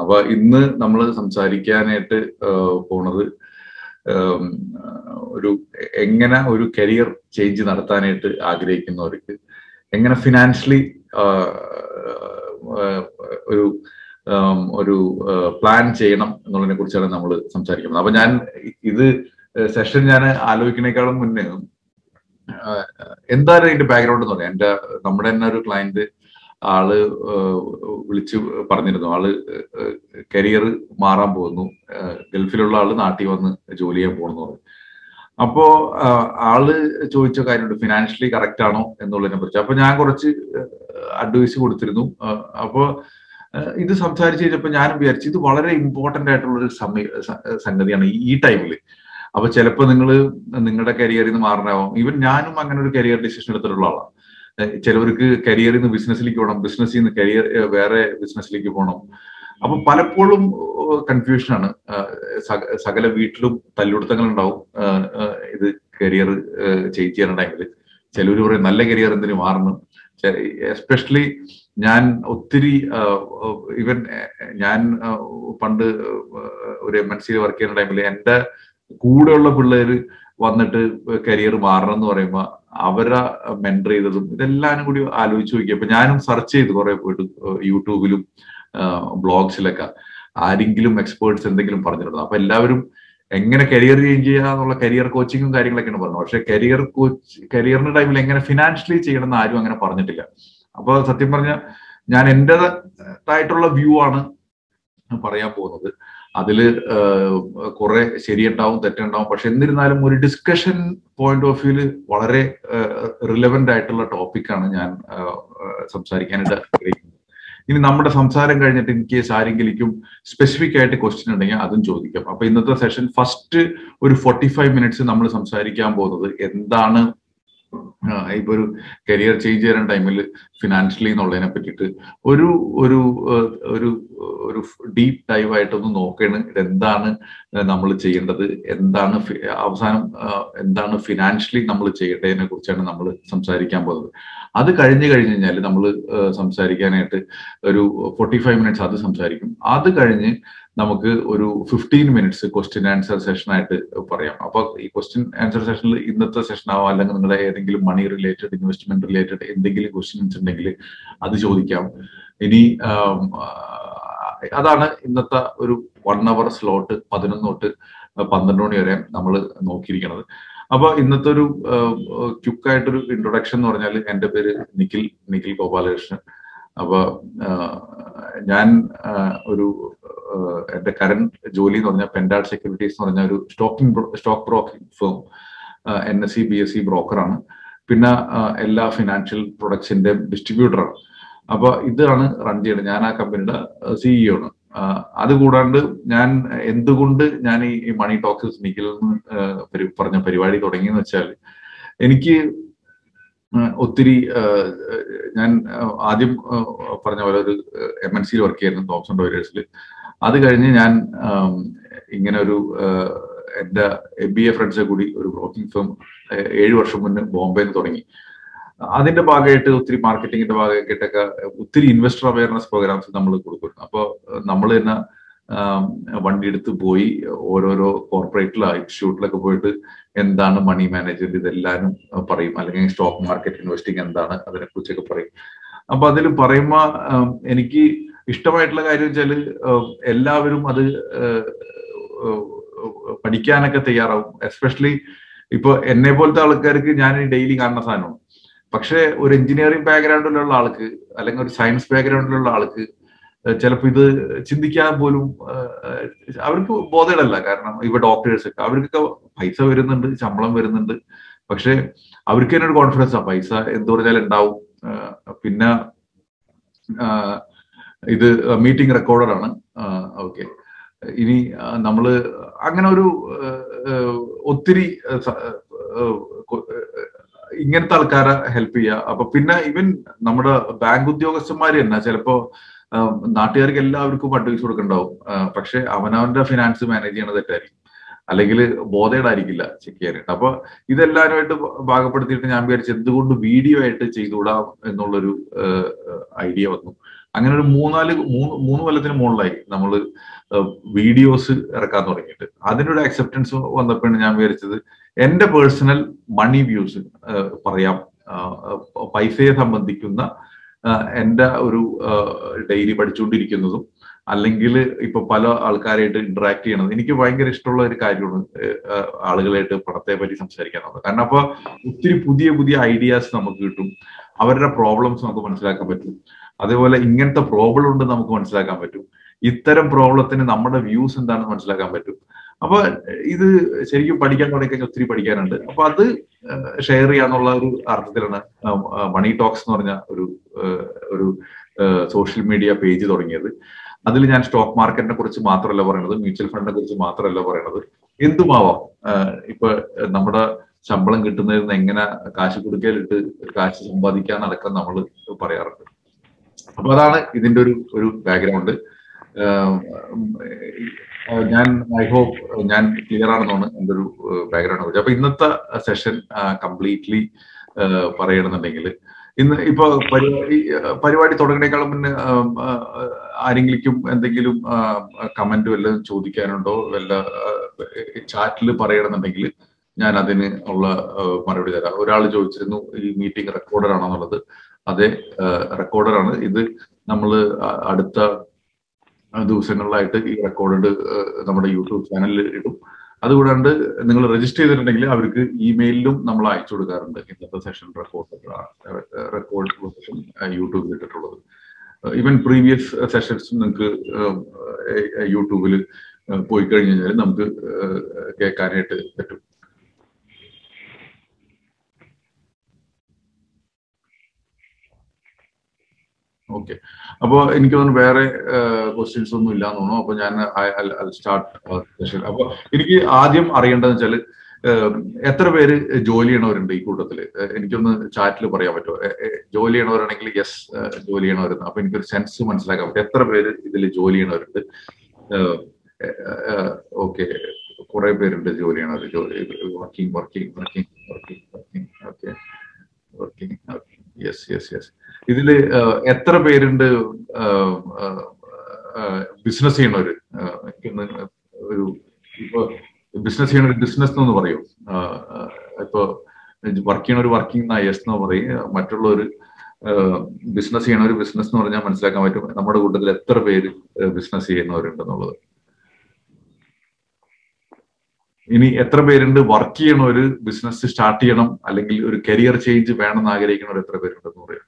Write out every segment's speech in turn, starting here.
അപ്പൊ ഇന്ന് നമ്മൾ സംസാരിക്കാനായിട്ട് പോണത് ഒരു എങ്ങനെ ഒരു കരിയർ ചേഞ്ച് നടത്താനായിട്ട് ആഗ്രഹിക്കുന്നവർക്ക് എങ്ങനെ ഫിനാൻഷ്യലി ഒരു ഒരു പ്ലാൻ ചെയ്യണം എന്നുള്ളതിനെ കുറിച്ചാണ് നമ്മൾ സംസാരിക്കുന്നത് അപ്പൊ ഞാൻ ഇത് സെഷൻ ഞാൻ ആലോചിക്കുന്നേക്കാളും മുന്നേ എന്താണ് ഇതിന്റെ ബാക്ക്ഗ്രൗണ്ട് എന്ന് പറയാം എന്റെ നമ്മുടെ തന്നെ ഒരു ക്ലയന്റ് ആള് വിളിച്ച് പറഞ്ഞിരുന്നു ആള് കരിയർ മാറാൻ പോകുന്നു ഗൾഫിലുള്ള ആള് നാട്ടിൽ വന്ന് ജോലി ചെയ്യാൻ പോകുന്നു പറഞ്ഞു അപ്പോ ആള് ചോദിച്ച കാര്യമുണ്ട് ഫിനാൻഷ്യലി കറക്റ്റ് ആണോ എന്നുള്ളതിനെ കുറിച്ച് അപ്പൊ ഞാൻ കുറച്ച് അഡ്വൈസ് കൊടുത്തിരുന്നു അപ്പോ ഇത് സംസാരിച്ച് കഴിഞ്ഞപ്പോൾ ഞാനും വിചാരിച്ചു ഇത് വളരെ ഇമ്പോർട്ടന്റ് ആയിട്ടുള്ള ഒരു സമയ സംഗതിയാണ് ഈ ടൈമിൽ അപ്പൊ ചിലപ്പോൾ നിങ്ങൾ നിങ്ങളുടെ കരിയറിൽ നിന്ന് മാറണാവും ഈവൻ ഞാനും അങ്ങനെ ഒരു കരിയർ ഡിസിഷൻ എടുത്തിട്ടുള്ള ആളാണ് ചിലവർക്ക് കരിയറിൽ നിന്ന് ബിസിനസ്സിലേക്ക് പോകണം ബിസിനസ്സിൽ നിന്ന് കരിയർ വേറെ ബിസിനസ്സിലേക്ക് പോകണം അപ്പൊ പലപ്പോഴും കൺഫ്യൂഷനാണ് സകല വീട്ടിലും തല്ലുടുത്തങ്ങൾ ഉണ്ടാവും ഇത് കരിയർ ചേഞ്ച് ചെയ്യുന്ന ടൈമിൽ ചിലവർ പറയും നല്ല കരിയർ എന്തിനു മാറുന്നു എസ്പെഷ്യലി ഞാൻ ഒത്തിരി ഇവൻ ഞാൻ പണ്ട് ഒരു എം എൻ സിയിൽ വർക്ക് ചെയ്യുന്ന ടൈമിൽ എൻ്റെ കൂടെയുള്ള പിള്ളേര് വന്നിട്ട് കരിയർ മാറണം എന്ന് പറയുമ്പോൾ അവരെ മെന്റർ ചെയ്തതും ഇതെല്ലാം കൂടി ആലോചിച്ച് നോക്കി അപ്പൊ ഞാനും സെർച്ച് ചെയ്തു കുറെ പോയിട്ട് യൂട്യൂബിലും ബ്ലോഗ്സിലൊക്കെ ആരെങ്കിലും എക്സ്പേർട്സ് എന്തെങ്കിലും പറഞ്ഞിരുന്നു അപ്പൊ എല്ലാവരും എങ്ങനെ കരിയർ ചേഞ്ച് ചെയ്യുക എന്നുള്ള കരിയർ കോച്ചിങ്ങും കാര്യങ്ങളൊക്കെയാണ് പറഞ്ഞത് പക്ഷെ കരിയർ കോച്ച് കരിയറിന്റെ ടൈമിൽ എങ്ങനെ ഫിനാൻഷ്യലി ചെയ്യണം എന്ന് ആരും അങ്ങനെ പറഞ്ഞിട്ടില്ല അപ്പൊ സത്യം പറഞ്ഞ ഞാൻ എൻ്റെതായിട്ടുള്ള വ്യൂ ആണ് പറയാൻ പോകുന്നത് അതിൽ കുറെ ശരിയുണ്ടാവും തെറ്റുണ്ടാവും പക്ഷെ എന്നിരുന്നാലും ഒരു ഡിസ്കഷൻ പോയിന്റ് ഓഫ് വ്യൂല് വളരെ റിലവന്റ് ആയിട്ടുള്ള ടോപ്പിക്കാണ് ഞാൻ സംസാരിക്കാനായിട്ട് ആഗ്രഹിക്കുന്നത് ഇനി നമ്മുടെ സംസാരം കഴിഞ്ഞിട്ട് ഇൻ കേസ് ആരെങ്കിലും സ്പെസിഫിക് ആയിട്ട് ക്വസ്റ്റ്യൻ ഉണ്ടെങ്കിൽ അതും ചോദിക്കാം അപ്പൊ ഇന്നത്തെ സെഷൻ ഫസ്റ്റ് ഒരു ഫോർട്ടി ഫൈവ് മിനിറ്റ്സ് നമ്മൾ സംസാരിക്കാൻ പോകുന്നത് എന്താണ് ഇപ്പൊ ഒരു കരിയർ ചേഞ്ച് ചെയ്യുന്ന ടൈമിൽ ഫിനാൻഷ്യലി എന്നുള്ളതിനെ പറ്റിയിട്ട് ഒരു ഒരു ഒരു ഒരു ഡീപ്പ് ഡൈവ് ആയിട്ടൊന്ന് നോക്കണം ഇതെന്താണ് നമ്മൾ ചെയ്യേണ്ടത് എന്താണ് അവസാനം എന്താണ് ഫിനാൻഷ്യലി നമ്മൾ ചെയ്യേണ്ടതിനെ കുറിച്ചാണ് നമ്മൾ സംസാരിക്കാൻ പോകുന്നത് അത് കഴിഞ്ഞു കഴിഞ്ഞ് കഴിഞ്ഞാൽ നമ്മൾ സംസാരിക്കാനായിട്ട് ഒരു ഫോർട്ടി ഫൈവ് മിനിറ്റ്സ് അത് സംസാരിക്കും അത് കഴിഞ്ഞ് നമുക്ക് ഒരു fifteen minutes question answer session ആയിട്ട് പറയാം അപ്പൊ ഈ ക്വസ്റ്റ്യൻ ആൻസർ സെഷനിൽ ഇന്നത്തെ സെഷൻ ആവാം അല്ലെങ്കിൽ നിങ്ങളുടെ ഏതെങ്കിലും മണി റിലേറ്റഡ് ഇൻവെസ്റ്റ്മെന്റ് റിലേറ്റഡ് എന്തെങ്കിലും ക്വസ്റ്റ്യൻസ് ഉണ്ടെങ്കിൽ അത് ചോദിക്കാം ഇനി അതാണ് ഇന്നത്തെ ഒരു വൺ അവർ സ്ലോട്ട് പതിനൊന്ന് തൊട്ട് പന്ത്രണ്ട് മണി വരെ നമ്മൾ നോക്കിയിരിക്കുന്നത് അപ്പൊ ഇന്നത്തെ ഒരു ക്യുക്കായിട്ടൊരു ഇൻട്രൊഡക്ഷൻ എന്ന് പറഞ്ഞാൽ എൻ്റെ പേര് നിഖിൽ നിഖിൽ ഗോപാലകൃഷ്ണൻ അപ്പൊ ഞാൻ ഒരു എന്റെ കറന്റ് ജോലി എന്ന് പറഞ്ഞാൽ പെൻഡാഡ് സെക്യൂരിറ്റീസ് എന്ന് പറഞ്ഞ ഒരു stocking stock broking firm N S E B S E ബ്രോക്കറാണ് പിന്നെ എല്ലാ ഫിനാൻഷ്യൽ പ്രൊഡക്ട്സിന്റെ ഡിസ്ട്രിബ്യൂട്ടറാണ് അപ്പൊ ഇതാണ് റൺ ചെയ്യുന്നത് ഞാൻ ആ കമ്പനിയുടെ സിഇഒ ആണ് അത് കൂടാണ്ട് ഞാൻ എന്തുകൊണ്ട് ഞാൻ ഈ മണി ടോക്സ് നിഖിൽ പറഞ്ഞ പരിപാടി തുടങ്ങിയെന്ന് വെച്ചാൽ എനിക്ക് ഒത്തിരി ഞാൻ ആദ്യം പറഞ്ഞ പോലെ ഒരു എം എൻ സിയിൽ വർക്ക് ചെയ്യുന്നു തോമസൺ ടോയിലേഴ്സിൽ അത് കഴിഞ്ഞ് ഞാൻ ഇങ്ങനെ ഒരു എൻ്റെ എം ബി എ ഫ്രണ്ട്സെ കൂടി ഒരു ബ്രോക്കിംഗ് ഫേം ഏഴ് വർഷം മുന്നേ ബോംബെയിൽ തുടങ്ങി അതിന്റെ ഭാഗമായിട്ട് ഒത്തിരി മാർക്കറ്റിംഗിന്റെ ഭാഗമായിട്ടൊക്കെ ഒത്തിരി ഇൻവെസ്റ്റർ അവയർനെസ് പ്രോഗ്രാംസ് നമ്മൾ കൊടുക്കുന്നു അപ്പോൾ നമ്മൾ തന്നെ വണ്ടി എടുത്ത് പോയി ഓരോരോ കോർപ്പറേറ്റിലോ ഇൻസ്റ്റിറ്റ്യൂട്ടിലൊക്കെ പോയിട്ട് എന്താണ് മണി മാനേജ്മെന്റ് ഇതെല്ലാവരും പറയും അല്ലെങ്കിൽ സ്റ്റോക്ക് മാർക്കറ്റ് ഇൻവെസ്റ്റിംഗ് എന്താണ് അതിനെ കുറിച്ചൊക്കെ പറയും അപ്പൊ അതിൽ പറയുമ്പോ എനിക്ക് ഇഷ്ടമായിട്ടുള്ള കാര്യം വെച്ചാല് എല്ലാവരും അത് പഠിക്കാനൊക്കെ തയ്യാറാവും എസ്പെഷ്യലി ഇപ്പൊ എന്നെ പോലത്തെ ആൾക്കാർക്ക് ഞാൻ ഡെയിലി കാണുന്ന സാധനമാണ് പക്ഷെ ഒരു എഞ്ചിനീയറിംഗ് ബാക്ക്ഗ്രൗണ്ടിലുള്ള ആൾക്ക് അല്ലെങ്കിൽ ഒരു സയൻസ് ബാക്ക്ഗ്രൗണ്ടിലുള്ള ആൾക്ക് ചിലപ്പോൾ ഇത് ചിന്തിക്കാൻ പോലും അവർക്ക് ബോധമല്ല കാരണം ഇവ ഡോക്ടേഴ്സ് ഒക്കെ അവർക്കൊക്കെ പൈസ വരുന്നുണ്ട് ശമ്പളം വരുന്നുണ്ട് പക്ഷെ അവർക്ക് തന്നെ ഒരു കോൺഫിഡൻസ് ആ പൈസ എന്ത് പറഞ്ഞാൽ ഉണ്ടാവും പിന്നെ ഇത് മീറ്റിംഗ് റെക്കോർഡറാണ് ഓക്കെ ഇനി നമ്മള് അങ്ങനെ ഒരു ഒത്തിരി ഇങ്ങനത്തെ ആൾക്കാരെ ഹെൽപ്പ് ചെയ്യുക അപ്പൊ പിന്നെ ഈവൻ നമ്മുടെ ബാങ്ക് ഉദ്യോഗസ്ഥന്മാര് തന്നെ ചിലപ്പോ നാട്ടുകാർക്ക് എല്ലാവർക്കും അഡ്വൈസ് കൊടുക്കണ്ടാവും പക്ഷെ അവനവന്റെ ഫിനാൻസ് മാനേജ് ചെയ്യണത് തെറ്റായിരിക്കും അല്ലെങ്കിൽ ബോധേടായിരിക്കില്ല ചെക്ക് ചെയ്യാനായിട്ട് അപ്പൊ ഇതെല്ലാവരുമായിട്ട് ഭാഗപ്പെടുത്തിയിട്ട് ഞാൻ വിചാരിച്ചു എന്തുകൊണ്ട് വീഡിയോ ആയിട്ട് ചെയ്തുകൂടാം എന്നുള്ളൊരു ഐഡിയ വന്നു അങ്ങനെ ഒരു മൂന്നാല് മൂന്ന് മൂന്ന് കൊല്ലത്തിന് മുകളിലായി നമ്മൾ വീഡിയോസ് ഇറക്കാൻ തുടങ്ങിയിട്ട് അതിനൊരു അക്സെപ്റ്റൻസ് വന്നപ്പോഴാണ് ഞാൻ വിചാരിച്ചത് എന്റെ പേഴ്സണൽ മണി വ്യൂസ് പറയാം പൈസയെ സംബന്ധിക്കുന്ന എന്റെ ഒരു ഡെയിലി പഠിച്ചുകൊണ്ടിരിക്കുന്നതും അല്ലെങ്കിൽ ഇപ്പൊ പല ആൾക്കാരായിട്ട് ഇന്ററാക്ട് ചെയ്യണത് എനിക്ക് ഭയങ്കര ഇഷ്ടമുള്ള ഒരു കാര്യമാണ് ആളുകളായിട്ട് പണത്തെ പറ്റി സംസാരിക്കാനുള്ളത് കാരണം അപ്പൊ ഒത്തിരി പുതിയ പുതിയ ഐഡിയാസ് നമുക്ക് കിട്ടും അവരുടെ പ്രോബ്ലംസ് നമുക്ക് മനസ്സിലാക്കാൻ പറ്റും അതേപോലെ ഇങ്ങനത്തെ പ്രോബ്ലം ഉണ്ട് നമുക്ക് മനസ്സിലാക്കാൻ പറ്റും ഇത്തരം പ്രോബ്ലത്തിന് നമ്മുടെ വ്യൂസ് എന്താണെന്ന് മനസ്സിലാക്കാൻ പറ്റും അപ്പൊ ഇത് ശരിക്കും പഠിക്കാൻ തുടങ്ങിക്കഴിഞ്ഞാൽ ഒത്തിരി പഠിക്കാനുണ്ട് അപ്പൊ അത് ഷെയർ ചെയ്യാന്നുള്ള ഒരു അർത്ഥത്തിലാണ് മണി ടോക്സ് എന്ന് പറഞ്ഞ ഒരു ഒരു സോഷ്യൽ മീഡിയ പേജ് തുടങ്ങിയത് അതിൽ ഞാൻ സ്റ്റോക്ക് മാർക്കറ്റിനെ കുറിച്ച് മാത്രമല്ല പറയുന്നത് മ്യൂച്വൽ ഫണ്ടിനെ കുറിച്ച് മാത്രമല്ല പറയുന്നത് എന്തുമാവാം ഇപ്പൊ നമ്മുടെ ശമ്പളം കിട്ടുന്നതിൽ നിന്ന് എങ്ങനെ കാശ് കൊടുക്കലിട്ട് കാശ് സമ്പാദിക്കാൻ നടക്കാൻ നമ്മൾ പറയാറുണ്ട് അപ്പൊ അതാണ് ഇതിന്റെ ഒരു ഒരു ബാക്ക്ഗ്രൗണ്ട് ഞാൻ ഐ ഹോപ്പ് ഞാൻ ക്ലിയർ ആണെന്നാണ് എൻ്റെ ഒരു ബാക്ക്ഗ്രൗണ്ട് കുറിച്ച് അപ്പൊ ഇന്നത്തെ സെഷൻ കംപ്ലീറ്റ്ലി പറയണമെന്നുണ്ടെങ്കിൽ ഇന്ന് ഇപ്പൊ പരിപാടി പരിപാടി തുടങ്ങണേക്കാളും മുന്നേ ആരെങ്കിലും എന്തെങ്കിലും കമന്റ് വല്ലതും ചോദിക്കാനുണ്ടോ വല്ല ചാറ്റിൽ പറയണമെന്നുണ്ടെങ്കിൽ ഞാൻ അതിന് ഉള്ള മറുപടി തരാം ഒരാൾ ചോദിച്ചിരുന്നു ഈ മീറ്റിംഗ് റെക്കോർഡർ ആണോ എന്നുള്ളത് അതെ റെക്കോർഡർ ആണ് ഇത് നമ്മൾ അടുത്ത ദിവസങ്ങളിലായിട്ട് ഈ റെക്കോർഡ് നമ്മുടെ യൂട്യൂബ് ചാനലിൽ ഇടും അതുകൂടാണ്ട് നിങ്ങൾ രജിസ്റ്റർ ചെയ്തിട്ടുണ്ടെങ്കിൽ അവർക്ക് ഇമെയിലിലും നമ്മൾ അയച്ചു കൊടുക്കാറുണ്ട് ഇന്നത്തെ സെഷൻ റെക്കോർഡ് റെക്കോർഡ് സെഷൻ യൂട്യൂബിൽ ഇട്ടിട്ടുള്ളത് ഈവൻ പ്രീവിയസ് സെഷൻസ് നിങ്ങൾക്ക് യൂട്യൂബിൽ പോയി കഴിഞ്ഞു കഴിഞ്ഞാൽ നമുക്ക് കേൾക്കാനായിട്ട് പറ്റും ഓക്കെ അപ്പോ എനിക്ക് തോന്നുന്നു വേറെ ക്വസ്റ്റ്യൻസ് ഒന്നും ഇല്ല എന്ന് തോന്നുന്നു അപ്പൊ ഞാൻ സ്റ്റാർട്ട് സെഷൻ അപ്പൊ എനിക്ക് ആദ്യം അറിയേണ്ടതെന്ന് വെച്ചാല് എത്ര പേര് ജോലി ചെയ്യണവരുണ്ട് ഈ കൂട്ടത്തില് എനിക്കൊന്ന് ചാറ്റിൽ പറയാൻ പറ്റുമോ ജോലി ചെയ്യണവരാണെങ്കിൽ യെസ് ജോലി ചെയ്യണവരുണ്ട് അപ്പൊ എനിക്കൊരു സെൻസ് മനസ്സിലാക്കാൻ പറ്റും എത്ര പേര് ഇതിൽ ജോലി ചെയ്യണവരുണ്ട് ഓക്കെ കുറെ പേരുണ്ട് ജോലി ചെയ്യണവർ working working working working working okay working yes yes yes ഇതില് എത്ര പേരുണ്ട് ബിസിനസ് ചെയ്യണവര് ഒരു ഇപ്പൊ ബിസിനസ് ചെയ്യണ ഒരു ബിസിനസ് എന്ന് പറയും ഇപ്പൊ വർക്ക് ചെയ്യണ ഒരു വർക്കിംഗ് യെസ് എന്ന് പറയും മറ്റുള്ള ഒരു ബിസിനസ് ചെയ്യണ ഒരു ബിസിനസ് എന്ന് പറഞ്ഞാൽ മനസ്സിലാക്കാൻ പറ്റും നമ്മുടെ കൂട്ടത്തിൽ എത്ര പേര് ബിസിനസ് ചെയ്യുന്നവരുണ്ടെന്നുള്ളത് ഇനി എത്ര പേരുണ്ട് വർക്ക് ചെയ്യണ ഒരു ബിസിനസ് സ്റ്റാർട്ട് ചെയ്യണം അല്ലെങ്കിൽ ഒരു കരിയർ ചേഞ്ച് വേണം എന്ന് ആഗ്രഹിക്കുന്നവർ എത്ര പേരുണ്ടെന്ന് പറയാം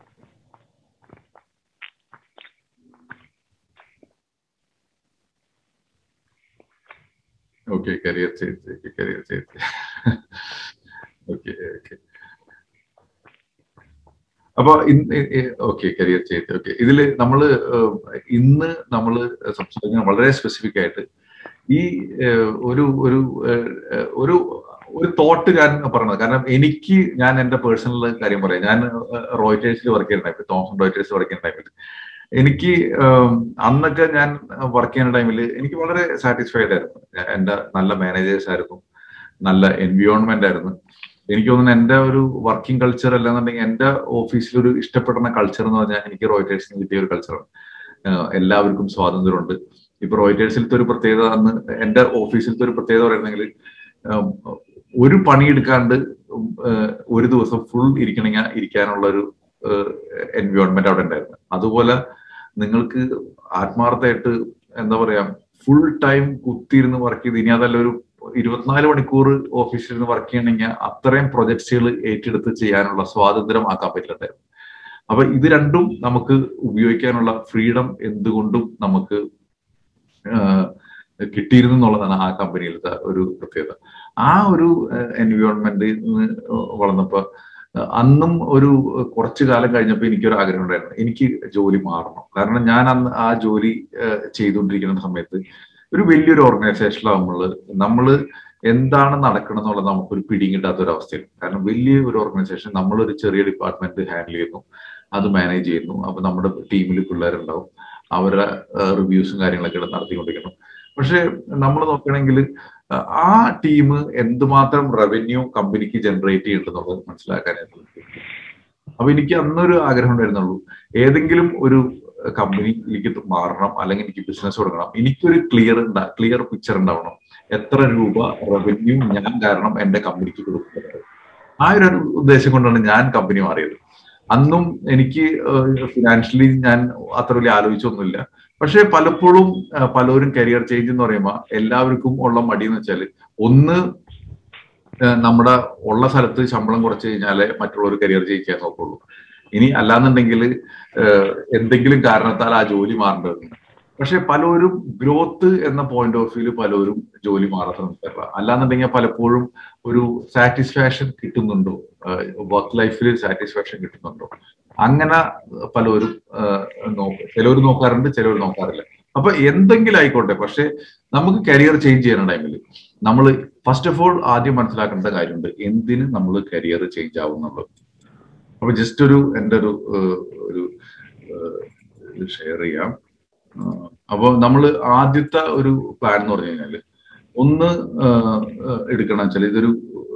okay career change career change okay okay അപ്പൊ ഓക്കെ കരിയർ ചേഞ്ച് ഓക്കെ ഇതില് നമ്മള് ഇന്ന് നമ്മൾ സംസാരിക്കുന്ന വളരെ സ്പെസിഫിക് ആയിട്ട് ഈ ഒരു ഒരു ഒരു ഒരു തോട്ട് ഞാൻ പറഞ്ഞത് കാരണം എനിക്ക് ഞാൻ എന്റെ പേഴ്സണൽ കാര്യം പറയാം ഞാൻ റോയിറ്റേഴ്സിൽ വർക്ക് ചെയ്യുന്ന ടൈമിൽ തോമസൺ റോയിറ്റേഴ്സ് വർക്ക് ചെയ്യുന്ന ടൈമിൽ എനിക്ക് അന്നൊക്കെ ഞാൻ വർക്ക് ചെയ്യുന്ന ടൈമിൽ എനിക്ക് വളരെ സാറ്റിസ്ഫൈഡ് ആയിരുന്നു എന്റെ നല്ല മാനേജേഴ്സ് ആയിരുന്നു നല്ല എൻവിയോൺമെന്റ് ആയിരുന്നു എനിക്ക് തോന്നുന്നു എന്റെ ഒരു വർക്കിംഗ് കൾച്ചർ അല്ലാന്നുണ്ടെങ്കിൽ എന്റെ ഓഫീസിൽ ഒരു ഇഷ്ടപ്പെടുന്ന കൾച്ചർ എന്ന് പറഞ്ഞാൽ എനിക്ക് റോയിറ്റേഴ്സിന് കിട്ടിയ ഒരു കൾച്ചറാണ് എല്ലാവർക്കും സ്വാതന്ത്ര്യമുണ്ട് ഇപ്പൊ റോയിറ്റേഴ്സിലത്തെ ഒരു പ്രത്യേകത അന്ന് എന്റെ ഓഫീസിലത്തെ ഒരു പ്രത്യേകത പറയുന്നെങ്കിൽ ഒരു പണിയെടുക്കാണ്ട് ഒരു ദിവസം ഫുൾ ഇരിക്കണമെങ്കിൽ ഇരിക്കാനുള്ള ഒരു എൻവയോൺമെന്റ് അവിടെ ഉണ്ടായിരുന്നു അതുപോലെ നിങ്ങൾക്ക് ആത്മാർത്ഥമായിട്ട് എന്താ പറയാ ഫുൾ ടൈം കുത്തിയിരുന്ന് വർക്ക് ചെയ്ത് ഇനി അതല്ല ഒരു ഇരുപത്തിനാല് മണിക്കൂർ ഓഫീസിൽ നിന്ന് വർക്ക് ചെയ്യണമെങ്കിൽ അത്രയും പ്രൊജക്ട്സുകൾ ഏറ്റെടുത്ത് ചെയ്യാനുള്ള സ്വാതന്ത്ര്യം ആക്കാൻ പറ്റില്ലായിരുന്നു അപ്പൊ ഇത് രണ്ടും നമുക്ക് ഉപയോഗിക്കാനുള്ള ഫ്രീഡം എന്തുകൊണ്ടും നമുക്ക് കിട്ടിയിരുന്നു എന്നുള്ളതാണ് ആ കമ്പനിയിലത്തെ ഒരു പ്രത്യേകത ആ ഒരു എൻവയോൺമെന്റ് വളർന്നപ്പോ അന്നും ഒരു കുറച്ചു കാലം കഴിഞ്ഞപ്പോൾ എനിക്കൊരു ആഗ്രഹം ഉണ്ടായിരുന്നു എനിക്ക് ജോലി മാറണം കാരണം ഞാൻ അന്ന് ആ ജോലി ചെയ്തുകൊണ്ടിരിക്കുന്ന സമയത്ത് ഒരു വലിയൊരു ഓർഗനൈസേഷനിലാവുമ്പോൾ നമ്മൾ എന്താണ് നടക്കണം എന്നുള്ളത് നമുക്കൊരു പിടിയും കിട്ടാത്ത ഒരു അവസ്ഥയാണ് കാരണം വലിയ ഒരു ഓർഗനൈസേഷൻ നമ്മളൊരു ചെറിയ ഡിപ്പാർട്ട്മെന്റ് ഹാൻഡിൽ ചെയ്യുന്നു അത് മാനേജ് ചെയ്യുന്നു അപ്പൊ നമ്മുടെ ടീമിൽ പിള്ളേരുണ്ടാവും അവരുടെ റിവ്യൂസും കാര്യങ്ങളൊക്കെ നടത്തിക്കൊണ്ടിരിക്കണം പക്ഷെ നമ്മൾ നോക്കുകയാണെങ്കിൽ ആ ടീം എന്തുമാത്രം റവന്യൂ കമ്പനിക്ക് ജനറേറ്റ് ചെയ്യുന്നുണ്ടെന്നുള്ളത് മനസ്സിലാക്കാനായിട്ട് അപ്പൊ എനിക്ക് അന്നൊരു ആഗ്രഹം ഉണ്ടായിരുന്നുള്ളൂ ഏതെങ്കിലും ഒരു കമ്പനിയിലേക്ക് മാറണം അല്ലെങ്കിൽ എനിക്ക് ബിസിനസ് തുടങ്ങണം എനിക്കൊരു ക്ലിയർ ക്ലിയർ പിക്ചർ ഉണ്ടാവണം എത്ര രൂപ റവന്യൂ ഞാൻ കാരണം എന്റെ കമ്പനിക്ക് കൊടുക്കുന്നത് ആ ഒരു ഉദ്ദേശം കൊണ്ടാണ് ഞാൻ കമ്പനി മാറിയത് അന്നും എനിക്ക് ഫിനാൻഷ്യലി ഞാൻ അത്ര വലിയ ആലോചിച്ചൊന്നുമില്ല പക്ഷെ പലപ്പോഴും പലരും കരിയർ ചേഞ്ച് എന്ന് പറയുമ്പോൾ എല്ലാവർക്കും ഉള്ള മടി എന്ന് വെച്ചാൽ ഒന്ന് നമ്മുടെ ഉള്ള സ്ഥലത്ത് ശമ്പളം കുറച്ച് കഴിഞ്ഞാലേ മറ്റുള്ളവർ കരിയർ ചേഞ്ച് ചെയ്യാൻ നോക്കുള്ളൂ ഇനി അല്ലാന്നുണ്ടെങ്കിൽ എന്തെങ്കിലും കാരണത്താൽ ആ ജോലി മാറേണ്ടതുണ്ട് പക്ഷെ പലരും ഗ്രോത്ത് എന്ന പോയിന്റ് ഓഫ് വ്യൂല് പലരും ജോലി മാറാൻ ശ്രമിക്കാറില്ല അല്ലാന്നുണ്ടെങ്കിൽ പലപ്പോഴും ഒരു സാറ്റിസ്ഫാക്ഷൻ കിട്ടുന്നുണ്ടോ വർക്ക് ലൈഫിൽ സാറ്റിസ്ഫാക്ഷൻ കിട്ടുന്നുണ്ടോ അങ്ങനെ പലരും നോക്കും ചിലവർ നോക്കാറുണ്ട് ചിലവർ നോക്കാറില്ല അപ്പൊ എന്തെങ്കിലും ആയിക്കോട്ടെ പക്ഷെ നമുക്ക് കരിയർ ചേഞ്ച് ചെയ്യുന്ന ടൈമിൽ നമ്മൾ ഫസ്റ്റ് ഓഫ് ഓൾ ആദ്യം മനസ്സിലാക്കേണ്ട കാര്യമുണ്ട് എന്തിന് നമ്മൾ കരിയർ ചേഞ്ച് ആവുന്നുള്ളത് അപ്പൊ ജസ്റ്റ് ഒരു എൻ്റെ ഒരു ഒരു ഷെയർ ചെയ്യാം അപ്പോൾ നമ്മൾ ആദ്യത്തെ ഒരു പ്ലാൻ എന്ന് പറഞ്ഞു കഴിഞ്ഞാല് ഒന്ന് എടുക്കണം വെച്ചാൽ ഇതൊരു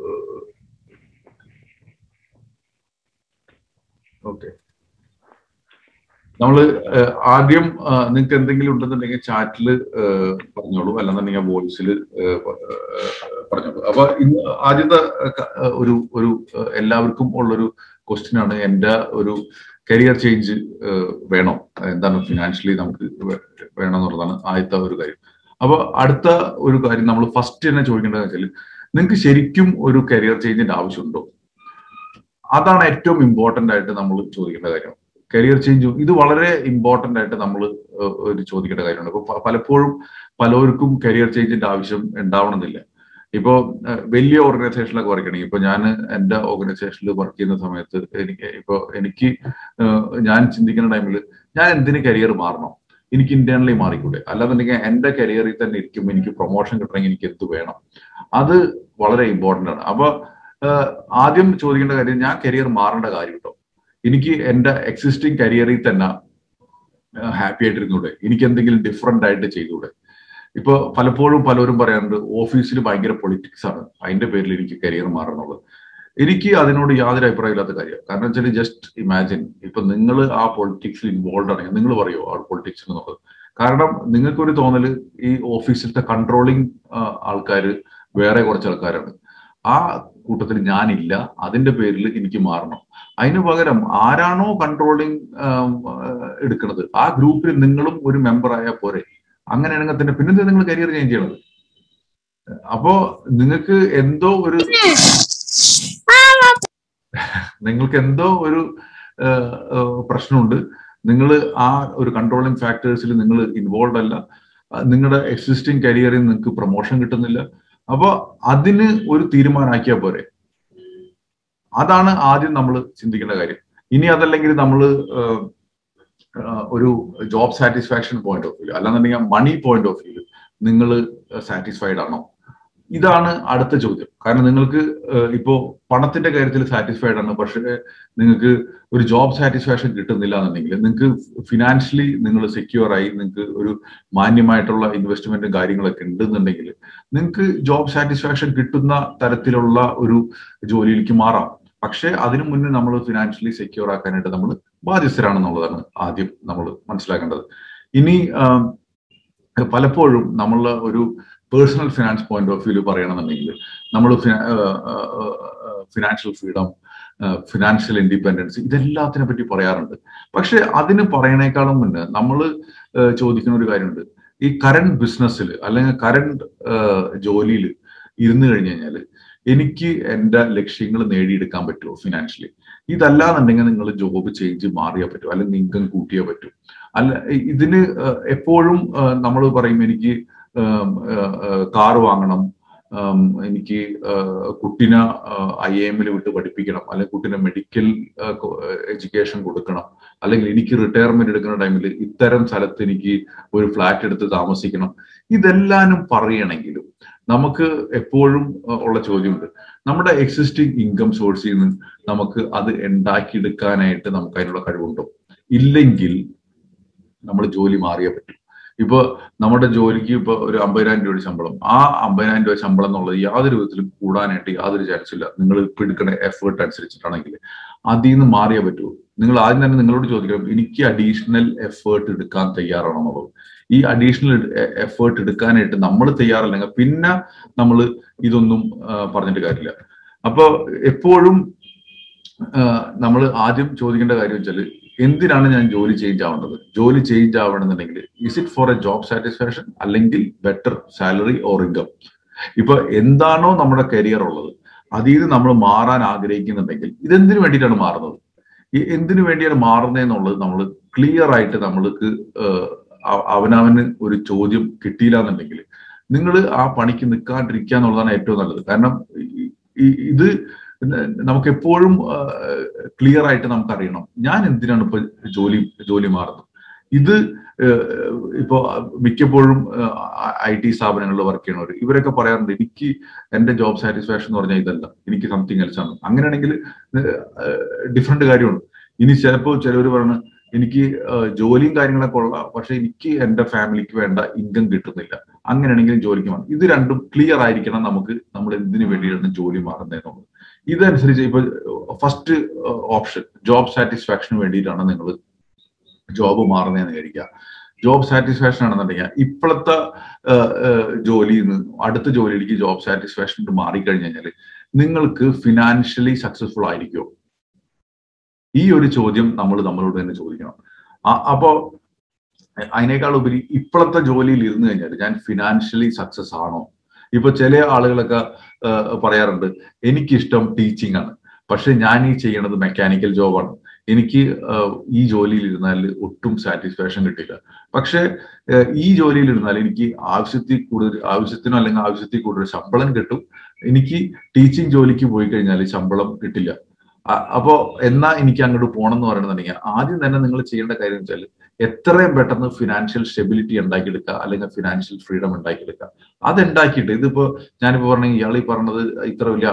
ഓക്കെ നമ്മൾ ആദ്യം നിങ്ങൾക്ക് എന്തെങ്കിലും ഉണ്ടെന്നുണ്ടെങ്കിൽ ചാറ്റിൽ പറഞ്ഞോളൂ അല്ലെന്നുണ്ടെങ്കിൽ വോയിസിൽ പറഞ്ഞോളൂ അപ്പൊ ആദ്യത്തെ ഒരു ഒരു എല്ലാവർക്കും ഉള്ളൊരു ക്വസ്റ്റ്യൻ ആണ് എൻ്റെ ഒരു കരിയർ ചേഞ്ച് വേണോ എന്താണ് ഫിനാൻഷ്യലി നമുക്ക് വേണം എന്നുള്ളതാണ് ആദ്യത്തെ ഒരു കാര്യം അപ്പൊ അടുത്ത ഒരു കാര്യം നമ്മൾ ഫസ്റ്റ് തന്നെ ചോദിക്കേണ്ടത് വെച്ചാൽ നിങ്ങൾക്ക് ശരിക്കും ഒരു കരിയർ ചേഞ്ചിന്റെ ആവശ്യമുണ്ടോ അതാണ് ഏറ്റവും ഇമ്പോർട്ടന്റ് ആയിട്ട് നമ്മൾ ചോദിക്കേണ്ട കാര്യം കരിയർ ചേഞ്ചും ഇത് വളരെ ഇമ്പോർട്ടന്റ് ആയിട്ട് നമ്മൾ ഒരു ചോദിക്കേണ്ട കാര്യമാണ് ഇപ്പൊ പലപ്പോഴും പലർക്കും കരിയർ ചേഞ്ചിന്റെ ആവശ്യം ഉണ്ടാവണമെന്നില്ല ഇപ്പോ വലിയ ഓർഗനൈസേഷനിലൊക്കെ വർക്ക് ചെയ്യണമെങ്കിൽ ഇപ്പൊ ഞാൻ എന്റെ ഓർഗനൈസേഷനിൽ വർക്ക് ചെയ്യുന്ന സമയത്ത് എനിക്ക് ഇപ്പൊ എനിക്ക് ഞാൻ ചിന്തിക്കുന്ന ടൈമിൽ ഞാൻ എന്തിന് കരിയർ മാറണം എനിക്ക് ഇന്റേണലി മാറിക്കൂടെ അല്ലാന്നുണ്ടെങ്കിൽ എന്റെ കരിയറിൽ തന്നെ ഇരിക്കും എനിക്ക് പ്രൊമോഷൻ കിട്ടണമെങ്കിൽ എനിക്ക് എന്ത് വേണം അത് വളരെ ഇമ്പോർട്ടന്റ് ആണ് അപ്പൊ ആദ്യം ചോദിക്കേണ്ട കാര്യം ഞാൻ കരിയർ മാറേണ്ട കാര്യം കേട്ടോ എനിക്ക് എന്റെ എക്സിസ്റ്റിംഗ് കരിയറിൽ തന്നെ ഹാപ്പി ആയിട്ടിരുന്നൂടെ എനിക്ക് എന്തെങ്കിലും ഡിഫറെന്റ് ആയിട്ട് ചെയ്തൂടെ ഇപ്പൊ പലപ്പോഴും പലരും പറയാറുണ്ട് ഓഫീസിൽ ഭയങ്കര പൊളിറ്റിക്സ് ആണ് അതിന്റെ പേരിൽ എനിക്ക് കരിയർ മാറണമെന്നുള്ളത് എനിക്ക് അതിനോട് യാതൊരു അഭിപ്രായമില്ലാത്ത കാര്യം കാരണം വെച്ചാൽ ജസ്റ്റ് ഇമാജിൻ ഇപ്പൊ നിങ്ങൾ ആ പൊളിറ്റിക്സിൽ ഇൻവോൾവ് ആണെങ്കിൽ നിങ്ങൾ പറയുമോ ആ പൊളിറ്റിക്സ് എന്നുള്ളത് കാരണം നിങ്ങൾക്കൊരു തോന്നല് ഈ ഓഫീസിലത്തെ കൺട്രോളിങ് ആൾക്കാർ വേറെ കുറച്ച് ആൾക്കാരാണ് ആ കൂട്ടത്തിൽ ഞാനില്ല അതിന്റെ പേരിൽ എനിക്ക് മാറണം അതിനു പകരം ആരാണോ കൺട്രോളിങ് എടുക്കുന്നത് ആ ഗ്രൂപ്പിൽ നിങ്ങളും ഒരു മെമ്പർ ആയാൽ പോരെ അങ്ങനെയാണെങ്കിൽ തന്നെ പിന്നെ നിങ്ങൾ കരിയർ ചേഞ്ച് ചെയ്യണത് അപ്പോ നിങ്ങൾക്ക് എന്തോ ഒരു നിങ്ങൾക്ക് എന്തോ ഒരു പ്രശ്നമുണ്ട് നിങ്ങൾ ആ ഒരു കൺട്രോളിങ് ഫാക്ടേഴ്സിൽ നിങ്ങൾ ഇൻവോൾവ് അല്ല നിങ്ങളുടെ എക്സിസ്റ്റിംഗ് കരിയറിൽ നിങ്ങൾക്ക് പ്രൊമോഷൻ കിട്ടുന്നില്ല അപ്പൊ അതിന് ഒരു തീരുമാനമാക്കിയാൽ പോരെ അതാണ് ആദ്യം നമ്മൾ ചിന്തിക്കേണ്ട കാര്യം ഇനി അതല്ലെങ്കിൽ നമ്മൾ ഒരു job satisfaction point of view അല്ലാന്നുണ്ടെങ്കിൽ മണി പോയിന്റ് ഓഫ് വ്യൂ നിങ്ങൾ സാറ്റിസ്ഫൈഡ് ആണോ ഇതാണ് അടുത്ത ചോദ്യം കാരണം നിങ്ങൾക്ക് ഇപ്പോ പണത്തിന്റെ കാര്യത്തിൽ സാറ്റിസ്ഫൈഡ് ആണ് പക്ഷേ നിങ്ങൾക്ക് ഒരു ജോബ് സാറ്റിസ്ഫാക്ഷൻ കിട്ടുന്നില്ല എന്നുണ്ടെങ്കിൽ നിങ്ങൾക്ക് ഫിനാൻഷ്യലി നിങ്ങൾ സെക്യൂർ ആയി നിങ്ങൾക്ക് ഒരു മാന്യമായിട്ടുള്ള ഇൻവെസ്റ്റ്മെന്റും കാര്യങ്ങളൊക്കെ ഉണ്ടെന്നുണ്ടെങ്കിൽ നിങ്ങൾക്ക് ജോബ് സാറ്റിസ്ഫാക്ഷൻ കിട്ടുന്ന തരത്തിലുള്ള ഒരു ജോലിയിലേക്ക് മാറാം പക്ഷേ അതിനു മുന്നേ നമ്മൾ ഫിനാൻഷ്യലി സെക്യൂർ ആക്കാനായിട്ട് നമ്മൾ ബാധ്യസ്ഥരാണെന്നുള്ളതാണ് ആദ്യം നമ്മൾ മനസ്സിലാക്കേണ്ടത് ഇനി പലപ്പോഴും നമ്മൾ ഒരു personal finance point of view പറയണമെന്നുണ്ടെങ്കിൽ നമ്മൾ ഫിനാൻഷ്യൽ ഫ്രീഡം ഫിനാൻഷ്യൽ ഇൻഡിപെൻഡൻസ് ഇതെല്ലാത്തിനെ പറ്റി പറയാറുണ്ട് പക്ഷെ അതിന് പറയണേക്കാളും മുന്നേ നമ്മൾ ചോദിക്കുന്ന ഒരു കാര്യമുണ്ട് ഈ കറണ്ട് ബിസിനസ്സിൽ അല്ലെങ്കിൽ കറണ്ട് ജോലിയിൽ ഇരുന്ന് കഴിഞ്ഞു കഴിഞ്ഞാൽ എനിക്ക് എൻ്റെ ലക്ഷ്യങ്ങൾ നേടിയെടുക്കാൻ പറ്റുമോ ഫിനാൻഷ്യലി ഇതല്ലാന്നുണ്ടെങ്കിൽ നിങ്ങൾ ജോബ് ചേഞ്ച് മാറിയാൽ പറ്റും അല്ലെങ്കിൽ ഇൻകം കൂട്ടിയേ പറ്റൂ അല്ല ഇതിന് എപ്പോഴും നമ്മൾ പറയും എനിക്ക് കാറ് വാങ്ങണം എനിക്ക് കുട്ടിനെ ഐ എമ്മിൽ വിട്ട് പഠിപ്പിക്കണം അല്ലെങ്കിൽ കുട്ടിനെ മെഡിക്കൽ എഡ്യൂക്കേഷൻ കൊടുക്കണം അല്ലെങ്കിൽ എനിക്ക് റിട്ടയർമെന്റ് എടുക്കുന്ന ടൈമിൽ ഇത്തരം സ്ഥലത്ത് എനിക്ക് ഒരു ഫ്ലാറ്റ് എടുത്ത് താമസിക്കണം ഇതെല്ലാനും പറയണമെങ്കിലും നമുക്ക് എപ്പോഴും ഉള്ള ചോദ്യമുണ്ട് നമ്മുടെ എക്സിസ്റ്റിംഗ് ഇൻകം സോഴ്സിൽ നിന്ന് നമുക്ക് അത് ഉണ്ടാക്കിയെടുക്കാനായിട്ട് നമുക്ക് അതിനുള്ള കഴിവുണ്ടോ ഇല്ലെങ്കിൽ നമ്മൾ ജോലി മാറിയേ പറ്റും ഇപ്പൊ നമ്മുടെ ജോലിക്ക് ഇപ്പൊ ഒരു അമ്പതിനായിരം രൂപയുടെ ശമ്പളം ആ അമ്പതിനായിരം രൂപ ശമ്പളം എന്നുള്ളത് യാതൊരു വിധത്തിലും കൂടാനായിട്ട് യാതൊരു ചാൻസ് ഇല്ല നിങ്ങൾ ഇപ്പൊ എടുക്കുന്ന എഫേർട്ട് അനുസരിച്ചിട്ടാണെങ്കിൽ അതിൽ നിന്ന് മാറിയേ പറ്റൂ നിങ്ങൾ ആദ്യം തന്നെ നിങ്ങളോട് ചോദിക്കണം എനിക്ക് അഡീഷണൽ എഫേർട്ട് എടുക്കാൻ തയ്യാറാണോ എന്നുള്ളത് ഈ അഡീഷണൽ എഫേർട്ട് എടുക്കാനായിട്ട് നമ്മൾ തയ്യാറല്ലെങ്കിൽ പിന്നെ നമ്മൾ ഇതൊന്നും പറഞ്ഞിട്ട് കാര്യമില്ല അപ്പൊ എപ്പോഴും നമ്മൾ ആദ്യം ചോദിക്കേണ്ട കാര്യം വെച്ചാൽ എന്തിനാണ് ഞാൻ ജോലി ചേഞ്ച് ആവേണ്ടത് ജോലി ചേഞ്ച് ആവണമെന്നുണ്ടെങ്കിൽ is it for a job satisfaction അല്ലെങ്കിൽ ബെറ്റർ സാലറി ഓർ ഇൻകം ഇപ്പൊ എന്താണോ നമ്മുടെ കരിയർ ഉള്ളത് അതിൽ നിന്ന് നമ്മൾ മാറാൻ ആഗ്രഹിക്കുന്നുണ്ടെങ്കിൽ ഇതെന്തിനു വേണ്ടിയിട്ടാണ് മാറുന്നത് എന്തിനു വേണ്ടിയാണ് മാറുന്നതെന്നുള്ളത് നമ്മൾ ക്ലിയർ ആയിട്ട് നമ്മൾക്ക് അവനവന് ഒരു ചോദ്യം കിട്ടിയില്ല എന്നുണ്ടെങ്കിൽ നിങ്ങൾ ആ പണിക്ക് നിൽക്കാണ്ടിരിക്കുക എന്നുള്ളതാണ് ഏറ്റവും നല്ലത് കാരണം ഇത് നമുക്ക് എപ്പോഴും ക്ലിയർ ആയിട്ട് നമുക്ക് അറിയണം ഞാൻ എന്തിനാണ് ഇപ്പൊ ജോലി ജോലി മാറുന്നത് ഇത് ഇപ്പോ മിക്കപ്പോഴും ഐ ടി സ്ഥാപനങ്ങളിൽ വർക്ക് ചെയ്യണവർ ഇവരൊക്കെ പറയാറുണ്ട് എനിക്ക് എന്റെ ജോബ് സാറ്റിസ്ഫാക്ഷൻ എന്ന് പറഞ്ഞാൽ ഇതല്ല എനിക്ക് സംതിങ് എൽസ് ആണ് അങ്ങനെയാണെങ്കിൽ ഡിഫറെന്റ് കാര്യമാണ് ഇനി ചിലപ്പോൾ ചിലവർ പറഞ്ഞു എനിക്ക് ജോലിയും കാര്യങ്ങളൊക്കെ ഉള്ള പക്ഷെ എനിക്ക് എന്റെ ഫാമിലിക്ക് വേണ്ട ഇൻകം കിട്ടുന്നില്ല അങ്ങനെയാണെങ്കിലും ജോലിക്ക് വേണം ഇത് രണ്ടും ക്ലിയർ ആയിരിക്കണം നമുക്ക് നമ്മൾ എന്തിനു വേണ്ടിയാണ് ജോലി മാറുന്നതെന്നുള്ളത് ഇതനുസരിച്ച് ഇപ്പൊ ഫസ്റ്റ് ഓപ്ഷൻ ജോബ് സാറ്റിസ്ഫാക്ഷന് വേണ്ടിയിട്ടാണ് നിങ്ങൾ ജോബ് മാറുന്നതെന്ന് വിചാരിക്കുക ജോബ് സാറ്റിസ്ഫാക്ഷൻ ആണെന്നുണ്ടെങ്കിൽ ഇപ്പോഴത്തെ ജോലിയിൽ നിന്ന് അടുത്ത ജോലിയിലേക്ക് ജോബ് സാറ്റിസ്ഫാക്ഷൻ മാറിക്കഴിഞ്ഞു കഴിഞ്ഞാൽ നിങ്ങൾക്ക് ഫിനാൻഷ്യലി സക്സസ്ഫുൾ ആയിരിക്കുമോ ഈ ഒരു ചോദ്യം നമ്മൾ നമ്മളോട് തന്നെ ചോദിക്കണം അപ്പോ അതിനേക്കാൾ ഉപരി ഇപ്പോഴത്തെ ജോലിയിൽ ഇരുന്ന് കഴിഞ്ഞാൽ ഞാൻ ഫിനാൻഷ്യലി സക്സസ് ആണോ ഇപ്പൊ ചില ആളുകളൊക്കെ പറയാറുണ്ട് എനിക്കിഷ്ടം ടീച്ചിങ് ആണ് പക്ഷെ ഞാൻ ഈ ചെയ്യണത് മെക്കാനിക്കൽ ജോബാണ് എനിക്ക് ഈ ജോലിയിൽ ഇരുന്നാൽ ഒട്ടും സാറ്റിസ്ഫാക്ഷൻ കിട്ടില്ല പക്ഷെ ഈ ജോലിയിൽ ഇരുന്നാൽ എനിക്ക് ആവശ്യത്തിൽ കൂടുതൽ ആവശ്യത്തിനോ അല്ലെങ്കിൽ ആവശ്യത്തിൽ കൂടുതൽ ശമ്പളം കിട്ടും എനിക്ക് ടീച്ചിങ് ജോലിക്ക് പോയി കഴിഞ്ഞാൽ ശമ്പളം കിട്ടില്ല അപ്പോ എന്നാ എനിക്ക് അങ്ങോട്ട് പോകണം എന്ന് പറയണമെന്നുണ്ടെങ്കിൽ ആദ്യം തന്നെ നിങ്ങൾ ചെയ്യേണ്ട കാര്യം വെച്ചാൽ എത്രയും പെട്ടെന്ന് ഫിനാൻഷ്യൽ സ്റ്റെബിലിറ്റി ഉണ്ടാക്കിയെടുക്കുക അല്ലെങ്കിൽ ഫിനാൻഷ്യൽ ഫ്രീഡം ഉണ്ടാക്കിയെടുക്കുക അത് ഉണ്ടാക്കിയിട്ട് ഇതിപ്പോ ഞാനിപ്പോ പറഞ്ഞ ഇയാൾ ഈ പറഞ്ഞത് ഇത്ര വലിയ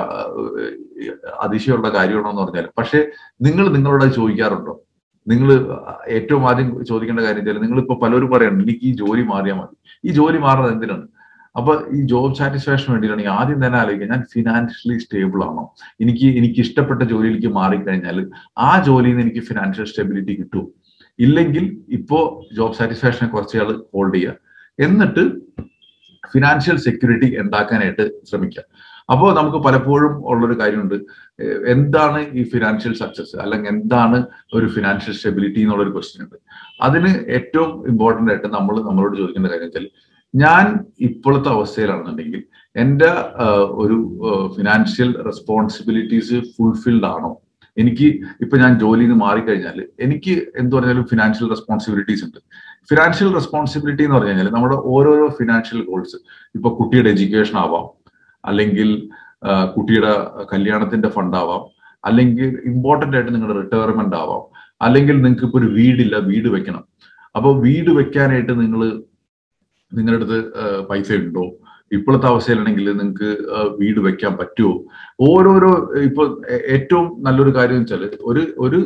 അതിശയമുള്ള കാര്യമാണോ എന്ന് പറഞ്ഞാൽ പക്ഷെ നിങ്ങൾ നിങ്ങളോട് ചോദിക്കാറുണ്ടോ നിങ്ങൾ ഏറ്റവും ആദ്യം ചോദിക്കേണ്ട കാര്യം വെച്ചാൽ നിങ്ങൾ ഇപ്പൊ പലരും പറയണം എനിക്ക് ഈ ജോലി മാറിയാൽ മതി ഈ ജോലി മാറുന്നത് എന്തിനാണ് അപ്പൊ ഈ ജോബ് സാറ്റിസ്ഫാക്ഷൻ വേണ്ടിയിട്ടാണെങ്കിൽ ആദ്യം തന്നെ ആലോചിക്കുക ഞാൻ ഫിനാൻഷ്യലി സ്റ്റേബിൾ ആണോ എനിക്ക് എനിക്ക് ഇഷ്ടപ്പെട്ട ജോലിയിലേക്ക് മാറിക്കഴിഞ്ഞാൽ ആ ജോലിയിൽ നിന്ന് എനിക്ക് ഫിനാൻഷ്യൽ സ്റ്റെബിലിറ്റി കിട്ടും ഇല്ലെങ്കിൽ ഇപ്പോ ജോബ് സാറ്റിസ്ഫാക്ഷനെ കുറച്ചാൾ ഹോൾഡ് ചെയ്യുക എന്നിട്ട് ഫിനാൻഷ്യൽ സെക്യൂരിറ്റി ഉണ്ടാക്കാനായിട്ട് ശ്രമിക്കുക അപ്പോൾ നമുക്ക് പലപ്പോഴും ഉള്ളൊരു കാര്യമുണ്ട് എന്താണ് ഈ ഫിനാൻഷ്യൽ സക്സസ് അല്ലെങ്കിൽ എന്താണ് ഒരു ഫിനാൻഷ്യൽ സ്റ്റെബിലിറ്റി എന്നുള്ളൊരു ക്വസ്റ്റ്യൻ ഉണ്ട് അതിന് ഏറ്റവും ഇമ്പോർട്ടന്റ് ആയിട്ട് നമ്മൾ നമ്മളോട് ചോദിക്കേണ്ട കാര്യം വെച്ചാൽ ഞാൻ ഇപ്പോഴത്തെ അവസ്ഥയിലാണെന്നുണ്ടെങ്കിൽ എൻ്റെ ഒരു ഫിനാൻഷ്യൽ റെസ്പോൺസിബിലിറ്റീസ് ഫുൾഫിൽഡ് ആണോ എനിക്ക് ഇപ്പൊ ഞാൻ ജോലിയിൽ നിന്ന് മാറിക്കഴിഞ്ഞാൽ എനിക്ക് എന്ത് പറഞ്ഞാലും ഫിനാൻഷ്യൽ റെസ്പോൺസിബിലിറ്റീസ് ഉണ്ട് ഫിനാൻഷ്യൽ റെസ്പോൺസിബിലിറ്റി എന്ന് പറഞ്ഞു കഴിഞ്ഞാൽ നമ്മുടെ ഓരോരോ ഫിനാൻഷ്യൽ ഗോൾസ് ഇപ്പൊ കുട്ടിയുടെ എഡ്യൂക്കേഷൻ ആവാം അല്ലെങ്കിൽ കുട്ടിയുടെ കല്യാണത്തിന്റെ ഫണ്ട് ആവാം അല്ലെങ്കിൽ ഇമ്പോർട്ടന്റ് ആയിട്ട് നിങ്ങളുടെ റിട്ടയർമെന്റ് ആവാം അല്ലെങ്കിൽ നിങ്ങൾക്ക് ഇപ്പൊ ഒരു വീടില്ല വീട് വെക്കണം അപ്പോൾ വീട് വെക്കാനായിട്ട് നിങ്ങൾ നിങ്ങളുടെ അടുത്ത് പൈസ ഉണ്ടോ ഇപ്പോഴത്തെ അവസ്ഥയിലാണെങ്കിൽ നിങ്ങൾക്ക് വീട് വെക്കാൻ പറ്റുമോ ഓരോരോ ഇപ്പൊ ഏറ്റവും നല്ലൊരു കാര്യം വെച്ചാൽ ഒരു ഒരു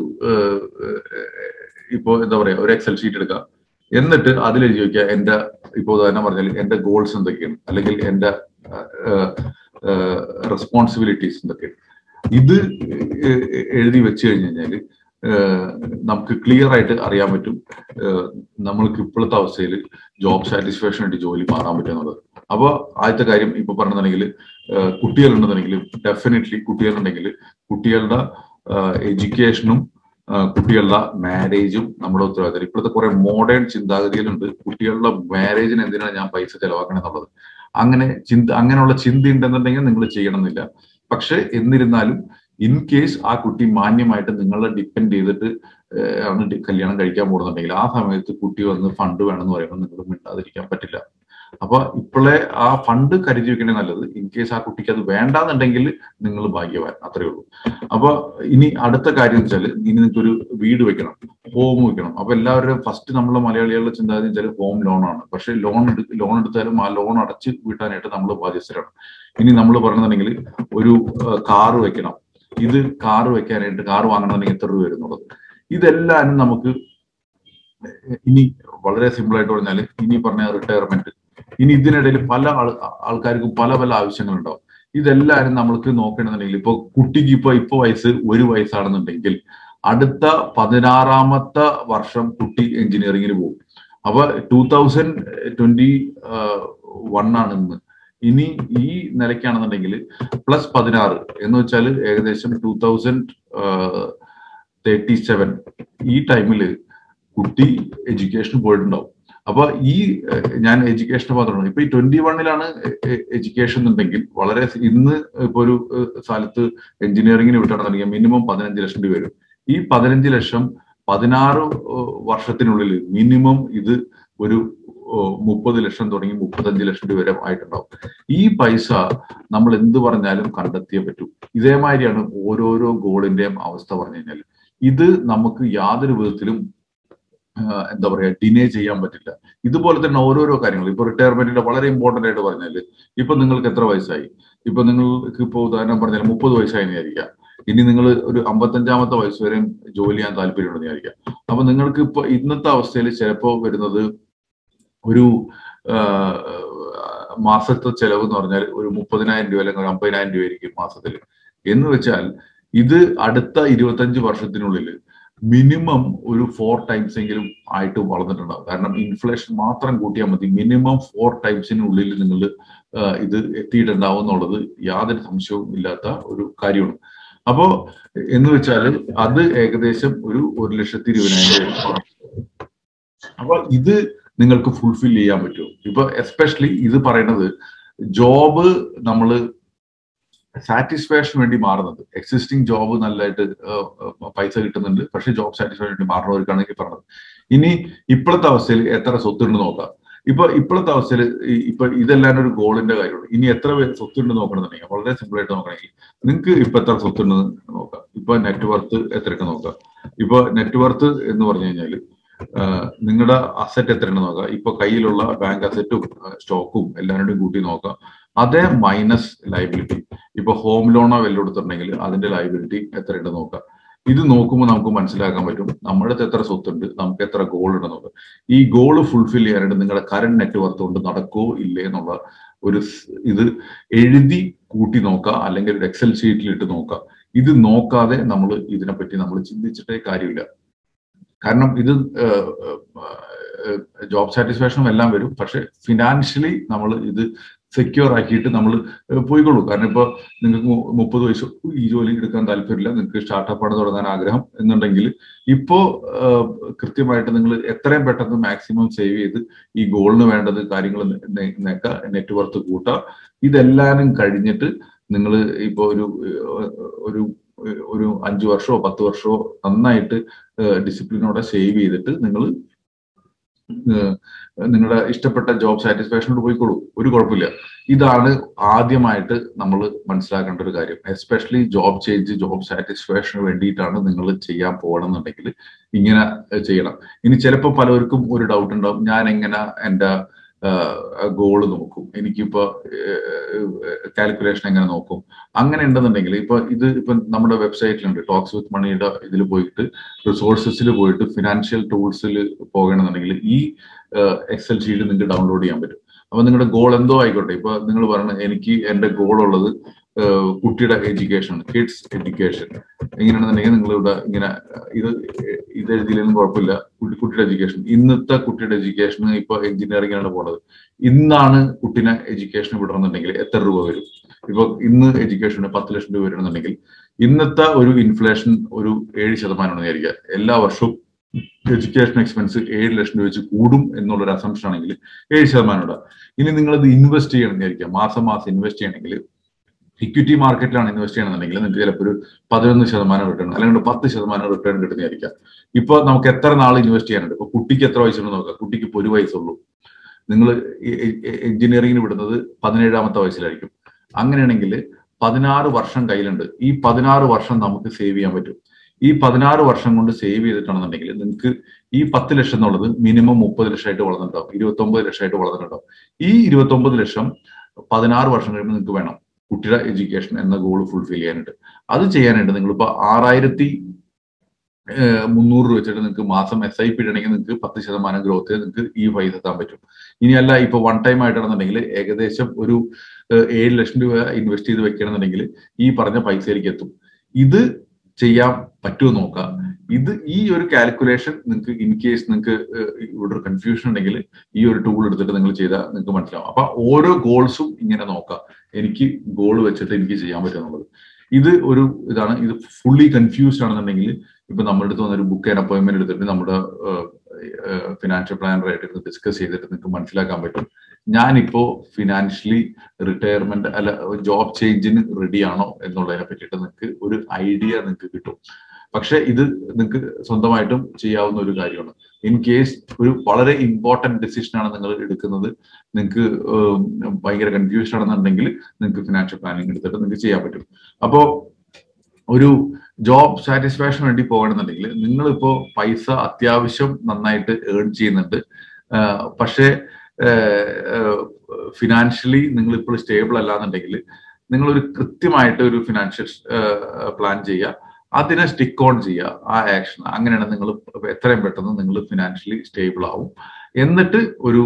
ഇപ്പോ എന്താ പറയാ ഒരു എക്സൽ ഷീറ്റ് എടുക്കുക എന്നിട്ട് അതിൽ എഴുതി വെക്കുക എന്റെ ഇപ്പോ ഉദാഹരണം പറഞ്ഞാൽ എന്റെ ഗോൾസ് എന്തൊക്കെയാണ് അല്ലെങ്കിൽ എന്റെ റെസ്പോൺസിബിലിറ്റീസ് എന്തൊക്കെയാണ് ഇത് എഴുതി വെച്ച് കഴിഞ്ഞു കഴിഞ്ഞാൽ നമുക്ക് ക്ലിയർ ആയിട്ട് അറിയാൻ പറ്റും നമ്മൾക്ക് ഇപ്പോഴത്തെ അവസ്ഥയിൽ ജോബ് സാറ്റിസ്ഫാക്ഷൻ ആയിട്ട് ജോലി മാറാൻ പറ്റും എന്നുള്ളത് അപ്പോൾ ആദ്യത്തെ കാര്യം ഇപ്പൊ പറഞ്ഞിട്ടുണ്ടെങ്കിൽ കുട്ടികളുണ്ടെന്നുണ്ടെങ്കിൽ ഡെഫിനറ്റ്ലി കുട്ടികളുണ്ടെങ്കിൽ കുട്ടികളുടെ എഡ്യൂക്കേഷനും കുട്ടികളുടെ മാരേജും നമ്മുടെ ഉത്തരവാദിത്തം ഇപ്പോഴത്തെ കുറെ മോഡേൺ ചിന്താഗതികളുണ്ട് കുട്ടികളുടെ മാരേജിന് എന്തിനാണ് ഞാൻ പൈസ ചെലവാക്കണം എന്നുള്ളത് അങ്ങനെ ചിന്ത അങ്ങനെയുള്ള ചിന്ത ഉണ്ടെന്നുണ്ടെങ്കിൽ നിങ്ങൾ ചെയ്യണമെന്നില്ല പക്ഷെ എന്നിരുന്നാലും ഇൻ കേസ് ആ കുട്ടി മാന്യമായിട്ട് നിങ്ങളെ ഡിപ്പെൻഡ് ചെയ്തിട്ട് ആണ് കല്യാണം കഴിക്കാൻ പോകുന്നുണ്ടെങ്കിൽ ആ സമയത്ത് കുട്ടി വന്ന് ഫണ്ട് വേണമെന്ന് പറയുമ്പോൾ നിങ്ങൾ മിണ്ടാതിരിക്കാൻ പറ്റില്ല അപ്പൊ ഇപ്പോഴേ ആ ഫണ്ട് കരുതി വെക്കണേ നല്ലത് ഇൻ കേസ് ആ കുട്ടിക്ക് അത് വേണ്ടാന്നുണ്ടെങ്കിൽ നിങ്ങൾ ഭാഗ്യവാൻ അത്രേ ഉള്ളൂ അപ്പൊ ഇനി അടുത്ത കാര്യം വെച്ചാൽ ഇനി നിങ്ങൾക്ക് ഒരു വീട് വെക്കണം ഹോം വെക്കണം അപ്പൊ എല്ലാവരും ഫസ്റ്റ് നമ്മളെ മലയാളികളുടെ ചിന്താഗതി വെച്ചാൽ ഹോം ലോൺ ആണ് പക്ഷെ ലോൺ ലോൺ എടുത്താലും ആ ലോൺ അടച്ച് വീട്ടാനായിട്ട് നമ്മൾ ബാധ്യസ്ഥരാണ് ഇനി നമ്മൾ പറഞ്ഞിട്ടുണ്ടെങ്കിൽ ഒരു കാറ് വെക്കണം ഇത് കാറ് വെക്കാനായിട്ട് കാറ് വാങ്ങണമെന്നുണ്ടെങ്കിൽ എത്ര രൂപ വരുന്നുള്ളത് ഇതെല്ലാം നമുക്ക് ഇനി വളരെ സിമ്പിൾ ആയിട്ട് പറഞ്ഞാൽ ഇനി പറഞ്ഞ റിട്ടയർമെന്റ് ഇനി ഇതിനിടയിൽ പല ആൾ ആൾക്കാർക്കും പല പല ആവശ്യങ്ങളുണ്ടാവും ഇതെല്ലാവരും നമ്മൾക്ക് നോക്കണമെന്നുണ്ടെങ്കിൽ ഇപ്പൊ കുട്ടിക്ക് ഇപ്പൊ ഇപ്പൊ വയസ്സ് ഒരു വയസ്സാണെന്നുണ്ടെങ്കിൽ അടുത്ത പതിനാറാമത്തെ വർഷം കുട്ടി എഞ്ചിനീയറിംഗിന് പോകും അപ്പൊ ടൂ തൗസൻഡ് ട്വന്റി വൺ ആണ് ഇന്ന് ഇനി ഈ നിലയ്ക്കാണെന്നുണ്ടെങ്കിൽ പ്ലസ് പതിനാറ് എന്ന് വെച്ചാൽ ഏകദേശം ടൂ തൗസൻഡ് തേർട്ടി സെവൻ ഈ ടൈമിൽ കുട്ടി എഡ്യൂക്കേഷൻ പോയിട്ടുണ്ടാവും അപ്പൊ ഈ ഏഹ്, ഞാൻ എഡ്യൂക്കേഷൻ മാത്രമാണ് ഇപ്പൊ ഈ ട്വന്റി വണ്ണിലാണ് എഡ്യൂക്കേഷൻ എന്നുണ്ടെങ്കിൽ വളരെ സ- ഇന്ന് ഇപ്പൊ ഒരു ഏഹ്, സ്ഥലത്ത് എഞ്ചിനീയറിംഗിന് വിട്ടാണെന്നുണ്ടെങ്കിൽ മിനിമം പതിനഞ്ച് ലക്ഷം രൂപ വരും ഈ പതിനഞ്ച് ലക്ഷം പതിനാറ് ഏഹ്, വർഷത്തിനുള്ളിൽ മിനിമം ഇത് ഒരു ഏഹ്, മുപ്പത് ലക്ഷം തുടങ്ങി മുപ്പത്തഞ്ച് ലക്ഷം രൂപ വരെ ആയിട്ടുണ്ടാവും ഈ പൈസ നമ്മൾ എന്ത് പറഞ്ഞാലും കണ്ടെത്തിയേ പറ്റൂ ഇതേമാതിരിയാണ് ഓരോരോ ഗോളിന്റെയും അവസ്ഥ പറഞ്ഞു കഴിഞ്ഞാൽ ഇത് നമുക്ക് യാതൊരു വിധത്തിലും ആഹ് എന്താ പറയാ ഡിനേ ചെയ്യാൻ പറ്റില്ല ഇതുപോലെ തന്നെ ഓരോരോ കാര്യങ്ങൾ ഇപ്പൊ റിട്ടയർമെന്റിന്റെ വളരെ ഇമ്പോർട്ടന്റ് ആയിട്ട് പറഞ്ഞാല് ഇപ്പൊ നിങ്ങൾക്ക് എത്ര വയസ്സായി ഇപ്പൊ നിങ്ങൾക്ക് ഇപ്പൊ ഉദാഹരണം പറഞ്ഞാൽ മുപ്പത് വയസ്സായി വിചാരിക്കാം ഇനി നിങ്ങൾ ഒരു അമ്പത്തഞ്ചാമത്തെ വയസ്സ് വരെയും ജോലി ചെയ്യാൻ താല്പര്യമുണ്ടെന്ന് വിചാരിക്കാം അപ്പൊ നിങ്ങൾക്ക് ഇപ്പൊ ഇന്നത്തെ അവസ്ഥയിൽ ചിലപ്പോ വരുന്നത് ഒരു ആഹ്, മാസത്തെ ചെലവ് എന്ന് പറഞ്ഞാൽ ഒരു മുപ്പതിനായിരം രൂപ അല്ലെങ്കിൽ ഒരു അമ്പതിനായിരം രൂപ ആയിരിക്കും മാസത്തിൽ എന്ന് വെച്ചാൽ ഇത് അടുത്ത ഇരുപത്തഞ്ച് വർഷത്തിനുള്ളിൽ മിനിമം ഒരു ഫോർ ടൈംസ് എങ്കിലും ആയിട്ട് വളർന്നിട്ടുണ്ടാവും കാരണം ഇൻഫ്ലേഷൻ മാത്രം കൂട്ടിയാൽ മതി മിനിമം ഫോർ ടൈംസിനുള്ളിൽ നിങ്ങൾ ഇത് എത്തിയിട്ടുണ്ടാവും എന്നുള്ളത് യാതൊരു സംശയവും ഇല്ലാത്ത ഒരു കാര്യമാണ് അപ്പോ എന്ന് വെച്ചാൽ അത് ഏകദേശം ഒരു ഒരു ലക്ഷത്തി ഇരുപതിനായിരം രൂപ അപ്പൊ ഇത് നിങ്ങൾക്ക് ഫുൾഫിൽ ചെയ്യാൻ പറ്റുമോ ഇപ്പൊ എസ്പെഷ്യലി ഇത് പറയുന്നത് ജോബ് നമ്മൾ സാറ്റിസ്ഫാക്ഷൻ വേണ്ടി മാറുന്നത് എക്സിസ്റ്റിംഗ് ജോബ് നല്ലതായിട്ട് ഏഹ്, ഏഹ്, പൈസ കിട്ടുന്നുണ്ട് പക്ഷെ ജോബ് സാറ്റിസ്ഫാക്ഷൻ വേണ്ടി മാറുന്നവർക്കാണെങ്കിൽ പറഞ്ഞത് ഇനി ഇപ്പോഴത്തെ അവസ്ഥയിൽ എത്ര സ്വത്തുണ്ട് നോക്കാം ഇപ്പൊ ഇപ്പോഴത്തെ അവസ്ഥയിൽ ഇപ്പൊ ഇതെല്ലാം ഒരു ഗോളിന്റെ കാര്യമാണ് ഇനി എത്ര പേര് സ്വത്തുണ്ട് നോക്കണമെന്നുണ്ടെങ്കിൽ വളരെ സിമ്പിൾ ആയിട്ട് നോക്കണമെങ്കിൽ നിങ്ങൾക്ക് ഇപ്പൊ എത്ര സ്വത്തുണ്ടെന്ന് നോക്കാം ഇപ്പൊ നെറ്റ് വർത്ത് എത്രയൊക്കെ നോക്കാം ഇപ്പൊ നെറ്റ് വർത്ത് എന്ന് പറഞ്ഞു കഴിഞ്ഞാൽ നിങ്ങളുടെ അസറ്റ് എത്രയുണ്ടെന്ന് നോക്കാം ഇപ്പൊ കയ്യിലുള്ള ബാങ്ക് അസറ്റും സ്റ്റോക്കും എല്ലാവരുടെയും കൂട്ടി നോക്കാം അതേ മൈനസ് ലൈബിലിറ്റി ഇപ്പൊ ഹോം ലോണോ വല്ലതും എടുത്തിട്ടുണ്ടെങ്കിൽ അതിന്റെ ലൈബിലിറ്റി എത്രയുണ്ടെന്ന് നോക്കാം ഇത് നോക്കുമ്പോൾ നമുക്ക് മനസ്സിലാക്കാൻ പറ്റും നമ്മുടെ അടുത്ത് എത്ര സ്വത്തുണ്ട് നമുക്ക് എത്ര ഗോൾ ഉണ്ടെന്ന് നോക്കാം ഈ ഗോൾ ഫുൾഫിൽ ചെയ്യാനായിട്ട് നിങ്ങളുടെ കറണ്ട് നെറ്റ് വർത്ത് കൊണ്ട് നടക്കോ ഇല്ലേ എന്നുള്ള ഒരു സ് ഇത് എഴുതി കൂട്ടി നോക്കുക അല്ലെങ്കിൽ ഒരു എക്സൽ ഷീറ്റിൽ ഇട്ട് നോക്കുക ഇത് നോക്കാതെ നമ്മൾ ഇതിനെപ്പറ്റി നമ്മൾ ചിന്തിച്ചിട്ടേ കാര്യമില്ല കാരണം ഇത് ജോബ് സാറ്റിസ്ഫാക്ഷനും എല്ലാം വരും പക്ഷെ ഫിനാൻഷ്യലി നമ്മൾ ഇത് സെക്യൂർ ആക്കിയിട്ട് നമ്മൾ പോയിക്കൊള്ളൂ കാരണം ഇപ്പൊ നിങ്ങൾക്ക് മു- മുപ്പത് വയസ്സ് ഈ ജോലി എടുക്കാൻ താല്പര്യമില്ല നിങ്ങൾക്ക് സ്റ്റാർട്ടപ്പ് ആണ് തുടങ്ങാൻ ആഗ്രഹം എന്നുണ്ടെങ്കിൽ ഇപ്പോ ഏഹ്, കൃത്യമായിട്ട് നിങ്ങൾ എത്രയും പെട്ടെന്ന് മാക്സിമം സേവ് ചെയ്ത് ഈ ഗോളിന് വേണ്ടത് കാര്യങ്ങൾ നേക്കുക നെറ്റ് വർത്ത് കൂട്ടുക ഇതെല്ലാനും കഴിഞ്ഞിട്ട് നിങ്ങൾ ഇപ്പോ ഒരു ഏഹ്, ഒരു ഒരു അഞ്ചു വർഷമോ പത്ത് വർഷമോ നന്നായിട്ട് ഡിസിപ്ലിനോടെ സേവ് ചെയ്തിട്ട് നിങ്ങൾ നിങ്ങളുടെ ഇഷ്ടപ്പെട്ട ജോബ് സാറ്റിസ്ഫാക്ഷനോട് പോയിക്കോളൂ ഒരു കുഴപ്പമില്ല ഇതാണ് ആദ്യമായിട്ട് നമ്മൾ മനസ്സിലാക്കേണ്ട ഒരു കാര്യം എസ്പെഷ്യലി ജോബ് ചേഞ്ച് ജോബ് സാറ്റിസ്ഫാക്ഷന് വേണ്ടിയിട്ടാണ് നിങ്ങൾ ചെയ്യാൻ പോകണമെന്നുണ്ടെങ്കിൽ ഇങ്ങനെ ഏഹ്, ചെയ്യണം ഇനി ചിലപ്പോൾ പലർക്കും ഒരു ഡൗട്ട് ഉണ്ടാവും ഞാൻ എങ്ങനെ എൻ്റെ ഗോള് നോക്കും എനിക്കിപ്പോ കാൽക്കുലേഷൻ എങ്ങനെ നോക്കും അങ്ങനെ ഉണ്ടെന്നുണ്ടെങ്കിൽ ഇപ്പൊ ഇത് ഇപ്പൊ നമ്മുടെ വെബ്സൈറ്റിലുണ്ട് ടോക്സ് വിത്ത് മണിയുടെ ഇതിൽ പോയിട്ട് റിസോഴ്സസിൽ പോയിട്ട് ഫിനാൻഷ്യൽ ടൂൾസിൽ പോകണമെന്നുണ്ടെങ്കിൽ ഈ എക്സൽ ഷീറ്റ് നിങ്ങൾക്ക് ഡൗൺലോഡ് ചെയ്യാൻ പറ്റും അപ്പൊ നിങ്ങളുടെ ഗോൾ എന്തോ ആയിക്കോട്ടെ ഇപ്പൊ നിങ്ങൾ പറഞ്ഞ എനിക്ക് എന്റെ ഗോൾ ഉള്ളത് ഏഹ്, കുട്ടിയുടെ എഡ്യൂക്കേഷൻ കിഡ്സ് എഡ്യൂക്കേഷൻ എങ്ങനെയാണെന്നുണ്ടെങ്കിൽ നിങ്ങൾ ഇവിടെ ഇങ്ങനെ ഇത് ഇത് എഴുതിയില്ലെങ്കിലും കുഴപ്പമില്ല കുട്ടി കുട്ടിയുടെ എഡ്യൂക്കേഷൻ ഇന്നത്തെ കുട്ടിയുടെ എഡ്യൂക്കേഷൻ ഇപ്പൊ എഞ്ചിനീയറിംഗ് ആണ് പോണത് ഇന്നാണ് കുട്ടീനെ എഡ്യൂക്കേഷൻ വിടണമെന്നുണ്ടെങ്കിൽ എത്ര രൂപ വരും ഇപ്പൊ ഇന്ന് എഡ്യൂക്കേഷന് പത്ത് ലക്ഷം രൂപ വരണമെന്നുണ്ടെങ്കിൽ ഇന്നത്തെ ഒരു ഇൻഫ്ലേഷൻ ഒരു ഏഴ് ശതമാനമാണ് വിചാരിക്കുക എല്ലാ വർഷവും എഡ്യൂക്കേഷൻ എക്സ്പെൻസ് ഏഴ് ലക്ഷം രൂപ വെച്ച് കൂടും എന്നുള്ളൊരു അസംഷൻ ആണെങ്കിൽ ഏഴ് ശതമാനം ഉണ്ടാവും ഇനി നിങ്ങളത് ഇൻവെസ്റ്റ് ചെയ്യണം വിചാരിക്കുക മാസം മാസം ഇൻവെസ്റ്റ് ചെയ്യണമെങ്കിൽ ഇക്വിറ്റി മാർക്കറ്റിലാണ് ഇൻവെസ്റ്റ് ചെയ്യണമെന്നുണ്ടെങ്കിൽ നിങ്ങൾക്ക് ചിലപ്പോൾ ഒരു പതിനൊന്ന് ശതമാനം റിട്ടേൺ അല്ലെങ്കിൽ ഒരു പത്ത് ശതമാനം റിട്ടേൺ കിട്ടുന്നതായിരിക്കാം ഇപ്പൊ നമുക്ക് എത്ര നാൾ ഇൻവെസ്റ്റ് ചെയ്യാനുണ്ട് ഇപ്പൊ കുട്ടിക്ക് എത്ര വയസ്സുണ്ടെന്ന് നോക്കാം കുട്ടിക്ക് ഇപ്പൊ ഒരു വയസ്സുള്ളൂ നിങ്ങൾ എഞ്ചിനീയറിംഗിന് വിടുന്നത് പതിനേഴാമത്തെ വയസ്സിലായിരിക്കും അങ്ങനെയാണെങ്കിൽ പതിനാറ് വർഷം കയ്യിലുണ്ട് ഈ പതിനാറ് വർഷം നമുക്ക് സേവ് ചെയ്യാൻ പറ്റും ഈ പതിനാറ് വർഷം കൊണ്ട് സേവ് ചെയ്തിട്ടാണെന്നുണ്ടെങ്കിൽ നിങ്ങൾക്ക് ഈ പത്ത് ലക്ഷം എന്നുള്ളത് മിനിമം മുപ്പത് ലക്ഷമായിട്ട് വളർന്നിട്ടുണ്ടാവും ഇരുപത്തി ഒമ്പത് ലക്ഷമായിട്ട് വളർന്നിട്ടുണ്ടാവും ഈ ഇരുപത്തി ഒമ്പത് ലക്ഷം പതിനാറ് വർഷം കഴിയുമ്പോൾ നിങ്ങൾക്ക് വേണം കുട്ടിയുടെ എഡ്യൂക്കേഷൻ എന്ന ഗോൾ ഫുൾഫിൽ ചെയ്യാനായിട്ട് അത് ചെയ്യാനായിട്ട് നിങ്ങളിപ്പോ ആറായിരത്തി ഏഹ് മുന്നൂറ് രൂപ വെച്ചിട്ട് നിങ്ങൾക്ക് മാസം എസ് ഐ പി ഇടണമെങ്കിൽ നിങ്ങൾക്ക് പത്ത് ശതമാനം ഗ്രോത്ത് നിങ്ങൾക്ക് ഈ പൈസ എത്താൻ പറ്റും ഇനിയല്ല ഇപ്പൊ വൺ ടൈം ആയിട്ടാണെന്നുണ്ടെങ്കിൽ ഏകദേശം ഒരു ഏഹ് ഏഴ് ലക്ഷം രൂപ ഇൻവെസ്റ്റ് ചെയ്ത് വെക്കണമെന്നുണ്ടെങ്കിൽ ഈ പറഞ്ഞ പൈസയിലേക്ക് എത്തും ഇത് ചെയ്യാൻ പറ്റുമോ നോക്കാം ഇത് ഈ ഒരു കാൽക്കുലേഷൻ നിങ്ങൾക്ക് ഇൻ കേസ് നിങ്ങൾക്ക് ഇവിടെ ഒരു കൺഫ്യൂഷൻ ഉണ്ടെങ്കിൽ ഈ ഒരു ടൂൾ എടുത്തിട്ട് നിങ്ങൾ ചെയ്താൽ നിങ്ങൾക്ക് മനസ്സിലാവും അപ്പൊ ഓരോ ഗോൾസും ഇങ്ങനെ നോക്കാം എനിക്ക് ഗോൾ വെച്ചിട്ട് എനിക്ക് ചെയ്യാൻ പറ്റും എന്നുള്ളത് ഇത് ഒരു ഇതാണ് ഇത് ഫുള്ളി കൺഫ്യൂസ്ഡ് ആണെന്നുണ്ടെങ്കിൽ ഇപ്പൊ നമ്മുടെ അടുത്ത് വന്നൊരു ബുക്ക് ആൻഡ് അപ്പോയിന്റ്മെന്റ് എടുത്തിട്ട് നമ്മുടെ ഫിനാൻഷ്യൽ പ്ലാനറായിട്ട് ഇരുന്ന് ഡിസ്കസ് ചെയ്തിട്ട് നിങ്ങൾക്ക് മനസ്സിലാക്കാൻ പറ്റും ഞാനിപ്പോ ഫിനാൻഷ്യലി റിട്ടയർമെന്റ് അല്ല ജോബ് ചേഞ്ചിന് റെഡി ആണോ എന്നുള്ളതിനെ പറ്റിയിട്ട് നിങ്ങൾക്ക് ഒരു ഐഡിയ നിങ്ങൾക്ക് കിട്ടും പക്ഷെ ഇത് നിങ്ങൾക്ക് സ്വന്തമായിട്ടും ചെയ്യാവുന്ന ഒരു കാര്യമാണ് ഇൻ കേസ് ഒരു വളരെ ഇമ്പോർട്ടന്റ് ഡിസിഷൻ ആണ് നിങ്ങൾ എടുക്കുന്നത് നിങ്ങൾക്ക് ഭയങ്കര കൺഫ്യൂഷൻ ആണെന്നുണ്ടെങ്കിൽ നിങ്ങൾക്ക് ഫിനാൻഷ്യൽ പ്ലാനിങ് എടുത്തിട്ട് നിങ്ങൾക്ക് ചെയ്യാൻ പറ്റും അപ്പോ ഒരു ജോബ് സാറ്റിസ്ഫാക്ഷൻ വേണ്ടി പോകണമെന്നുണ്ടെങ്കിൽ നിങ്ങളിപ്പോ പൈസ അത്യാവശ്യം നന്നായിട്ട് ഏൺ ചെയ്യുന്നുണ്ട് പക്ഷേ ഫിനാൻഷ്യലി നിങ്ങൾ ഇപ്പോൾ സ്റ്റേബിൾ അല്ലാന്നുണ്ടെങ്കിൽ നിങ്ങൾ ഒരു കൃത്യമായിട്ട് ഒരു ഫിനാൻഷ്യൽ പ്ലാൻ ചെയ്യുക അതിനെ സ്റ്റിക്ക് ഓൺ ചെയ്യുക ആ ആക്ഷൻ അങ്ങനെയാണ് നിങ്ങൾ എത്രയും പെട്ടെന്ന് നിങ്ങൾ ഫിനാൻഷ്യലി സ്റ്റേബിൾ ആവും എന്നിട്ട് ഒരു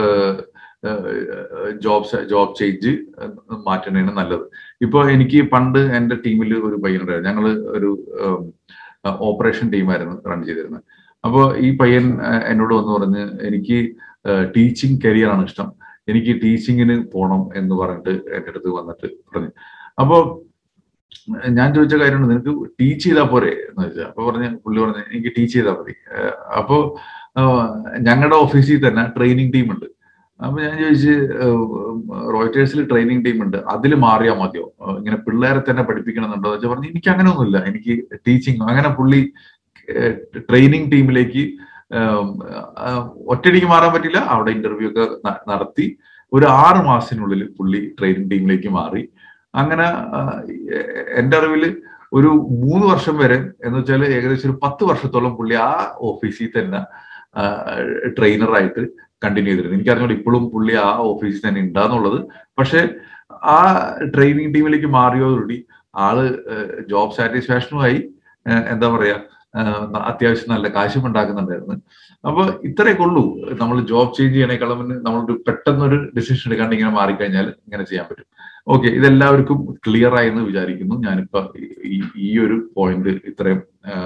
ജോബ് ജോബ് ചേഞ്ച് മാറ്റുന്നതാണ് നല്ലത് ഇപ്പൊ എനിക്ക് പണ്ട് എന്റെ ടീമിൽ ഒരു പയ്യനുണ്ടായിരുന്നു ഞങ്ങൾ ഒരു ഓപ്പറേഷൻ ടീമായിരുന്നു റൺ ചെയ്തിരുന്നത് അപ്പോൾ ഈ പയ്യൻ എന്നോട് വന്ന് പറഞ്ഞ് എനിക്ക് ടീച്ചിങ് കരിയർ ആണ് ഇഷ്ടം എനിക്ക് ടീച്ചിങ്ങിന് പോകണം എന്ന് പറഞ്ഞിട്ട് എൻ്റെ അടുത്ത് വന്നിട്ട് പറഞ്ഞു അപ്പോൾ ഞാൻ ചോദിച്ച കാര്യമാണ് നിനക്ക് ടീച്ച് ചെയ്താൽ പോരെ എന്ന് വെച്ചാൽ അപ്പൊ പറഞ്ഞ പുള്ളി പറഞ്ഞ എനിക്ക് ടീച്ച് ചെയ്താൽ മതി അപ്പോ ഞങ്ങളുടെ ഓഫീസിൽ തന്നെ ട്രെയിനിങ് ടീം ഉണ്ട് അപ്പൊ ഞാൻ ചോദിച്ച് റോയിറ്റേഴ്സിൽ ട്രെയിനിങ് ടീം ഉണ്ട് അതിൽ മാറിയാൽ മതിയോ ഇങ്ങനെ പിള്ളേരെ തന്നെ പഠിപ്പിക്കണമെന്നുണ്ടോ വെച്ചാൽ പറഞ്ഞു എനിക്ക് അങ്ങനെ ഒന്നുമില്ല എനിക്ക് ടീച്ചിങ് അങ്ങനെ പുള്ളി ട്രെയിനിങ് ടീമിലേക്ക് ഒറ്റയടിക്ക് മാറാൻ പറ്റില്ല അവിടെ ഇന്റർവ്യൂ ഒക്കെ നടത്തി ഒരു ആറ് മാസത്തിനുള്ളിൽ പുള്ളി ട്രെയിനിങ് ടീമിലേക്ക് മാറി അങ്ങനെ എന്റെ അറിവിൽ ഒരു മൂന്ന് വർഷം വരെ എന്ന് വെച്ചാൽ ഏകദേശം ഒരു പത്ത് വർഷത്തോളം പുള്ളി ആ ഓഫീസിൽ തന്നെ ട്രെയിനറായിട്ട് കണ്ടിന്യൂ ചെയ്തിരുന്നു എനിക്കറിഞ്ഞോളൂ ഇപ്പോഴും പുള്ളി ആ ഓഫീസിൽ തന്നെ ഉണ്ടാന്നുള്ളത് പക്ഷെ ആ ട്രെയിനിങ് ടീമിലേക്ക് മാറിയോടുകൂടി ആള് ജോബ് സാറ്റിസ്ഫാക്ഷനുമായി എന്താ പറയാ അത്യാവശ്യം നല്ല കാശും ഉണ്ടാക്കുന്നുണ്ടായിരുന്നു അപ്പൊ ഇത്രയൊക്കെ ഉള്ളൂ നമ്മൾ ജോബ് ചേഞ്ച് ചെയ്യണേക്കാളും നമ്മളൊരു പെട്ടെന്നൊരു ഡിസിഷൻ എടുക്കാണ്ട് ഇങ്ങനെ മാറിക്കഴിഞ്ഞാൽ ഇങ്ങനെ ചെയ്യാൻ പറ്റും ഓക്കെ ഇതെല്ലാവർക്കും ക്ലിയർ ആയി എന്ന് വിചാരിക്കുന്നു ഞാനിപ്പോ ഈ ഒരു പോയിന്റ് ഇത്രയും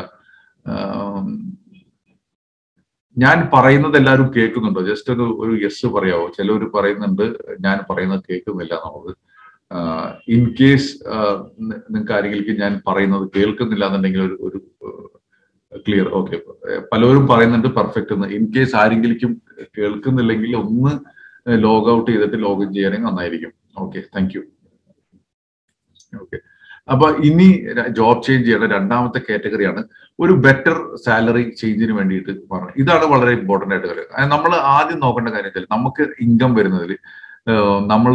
ഞാൻ പറയുന്നത് എല്ലാവരും കേൾക്കുന്നുണ്ടോ ജസ്റ്റ് ഒരു ഒരു യെസ് പറയാവോ ചിലവർ പറയുന്നുണ്ട് ഞാൻ പറയുന്നത് കേൾക്കുന്നില്ല എന്നുള്ളത് ഇൻ കേസ് നിങ്ങൾക്ക് ആരെങ്കിലും ഞാൻ പറയുന്നത് കേൾക്കുന്നില്ല എന്നുണ്ടെങ്കിൽ ഒരു ഒരു ക്ലിയർ ഓക്കെ പലരും പറയുന്നുണ്ട് പെർഫെക്റ്റ് എന്ന് ഇൻ കേസ് ആരെങ്കിലും കേൾക്കുന്നില്ലെങ്കിൽ ഒന്ന് ലോഗ് ഔട്ട് ചെയ്തിട്ട് ലോഗിൻ ചെയ്യാനെങ്കിൽ നന്നായിരിക്കും ഓക്കെ താങ്ക് യു ഓക്കെ അപ്പൊ ഇനി ജോബ് ചേഞ്ച് ചെയ്യേണ്ട രണ്ടാമത്തെ കാറ്റഗറിയാണ് ഒരു ബെറ്റർ സാലറി ചേഞ്ചിന് വേണ്ടിയിട്ട് പറഞ്ഞു ഇതാണ് വളരെ ഇമ്പോർട്ടന്റ് ആയിട്ട് കാര്യം നമ്മൾ ആദ്യം നോക്കേണ്ട കാര്യം വെച്ചാൽ നമുക്ക് ഇൻകം വരുന്നതിൽ നമ്മൾ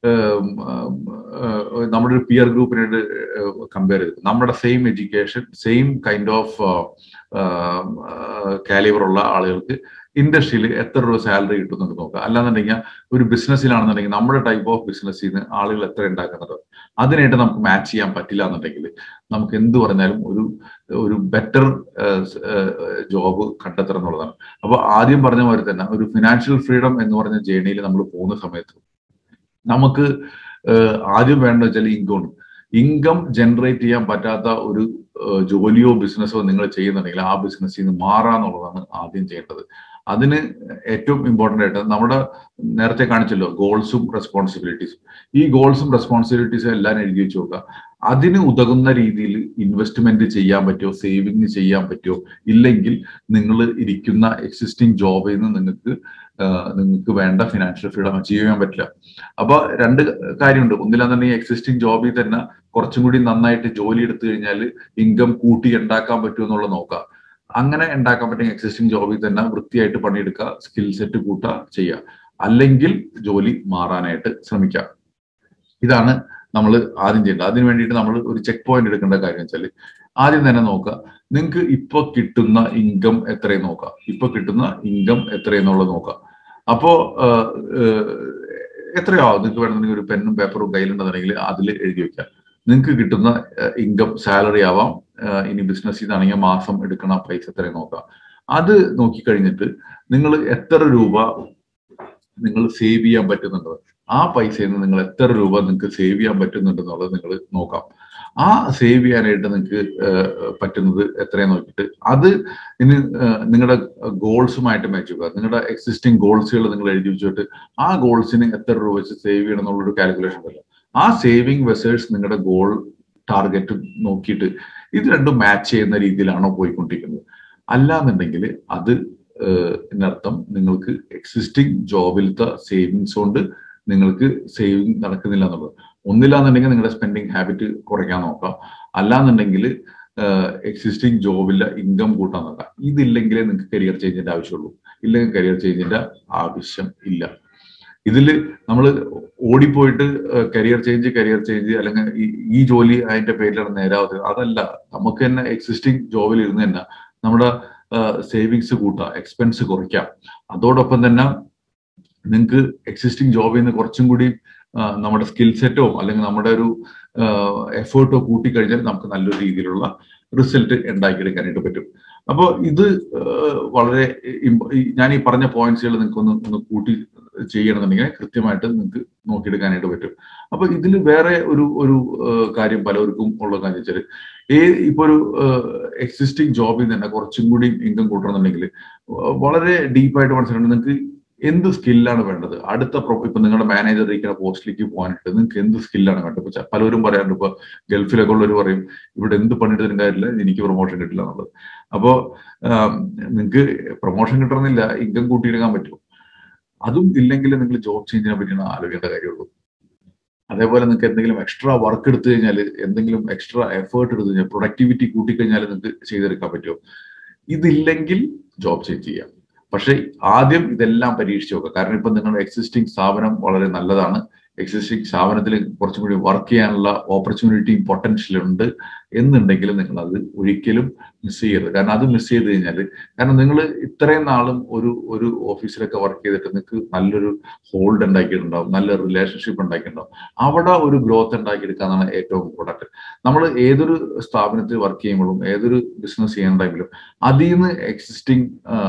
നമ്മുടെ ഒരു പിയർ ഗ്രൂപ്പിനായിട്ട് കമ്പയർ ചെയ്ത് നമ്മുടെ same education same kind of calibre ഉള്ള ആളുകൾക്ക് ഇൻഡസ്ട്രിയിൽ എത്ര രൂപ സാലറി കിട്ടുന്നുണ്ട് നോക്കുക അല്ലാന്നുണ്ടെങ്കിൽ ഒരു ബിസിനസ്സിലാണെന്നുണ്ടെങ്കിൽ നമ്മുടെ ടൈപ്പ് ഓഫ് ബിസിനസ്സിൽ നിന്ന് ആളുകൾ എത്ര ഉണ്ടാക്കുന്നുണ്ട് അതിനായിട്ട് നമുക്ക് മാച്ച് ചെയ്യാൻ പറ്റില്ല എന്നുണ്ടെങ്കിൽ നമുക്ക് എന്ത് പറഞ്ഞാലും ഒരു ഒരു ബെറ്റർ ജോബ് കണ്ടെത്തണം എന്നുള്ളതാണ് അപ്പൊ ആദ്യം പറഞ്ഞ മാതിരി തന്നെ ഒരു ഫിനാൻഷ്യൽ ഫ്രീഡം എന്ന് പറഞ്ഞ ജേണിയിൽ നമ്മൾ പോകുന്ന സമയത്ത് നമുക്ക് ആദ്യം വേണ്ട വെച്ചാൽ ഇൻകം ഇൻകം ജനറേറ്റ് ചെയ്യാൻ പറ്റാത്ത ഒരു ജോലിയോ ബിസിനസ്സോ നിങ്ങൾ ചെയ്യുന്നുണ്ടെങ്കിൽ ആ ബിസിനസ്സിൽ നിന്ന് മാറാന്നുള്ളതാണ് ആദ്യം ചെയ്യേണ്ടത് അതിന് ഏറ്റവും ഇമ്പോർട്ടൻ്റ് ആയിട്ട് നമ്മുടെ നേരത്തെ കാണിച്ചല്ലോ ഗോൾസും റെസ്പോൺസിബിലിറ്റീസും ഈ ഗോൾസും റെസ്പോൺസിബിലിറ്റീസും എല്ലാം എഴുതി വെച്ച് നോക്കുക അതിന് ഉതകുന്ന രീതിയിൽ ഇൻവെസ്റ്റ്മെന്റ് ചെയ്യാൻ പറ്റുമോ സേവിങ് ചെയ്യാൻ പറ്റുമോ ഇല്ലെങ്കിൽ നിങ്ങൾ ഇരിക്കുന്ന എക്സിസ്റ്റിംഗ് ജോബിൽ നിന്ന് നിങ്ങൾക്ക് നിങ്ങൾക്ക് വേണ്ട ഫിനാൻഷ്യൽ ഫ്രീഡം അച്ചീവ് ചെയ്യാൻ പറ്റില്ല അപ്പൊ രണ്ട് കാര്യമുണ്ട് ഒന്നിലാന്നുണ്ടെങ്കിൽ എക്സിസ്റ്റിംഗ് ജോബിൽ തന്നെ കുറച്ചും കൂടി നന്നായിട്ട് ജോലി എടുത്തു കഴിഞ്ഞാൽ ഇൻകം കൂട്ടി ഉണ്ടാക്കാൻ പറ്റുമോ എന്നുള്ളത് നോക്കുക അങ്ങനെ ഉണ്ടാക്കാൻ പറ്റുന്ന എക്സിസ്റ്റിംഗ് ജോബിൽ തന്നെ വൃത്തിയായിട്ട് പണിയെടുക്കുക സ്കിൽ സെറ്റ് കൂട്ടുക ചെയ്യുക അല്ലെങ്കിൽ ജോലി മാറാനായിട്ട് ശ്രമിക്കുക ഇതാണ് നമ്മൾ ആദ്യം ചെയ്യേണ്ടത് അതിന് വേണ്ടിയിട്ട് നമ്മൾ ഒരു ചെക്ക് പോയിന്റ് എടുക്കേണ്ട കാര്യം വെച്ചാൽ ആദ്യം തന്നെ നോക്കുക നിങ്ങൾക്ക് ഇപ്പൊ കിട്ടുന്ന ഇൻകം എത്രയും നോക്കുക ഇപ്പൊ കിട്ടുന്ന ഇൻകം എത്രയെന്നുള്ളത് നോക്കുക അപ്പോ എത്രയോ നിങ്ങൾക്ക് വേണമെന്നുണ്ടെങ്കിൽ ഒരു പെന്നും പേപ്പറും കയ്യിലുണ്ടെന്നുണ്ടെങ്കിൽ അതിൽ എഴുതി വെക്കുക നിങ്ങൾക്ക് കിട്ടുന്ന ഇൻകം സാലറി ആവാം ഇനി ബിസിനസ് ചെയ്താണെങ്കിൽ മാസം എടുക്കണ പൈസ എത്രയും നോക്കാം അത് നോക്കിക്കഴിഞ്ഞിട്ട് നിങ്ങൾ എത്ര രൂപ നിങ്ങൾ സേവ് ചെയ്യാൻ പറ്റുന്നുണ്ട് ആ പൈസയിൽ നിന്ന് നിങ്ങൾ എത്ര രൂപ നിങ്ങൾക്ക് സേവ് ചെയ്യാൻ പറ്റുന്നുണ്ടെന്നുള്ളത് നിങ്ങൾ നോക്കാം ആ സേവ് ചെയ്യാനായിട്ട് നിങ്ങൾക്ക് പറ്റുന്നത് എത്രയെന്ന് നോക്കിയിട്ട് അത് ഇനി നിങ്ങളുടെ ഗോൾസുമായിട്ട് മാച്ച് ചെയ്യുക നിങ്ങളുടെ എക്സിസ്റ്റിംഗ് ഗോൾസുകൾ നിങ്ങൾ എഴുതി വെച്ചിട്ട് ആ ഗോൾസിന് എത്ര രൂപ വെച്ച് സേവ് ചെയ്യണം എന്നുള്ളൊരു കാൽക്കുലേഷൻ ഉണ്ടല്ലോ ആ സേവിങ് വെസേഴ്സ് നിങ്ങളുടെ ഗോൾ ടാർഗറ്റ് നോക്കിയിട്ട് ഇത് രണ്ടും മാച്ച് ചെയ്യുന്ന രീതിയിലാണോ പോയിക്കൊണ്ടിരിക്കുന്നത് അല്ലാന്നുണ്ടെങ്കിൽ അത് എന്നർത്ഥം നിങ്ങൾക്ക് എക്സിസ്റ്റിംഗ് ജോബിലത്തെ സേവിങ്സ് കൊണ്ട് നിങ്ങൾക്ക് സേവിങ് നടക്കുന്നില്ല എന്നുള്ളത് ഒന്നില്ലാന്നുണ്ടെങ്കിൽ നിങ്ങളുടെ സ്പെൻഡിങ് ഹാബിറ്റ് കുറയ്ക്കാൻ നോക്കാം അല്ലാന്നുണ്ടെങ്കിൽ എക്സിസ്റ്റിംഗ് ജോബിലെ ഇൻകം കൂട്ടാൻ നോക്കാം ഇതില്ലെങ്കിലേ നിങ്ങൾക്ക് കരിയർ ചേഞ്ചിന്റെ ആവശ്യമുള്ളൂ ഇല്ലെങ്കിൽ കരിയർ ചേഞ്ചിന്റെ ആവശ്യം ഇല്ല ഇതിൽ നമ്മൾ ഓടിപ്പോയിട്ട് കരിയർ ചേഞ്ച് കരിയർ ചേഞ്ച് അല്ലെങ്കിൽ ഈ ജോലി അതിന്റെ പേരിലാണ് നേരാവത് അതല്ല നമുക്ക് തന്നെ എക്സിസ്റ്റിംഗ് ജോബിൽ ഇരുന്ന് തന്നെ നമ്മുടെ സേവിങ്സ് കൂട്ടാം എക്സ്പെൻസ് കുറയ്ക്കാം അതോടൊപ്പം തന്നെ നിങ്ങൾക്ക് എക്സിസ്റ്റിംഗ് ജോബിൽ നിന്ന് കുറച്ചും കൂടി നമ്മുടെ സ്കിൽ സെറ്റോ അല്ലെങ്കിൽ നമ്മുടെ ഒരു എഫേർട്ടോ കൂട്ടിക്കഴിഞ്ഞാൽ നമുക്ക് നല്ലൊരു രീതിയിലുള്ള റിസൾട്ട് ഉണ്ടാക്കിയെടുക്കാനായിട്ട് പറ്റും അപ്പോൾ ഇത് വളരെ ഞാൻ ഈ പറഞ്ഞ പോയിന്റ്സുകൾ നിങ്ങൾക്ക് ഒന്ന് ഒന്ന് കൂട്ടി ചെയ്യണമെന്നുണ്ടെങ്കിൽ കൃത്യമായിട്ട് നിങ്ങൾക്ക് നോക്കിയെടുക്കാനായിട്ട് പറ്റും അപ്പൊ ഇതിൽ വേറെ ഒരു ഒരു കാര്യം പലർക്കും ഉള്ള കാര്യം വെച്ചാൽ ഏ ഇപ്പൊ ഒരു എക്സിസ്റ്റിംഗ് ജോബിൽ തന്നെ കുറച്ചും കൂടി ഇൻകം കൂട്ടണമെന്നുണ്ടെങ്കിൽ വളരെ ഡീപ്പായിട്ട് മനസ്സിലാക്കണം നിങ്ങൾക്ക് എന്ത് സ്കില്ലാണ് വേണ്ടത് അടുത്ത ഇപ്പൊ നിങ്ങളുടെ മാനേജർ ഇരിക്കുന്ന പോസ്റ്റിലേക്ക് പോകാനായിട്ട് നിങ്ങൾക്ക് എന്ത് സ്കില്ലാണ് വേണ്ടത് ഇപ്പൊ പലരും പറയാറുണ്ട് ഇപ്പൊ ഗൾഫിലൊക്കെ ഉള്ളവർ പറയും ഇവിടെ എന്ത് പണിയെടുത്തതിന് കാര്യമില്ല എനിക്ക് പ്രൊമോഷൻ കിട്ടില്ല എന്നുള്ളത് അപ്പോ നിങ്ങൾക്ക് പ്രൊമോഷൻ കിട്ടണമെന്നില്ല ഇൻകം കൂട്ടിയെടുക്കാൻ പറ്റും അതും ഇല്ലെങ്കിൽ നിങ്ങൾ ജോബ് ചേഞ്ചിനെ പറ്റിയാണ് ആലോചിക്കേണ്ട കാര്യമുള്ളൂ അതേപോലെ നിങ്ങൾക്ക് എന്തെങ്കിലും എക്സ്ട്രാ വർക്ക് എടുത്തു കഴിഞ്ഞാൽ എന്തെങ്കിലും എക്സ്ട്രാ എഫേർട്ട് എടുത്തു കഴിഞ്ഞാൽ പ്രൊഡക്ടിവിറ്റി കൂട്ടിക്കഴിഞ്ഞാൽ നിങ്ങൾക്ക് ചെയ്തെടുക്കാൻ പറ്റുമോ ഇതില്ലെങ്കിൽ ജോബ് ചേഞ്ച് ചെയ്യാം പക്ഷെ ആദ്യം ഇതെല്ലാം പരീക്ഷിച്ച് നോക്കുക കാരണം ഇപ്പൊ നിങ്ങളുടെ എക്സിസ്റ്റിംഗ് സ്ഥാപനം വളരെ നല്ലതാണ് എക്സിസ്റ്റിംഗ് സ്ഥാപനത്തിൽ കുറച്ചും കൂടി വർക്ക് ചെയ്യാനുള്ള ഓപ്പർച്യൂണിറ്റിയും പൊട്ടൻഷ്യലും ഉണ്ട് എന്നുണ്ടെങ്കിൽ നിങ്ങൾ അത് ഒരിക്കലും മിസ് ചെയ്യരുത് കാരണം അത് മിസ് ചെയ്ത് കഴിഞ്ഞാൽ കാരണം നിങ്ങൾ ഇത്രയും നാളും ഒരു ഒരു ഓഫീസിലൊക്കെ വർക്ക് ചെയ്തിട്ട് നിങ്ങൾക്ക് നല്ലൊരു ഹോൾഡ് ഉണ്ടാക്കിയിട്ടുണ്ടാവും നല്ല റിലേഷൻഷിപ്പ് ഉണ്ടാക്കിയിട്ടുണ്ടാവും അവിടെ ഒരു ഗ്രോത്ത് ഉണ്ടാക്കിയെടുക്കാന്നാണ് ഏറ്റവും ഇമ്പോർട്ടൻറ്റ് നമ്മൾ ഏതൊരു സ്ഥാപനത്തിൽ വർക്ക് ചെയ്യുമ്പോഴും ഏതൊരു ബിസിനസ് ചെയ്യുന്ന ടൈമിലും അതിൽ നിന്ന് എക്സിസ്റ്റിംഗ്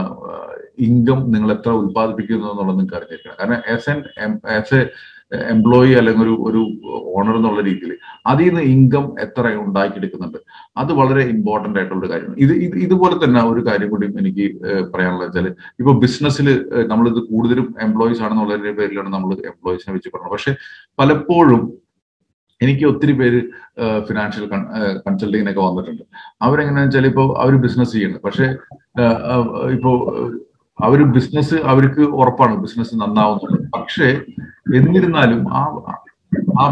ഇൻകം നിങ്ങൾ എത്ര ഉത്പാദിപ്പിക്കുന്നു എന്നുള്ളത് നിങ്ങൾക്ക് അറിഞ്ഞിരിക്കണം കാരണം as an as a employee അല്ലെങ്കിൽ ഒരു ഒരു ഓണർ എന്നുള്ള രീതിയിൽ അതിൽ നിന്ന് ഇൻകം എത്ര ഉണ്ടാക്കിയെടുക്കുന്നുണ്ട് അത് വളരെ ഇമ്പോർട്ടന്റ് ആയിട്ടുള്ള ഒരു കാര്യമാണ് ഇത് ഇത് ഇതുപോലെ തന്നെ ഒരു കാര്യം കൂടി എനിക്ക് പറയാനുള്ളത് വെച്ചാൽ ഇപ്പൊ ബിസിനസ്സിൽ നമ്മളിത് കൂടുതലും എംപ്ലോയീസ് ആണെന്നുള്ളതിന്റെ പേരിലാണ് നമ്മൾ എംപ്ലോയീസിനെ വെച്ച് പറയുന്നത് പക്ഷെ പലപ്പോഴും എനിക്ക് ഒത്തിരി പേര് ഫിനാൻഷ്യൽ കൺസൾട്ടിങ്ങിനൊക്കെ വന്നിട്ടുണ്ട് അവരെങ്ങനെയാണെന്ന് വെച്ചാൽ ഇപ്പോൾ അവർ ബിസിനസ് ചെയ്യുന്നത് പക്ഷെ ഇപ്പോ അവർ ബിസിനസ് അവർക്ക് ഉറപ്പാണ് ബിസിനസ് നന്നാവുന്നുള്ളത് പക്ഷേ എന്നിരുന്നാലും ആ ആ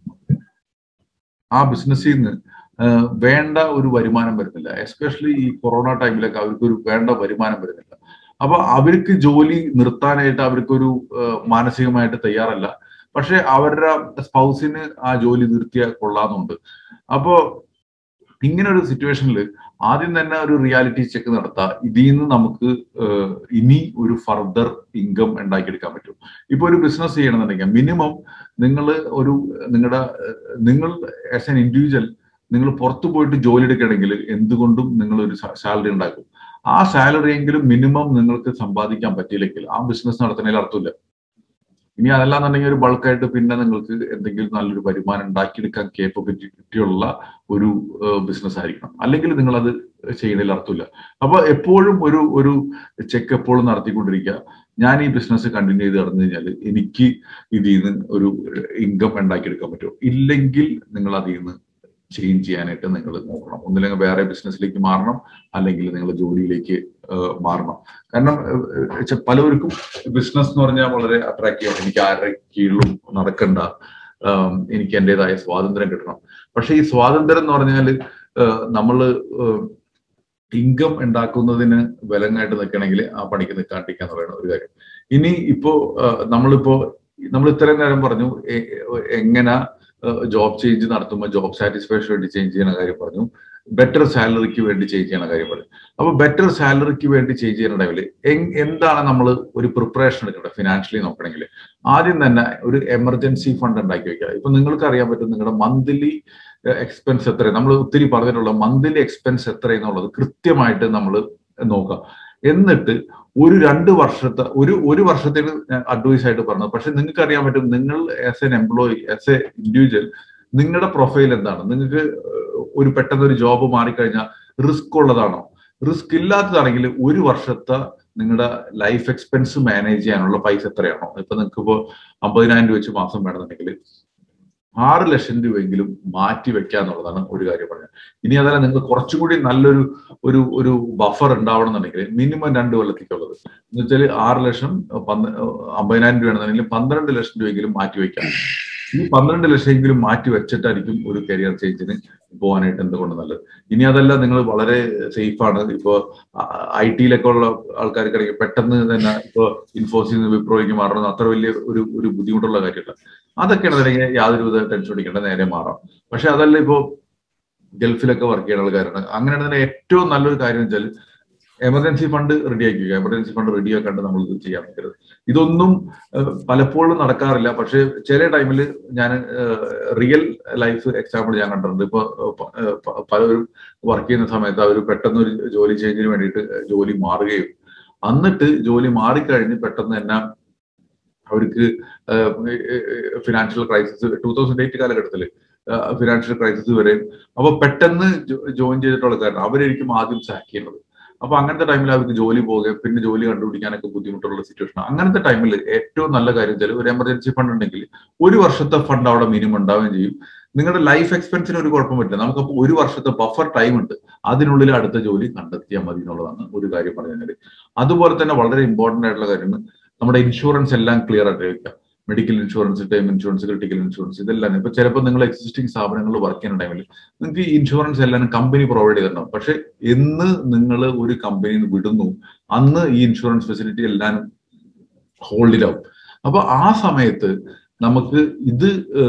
ആ ബിസിനസ്സിൽ നിന്ന് വേണ്ട ഒരു വരുമാനം വരുന്നില്ല എസ്പെഷ്യലി ഈ കൊറോണ ടൈമിലൊക്കെ അവർക്ക് ഒരു വേണ്ട വരുമാനം വരുന്നില്ല അപ്പൊ അവർക്ക് ജോലി നിർത്താനായിട്ട് അവർക്കൊരു മാനസികമായിട്ട് തയ്യാറല്ല പക്ഷെ അവരുടെ സ്പൗസിന് ആ ജോലി നിർത്തിയാൽ കൊള്ളാന്നുണ്ട് അപ്പോ ഇങ്ങനെ ഒരു സിറ്റുവേഷനിൽ ആദ്യം തന്നെ ഒരു റിയാലിറ്റി ചെക്ക് നടത്താം ഇതിൽ നിന്ന് നമുക്ക് ഇനി ഒരു ഫർദർ ഇൻകം ഉണ്ടാക്കിയെടുക്കാൻ പറ്റും ഇപ്പൊ ഒരു ബിസിനസ് ചെയ്യണമെന്നുണ്ടെങ്കിൽ മിനിമം നിങ്ങൾ ഒരു നിങ്ങളുടെ നിങ്ങൾ ആസ് എൻ ഇൻഡിവിജ്വൽ നിങ്ങൾ പുറത്തു പോയിട്ട് ജോലി എടുക്കണമെങ്കിൽ എന്തുകൊണ്ടും നിങ്ങൾ ഒരു സാലറി ഉണ്ടാക്കും ആ സാലറി എങ്കിലും മിനിമം നിങ്ങൾക്ക് സമ്പാദിക്കാൻ പറ്റിയില്ലെങ്കിൽ ആ ബിസിനസ് നടത്തുന്നതിൽ അർത്ഥമില്ല ഇനി അതല്ലാന്നുണ്ടെങ്കിൽ ഒരു ബൾക്കായിട്ട് പിന്നെ നിങ്ങൾക്ക് എന്തെങ്കിലും നല്ലൊരു വരുമാനം ഉണ്ടാക്കിയെടുക്കാൻ കേപ്പബിലിറ്റി ഉള്ള ഒരു ബിസിനസ് ആയിരിക്കണം അല്ലെങ്കിൽ നിങ്ങൾ അത് ചെയ്യുന്നതിൽ അർത്ഥമില്ല അപ്പൊ എപ്പോഴും ഒരു ഒരു ചെക്ക് എപ്പോഴും നടത്തിക്കൊണ്ടിരിക്കുക ഞാൻ ഈ ബിസിനസ് കണ്ടിന്യൂ ചെയ്ത് നടന്നു കഴിഞ്ഞാൽ എനിക്ക് ഇതിൽ നിന്ന് ഒരു ഇൻകം ഉണ്ടാക്കിയെടുക്കാൻ പറ്റുമോ ഇല്ലെങ്കിൽ നിങ്ങൾ അതിൽ നിന്ന് ചേഞ്ച് ചെയ്യാനായിട്ട് നിങ്ങൾ നോക്കണം ഒന്നില്ലെങ്കിൽ വേറെ ബിസിനസ്സിലേക്ക് മാറണം അല്ലെങ്കിൽ നിങ്ങൾ ജോലിയിലേക്ക് മാറണം കാരണം പലവർക്കും ബിസിനസ് എന്ന് പറഞ്ഞാൽ വളരെ അട്രാക്റ്റീവ് ആണ് എനിക്ക് ആരുടെ കീഴിലും നടക്കണ്ട എനിക്ക് എൻ്റെതായ സ്വാതന്ത്ര്യം കിട്ടണം പക്ഷെ ഈ സ്വാതന്ത്ര്യം എന്ന് പറഞ്ഞാൽ നമ്മൾ ഇൻകം ഉണ്ടാക്കുന്നതിന് ബലങ്ങായിട്ട് നിൽക്കണമെങ്കിൽ ആ പണിക്ക് നിൽക്കാണ്ടിരിക്കുക എന്ന് പറയുന്ന ഒരു കാര്യം ഇനി ഇപ്പോ നമ്മളിപ്പോ നമ്മൾ ഇത്രയും നേരം പറഞ്ഞു എങ്ങനെ ജോബ് ചേഞ്ച് നടത്തുമ്പോൾ ജോബ് സാറ്റിസ്ഫാക്ഷൻ വേണ്ടി ചേഞ്ച് ചെയ്യുന്ന കാര്യം പറഞ്ഞു ബെറ്റർ സാലറിക്ക് വേണ്ടി ചേഞ്ച് ചെയ്യുന്ന കാര്യം പറഞ്ഞു അപ്പൊ ബെറ്റർ സാലറിക്ക് വേണ്ടി ചേഞ്ച് ചെയ്യുന്ന ടൈമിൽ എന്താണ് നമ്മൾ ഒരു പ്രിപ്പറേഷൻ എടുക്കേണ്ടത് ഫിനാൻഷ്യലി നോക്കണമെങ്കിൽ ആദ്യം തന്നെ ഒരു എമർജൻസി ഫണ്ട് ഉണ്ടാക്കി വെക്കുക ഇപ്പൊ നിങ്ങൾക്ക് അറിയാൻ പറ്റും നിങ്ങളുടെ മന്ത്ലി എക്സ്പെൻസ് എത്ര നമ്മൾ ഒത്തിരി പറഞ്ഞിട്ടുള്ള മന്ത്ലി എക്സ്പെൻസ് എത്ര എന്നുള്ളത് കൃത്യമായിട്ട് നമ്മൾ നോക്കുക എന്നിട്ട് ഒരു രണ്ട് വർഷത്തെ ഒരു ഒരു വർഷത്തേക്ക് അഡ്വൈസ് ആയിട്ട് പറഞ്ഞത് പക്ഷെ നിങ്ങൾക്ക് അറിയാൻ പറ്റും നിങ്ങൾ as an employee as a individual നിങ്ങളുടെ പ്രൊഫൈൽ എന്താണ് നിങ്ങൾക്ക് ഒരു പെട്ടെന്ന് ഒരു ജോബ് മാറിക്കഴിഞ്ഞാൽ റിസ്ക് ഉള്ളതാണോ റിസ്ക് ഇല്ലാത്തതാണെങ്കിൽ ഒരു വർഷത്തെ നിങ്ങളുടെ ലൈഫ് എക്സ്പെൻസ് മാനേജ് ചെയ്യാനുള്ള പൈസ എത്രയാണോ ഇപ്പൊ നിങ്ങൾക്ക് ഇപ്പോൾ അമ്പതിനായിരം രൂപ വെച്ച് മാസം വേണമെന്നുണ്ടെങ്കിൽ ആറ് ലക്ഷം രൂപയെങ്കിലും മാറ്റി വെക്കുക എന്നുള്ളതാണ് ഒരു കാര്യം പറഞ്ഞത് ഇനി അതല്ല നിങ്ങൾ കുറച്ചും കൂടി നല്ലൊരു ഒരു ഒരു ബഫർ ഉണ്ടാവണം എന്നുണ്ടെങ്കിൽ മിനിമം രണ്ട് കൊല്ലത്തേക്കുള്ളത് എന്ന് വെച്ചാൽ ആറ് ലക്ഷം പന്ത് അമ്പതിനായിരം രൂപയാണെന്നുണ്ടെങ്കിൽ പന്ത്രണ്ട് ലക്ഷം രൂപയെങ്കിലും മാറ്റി വെക്കാം ഈ പന്ത്രണ്ട് ലക്ഷമെങ്കിലും മാറ്റി വെച്ചിട്ടായിരിക്കും ഒരു കരിയർ ചേഞ്ചിന് പോകാനായിട്ട് എന്തുകൊണ്ട് നല്ലത് ഇനി അതല്ല നിങ്ങൾ വളരെ സേഫ് ആണ് ഇപ്പോ ഐ ടിയിലൊക്കെ ഉള്ള ആൾക്കാർക്കാണെങ്കിൽ പെട്ടെന്ന് തന്നെ ഇപ്പോ ഇൻഫോസിൽ നിന്ന് വിപ്രോയ്ക്ക് മാറണം അത്ര വലിയ ഒരു ഒരു ബുദ്ധിമുട്ടുള്ള കാര്യമല്ല അതൊക്കെയാണെന്നുണ്ടെങ്കിൽ യാതൊരു വിധ ടെൻഷൻ അടിക്കേണ്ട നേരെ മാറാം പക്ഷെ അതല്ല ഇപ്പോ ഗൾഫിലൊക്കെ വർക്ക് ചെയ്യുന്ന ആൾക്കാരാണ് അങ്ങനെയാണെന്നുണ്ടെങ്കിൽ ഏറ്റവും നല്ലൊരു കാര്യം വെച്ചാൽ എമർജൻസി ഫണ്ട് റെഡി ആക്കുക എമർജൻസി ഫണ്ട് റെഡി ആക്കാണ്ട് നമ്മൾ ഇത് ചെയ്യാൻ നിൽക്കരുത് ഇതൊന്നും പലപ്പോഴും നടക്കാറില്ല പക്ഷെ ചില ടൈമിൽ ഞാൻ റിയൽ ലൈഫ് എക്സാമ്പിൾ ഞാൻ കണ്ടിട്ടുണ്ട് ഇപ്പൊ പലരും വർക്ക് ചെയ്യുന്ന സമയത്ത് അവർ പെട്ടെന്ന് ഒരു ജോലി ചേഞ്ചിന് വേണ്ടിയിട്ട് ജോലി മാറുകയും എന്നിട്ട് ജോലി മാറിക്കഴിഞ്ഞ് പെട്ടെന്ന് തന്നെ അവർക്ക് financial crisis two thousand eight കാലഘട്ടത്തിൽ ഫിനാൻഷ്യൽ ക്രൈസിസ് വരെയും അപ്പൊ പെട്ടെന്ന് ജോയിൻ ചെയ്തിട്ടുള്ള കാരണം അവരായിരിക്കും ആദ്യം സാക്ക് ചെയ്യുന്നത് അപ്പൊ അങ്ങനത്തെ ടൈമിൽ അവർക്ക് ജോലി പോകുകയും പിന്നെ ജോലി കണ്ടുപിടിക്കാനൊക്കെ ബുദ്ധിമുട്ടുള്ള സിറ്റുവേഷൻ അങ്ങനത്തെ ടൈമിൽ ഏറ്റവും നല്ല കാര്യം വെച്ചാൽ ഒരു എമർജൻസി ഫണ്ട് ഉണ്ടെങ്കിൽ ഒരു വർഷത്തെ ഫണ്ട് അവിടെ മിനിമം ഉണ്ടാവുകയും ചെയ്യും നിങ്ങളുടെ ലൈഫ് എക്സ്പെൻസിന് ഒരു കുഴപ്പം പറ്റില്ല നമുക്കപ്പോൾ ഒരു വർഷത്തെ ബഫർ ടൈം ഉണ്ട് അതിനുള്ളിൽ അടുത്ത ജോലി കണ്ടെത്തിയാൽ മതി എന്നുള്ളതാണ് ഒരു കാര്യം പറഞ്ഞാൽ അതുപോലെ തന്നെ വളരെ ഇമ്പോർട്ടന്റ് ആയിട്ടുള്ള കാര്യമാണ് നമ്മുടെ ഇൻഷുറൻസ് എല്ലാം ക്ലിയർ ആയിട്ട് വെക്കുക medical insurance term insurance critical insurance ഇതെല്ലാം ഇപ്പൊ ചിലപ്പോൾ നിങ്ങൾ എക്സിസ്റ്റിംഗ് സ്ഥാപനങ്ങളിൽ വർക്ക് ചെയ്യുന്ന ടൈമിൽ നിങ്ങൾക്ക് ഈ ഇൻഷുറൻസ് എല്ലാം കമ്പനി പ്രൊവൈഡ് ചെയ്തിട്ടുണ്ടാവും പക്ഷെ എന്ന് നിങ്ങൾ ഒരു കമ്പനിയിൽ നിന്ന് വിടുന്നു അന്ന് ഈ ഇൻഷുറൻസ് ഫെസിലിറ്റി എല്ലാം ഹോൾഡിലാവും അപ്പൊ ആ സമയത്ത് നമുക്ക് ഇത്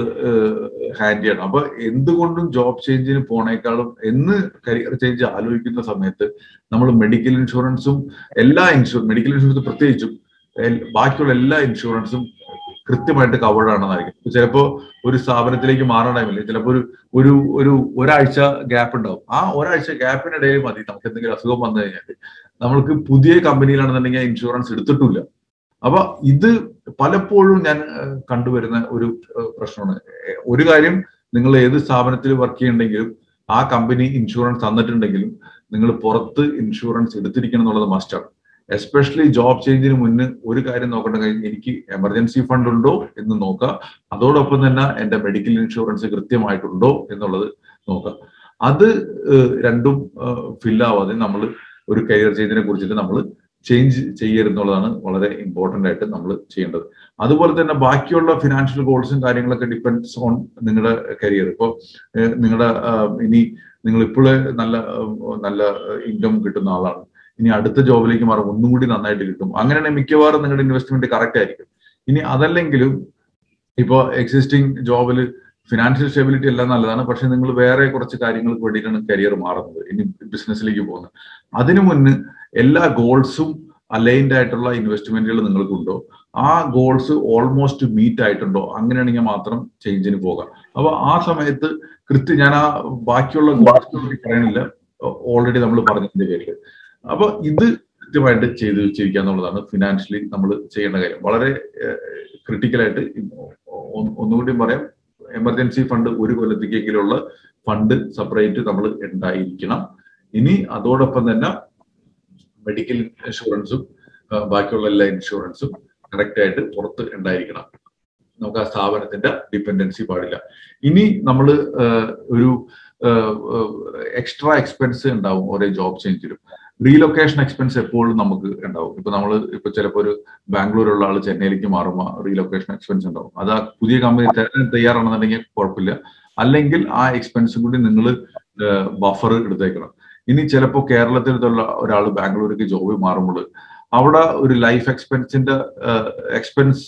ഹാൻഡ് ചെയ്യണം അപ്പൊ എന്തുകൊണ്ടും ജോബ് ചേഞ്ചിന് പോണേക്കാളും എന്ന് കരിയർ ചേഞ്ച് ആലോചിക്കുന്ന സമയത്ത് നമ്മൾ മെഡിക്കൽ ഇൻഷുറൻസും എല്ലാ ഇൻഷുർ മെഡിക്കൽ ഇൻഷുറൻസ് പ്രത്യേകിച്ചും ബാക്കിയുള്ള എല്ലാ ഇൻഷുറൻസും കൃത്യമായിട്ട് കവേർഡ് ആണെന്നായിരിക്കും ചിലപ്പോ ഒരു സ്ഥാപനത്തിലേക്ക് മാറുന്ന ടൈമിൽ ചിലപ്പോൾ ഒരു ഒരു ഒരു ഒരാഴ്ച ഗ്യാപ്പ് ഉണ്ടാവും ആ ഒരാഴ്ച ഗ്യാപ്പിനിടയിൽ മതി നമുക്ക് എന്തെങ്കിലും അസുഖം വന്നു കഴിഞ്ഞാൽ നമ്മൾക്ക് പുതിയ കമ്പനിയിലാണെന്നുണ്ടെങ്കിൽ ഇൻഷുറൻസ് എടുത്തിട്ടില്ല അപ്പൊ ഇത് പലപ്പോഴും ഞാൻ കണ്ടുവരുന്ന ഒരു പ്രശ്നമാണ് ഒരു കാര്യം നിങ്ങൾ ഏത് സ്ഥാപനത്തിൽ വർക്ക് ചെയ്യുന്നുണ്ടെങ്കിലും ആ കമ്പനി ഇൻഷുറൻസ് തന്നിട്ടുണ്ടെങ്കിലും നിങ്ങൾ പുറത്ത് ഇൻഷുറൻസ് എടുത്തിരിക്കണം എന്നുള്ളത് മസ്റ്റാണ് എസ്പെഷ്യലി ജോബ് ചേഞ്ചിന് മുന്നേ ഒരു കാര്യം നോക്കേണ്ട കാര്യം എനിക്ക് എമർജൻസി ഫണ്ട് ഉണ്ടോ എന്ന് നോക്കുക അതോടൊപ്പം തന്നെ എന്റെ മെഡിക്കൽ ഇൻഷുറൻസ് കൃത്യമായിട്ടുണ്ടോ എന്നുള്ളത് നോക്കുക അത് രണ്ടും ഫില്ലാവാതെ നമ്മൾ ഒരു കരിയർ ചേഞ്ചിനെ കുറിച്ചിട്ട് നമ്മൾ ചേഞ്ച് ചെയ്യരുന്നുള്ളതാണ് വളരെ ഇമ്പോർട്ടന്റ് ആയിട്ട് നമ്മൾ ചെയ്യേണ്ടത് അതുപോലെ തന്നെ ബാക്കിയുള്ള ഫിനാൻഷ്യൽ ഗോൾസും കാര്യങ്ങളൊക്കെ ഡിപ്പെൻഡ്സ് ഓൺ നിങ്ങളുടെ കരിയർ ഇപ്പോൾ നിങ്ങളുടെ ഇനി നിങ്ങൾ ഇപ്പോഴേ നല്ല നല്ല ഇൻകം കിട്ടുന്ന ആളാണ് ഇനി അടുത്ത ജോബിലേക്ക് മാറും ഒന്നും കൂടി നന്നായിട്ട് കിട്ടും അങ്ങനെയാണെങ്കിൽ മിക്കവാറും നിങ്ങളുടെ ഇൻവെസ്റ്റ്മെന്റ് കറക്റ്റ് ആയിരിക്കും ഇനി അതല്ലെങ്കിലും ഇപ്പോൾ എക്സിസ്റ്റിംഗ് ജോബിൽ ഫിനാൻഷ്യൽ സ്റ്റെബിലിറ്റി എല്ലാം നല്ലതാണ് പക്ഷെ നിങ്ങൾ വേറെ കുറച്ച് കാര്യങ്ങൾക്ക് വേണ്ടിയിട്ടാണ് കരിയർ മാറുന്നത് ഇനി ബിസിനസ്സിലേക്ക് പോകുന്നത് അതിനു മുന്ന് എല്ലാ ഗോൾസും അലൈൻഡ് ആയിട്ടുള്ള ഇൻവെസ്റ്റ്മെന്റുകൾ നിങ്ങൾക്കുണ്ടോ ആ ഗോൾസ് ഓൾമോസ്റ്റ് മീറ്റ് ആയിട്ടുണ്ടോ അങ്ങനെയാണെങ്കിൽ മാത്രം ചേഞ്ചിന് പോകാം അപ്പൊ ആ സമയത്ത് കൃത്യം ഞാൻ ആ ബാക്കിയുള്ള ഗോൾസ് പറയണില്ല ഓൾറെഡി നമ്മൾ പറഞ്ഞതിന്റെ പേരിൽ അപ്പൊ ഇത് കൃത്യമായിട്ട് ചെയ്ത് വെച്ചിരിക്കുക എന്നുള്ളതാണ് ഫിനാൻഷ്യലി നമ്മൾ ചെയ്യേണ്ട കാര്യം വളരെ ക്രിട്ടിക്കലായിട്ട് ഒന്നുകൂടി പറയാം എമർജൻസി ഫണ്ട് ഒരു കൊല്ലത്തേക്കെങ്കിലുള്ള ഫണ്ട് സെപ്പറേറ്റ് നമ്മൾ ഉണ്ടായിരിക്കണം ഇനി അതോടൊപ്പം തന്നെ മെഡിക്കൽ ഇൻഷുറൻസും ബാക്കിയുള്ള എല്ലാ ഇൻഷുറൻസും കറക്റ്റ് ആയിട്ട് പുറത്ത് ഉണ്ടായിരിക്കണം നമുക്ക് ആ സ്ഥാപനത്തിന്റെ ഡിപ്പെൻഡൻസി പാടില്ല ഇനി നമ്മൾ ഒരു എക്സ്ട്രാ എക്സ്പെൻസ് ഉണ്ടാവും ഓരോ ജോബ് ചേഞ്ചിലും റീലൊക്കേഷൻ എക്സ്പെൻസ് എപ്പോഴും നമുക്ക് ഉണ്ടാവും ഇപ്പൊ നമ്മൾ ഇപ്പൊ ചിലപ്പോൾ ഒരു ബാംഗ്ലൂരുള്ള ആൾ ചെന്നൈയിലേക്ക് മാറുമ്പോൾ റീലൊക്കേഷൻ എക്സ്പെൻസ് ഉണ്ടാവും അത് ആ പുതിയ കമ്പനി തരാൻ തയ്യാറാണെന്നുണ്ടെങ്കിൽ കുഴപ്പമില്ല അല്ലെങ്കിൽ ആ എക്സ്പെൻസും കൂടി നിങ്ങൾ ബഫർ എടുത്തേക്കണം ഇനി ചിലപ്പോൾ കേരളത്തിലുള്ള ഒരാൾ ബാംഗ്ലൂർക്ക് ജോബ് മാറുമ്പോൾ അവിടെ ഒരു ലൈഫ് എക്സ്പെൻസിന്റെ എക്സ്പെൻസ്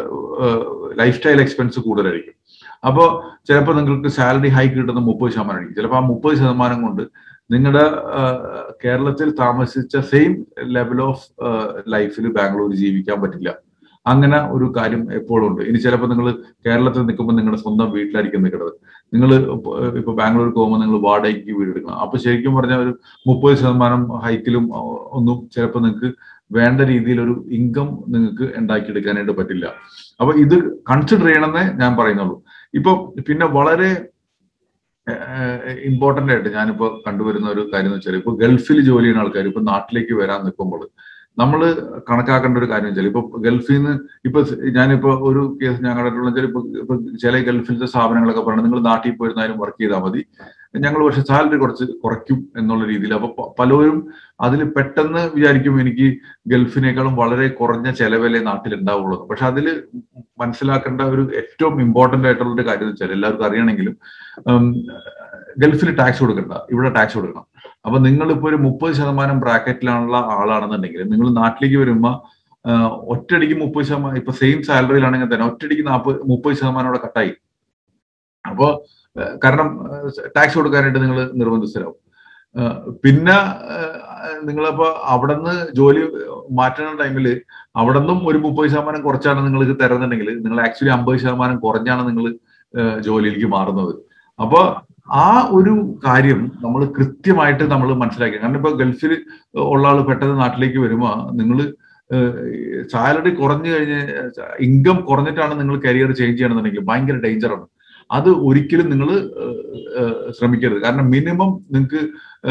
ലൈഫ് സ്റ്റൈൽ എക്സ്പെൻസ് കൂടുതലായിരിക്കും അപ്പോൾ ചിലപ്പോൾ നിങ്ങൾക്ക് സാലറി ഹൈക്ക് കിട്ടുന്ന മുപ്പത് ശതമാനമായിരിക്കും ചിലപ്പോൾ ആ മുപ്പത് ശതമാനം കൊണ്ട് നിങ്ങളുടെ കേരളത്തിൽ താമസിച്ച സെയിം ലെവൽ ഓഫ് ലൈഫിൽ ബാംഗ്ലൂർ ജീവിക്കാൻ പറ്റില്ല അങ്ങനെ ഒരു കാര്യം എപ്പോഴും ഉണ്ട് ഇനി ചിലപ്പോൾ നിങ്ങൾ കേരളത്തിൽ നിൽക്കുമ്പോൾ നിങ്ങളുടെ സ്വന്തം വീട്ടിലായിരിക്കും നിൽക്കുന്നത് നിങ്ങൾ ഇപ്പൊ ബാംഗ്ലൂർക്ക് പോകുമ്പോൾ നിങ്ങൾ വാടകയ്ക്ക് വീട് എടുക്കണം അപ്പൊ ശരിക്കും പറഞ്ഞാൽ ഒരു മുപ്പത് ശതമാനം ഹൈക്കിലും ഒന്നും ചിലപ്പോൾ നിങ്ങൾക്ക് വേണ്ട രീതിയിൽ ഒരു ഇൻകം നിങ്ങൾക്ക് ഉണ്ടാക്കിയെടുക്കാനായിട്ട് പറ്റില്ല അപ്പൊ ഇത് കൺസിഡർ ചെയ്യണമെന്നേ ഞാൻ പറയുന്നുള്ളൂ ഇപ്പൊ പിന്നെ വളരെ ഇമ്പോർട്ടന്റ് ആയിട്ട് ഞാനിപ്പോ കണ്ടുവരുന്ന ഒരു കാര്യം എന്ന് വെച്ചാൽ ഇപ്പൊ ഗൾഫിൽ ജോലി ചെയ്യുന്ന ആൾക്കാർ ഇപ്പൊ നാട്ടിലേക്ക് വരാൻ നിൽക്കുമ്പോൾ നമ്മൾ കണക്കാക്കേണ്ട ഒരു കാര്യം വെച്ചാൽ ഇപ്പൊ ഗൾഫിൽ നിന്ന് ഇപ്പൊ ഞാനിപ്പോ ഒരു കേസ് ഞാൻ കണ്ടിട്ടുള്ള വെച്ചാൽ ഇപ്പൊ ഇപ്പൊ ചില ഗൾഫിലത്തെ സ്ഥാപനങ്ങളൊക്കെ പറയുന്നത് നിങ്ങൾ നാട്ടിൽ പോയിരുന്നാലും വർക്ക് ചെയ്താൽ മതി ഞങ്ങൾ പക്ഷെ സാലറി കുറച്ച് കുറയ്ക്കും എന്നുള്ള രീതിയിൽ അപ്പൊ പലരും അതിൽ പെട്ടെന്ന് വിചാരിക്കും എനിക്ക് ഗൾഫിനേക്കാളും വളരെ കുറഞ്ഞ ചെലവല്ലേ നാട്ടിൽ ഉണ്ടാവുള്ളൂ പക്ഷെ അതിൽ മനസ്സിലാക്കേണ്ട ഒരു ഏറ്റവും ഇമ്പോർട്ടന്റ് ആയിട്ടുള്ള ഒരു കാര്യം എന്ന് വെച്ചാൽ എല്ലാവർക്കും അറിയണമെങ്കിലും ഗൾഫിൽ ടാക്സ് കൊടുക്കണ്ട ഇവിടെ ടാക്സ് കൊടുക്കണം അപ്പൊ നിങ്ങൾ ഇപ്പൊ ഒരു മുപ്പത് ശതമാനം ബ്രാക്കറ്റിലുള്ള ആളാണെന്നുണ്ടെങ്കിൽ നിങ്ങൾ നാട്ടിലേക്ക് വരുമ്പോൾ ഒറ്റയടിക്ക് മുപ്പത് ശതമാനം ഇപ്പൊ സെയിം സാലറിയിലാണെങ്കിൽ തന്നെ ഒറ്റയടിക്ക് നാൽപ്പത് മുപ്പത് ശതമാനം അവിടെ കട്ടായി അപ്പോ കാരണം ടാക്സ് കൊടുക്കാനായിട്ട് നിങ്ങൾ നിർബന്ധിതരാവും പിന്നെ നിങ്ങളപ്പോ അവിടെ നിന്ന് ജോലി മാറ്റുന്ന ടൈമിൽ അവിടെ നിന്നും ഒരു മുപ്പത് ശതമാനം കുറച്ചാണ് നിങ്ങൾക്ക് തരുന്നുണ്ടെങ്കിൽ നിങ്ങൾ ആക്ച്വലി അമ്പത് ശതമാനം കുറഞ്ഞാണ് നിങ്ങൾ ജോലിയിലേക്ക് മാറുന്നത് അപ്പൊ ആ ഒരു കാര്യം നമ്മൾ കൃത്യമായിട്ട് നമ്മൾ മനസ്സിലാക്കി കാരണം ഇപ്പൊ ഗൾഫിൽ ഉള്ള ആൾ പെട്ടെന്ന് നാട്ടിലേക്ക് വരുമ്പോ നിങ്ങൾ സാലറി കുറഞ്ഞു കഴിഞ്ഞ് ഇൻകം കുറഞ്ഞിട്ടാണ് നിങ്ങൾ കരിയർ ചേഞ്ച് ചെയ്യണമെന്നുണ്ടെങ്കിൽ ഭയങ്കര ഡേഞ്ചറാണ് അത് ഒരിക്കലും നിങ്ങൾ ശ്രമിക്കരുത് കാരണം മിനിമം നിങ്ങൾക്ക്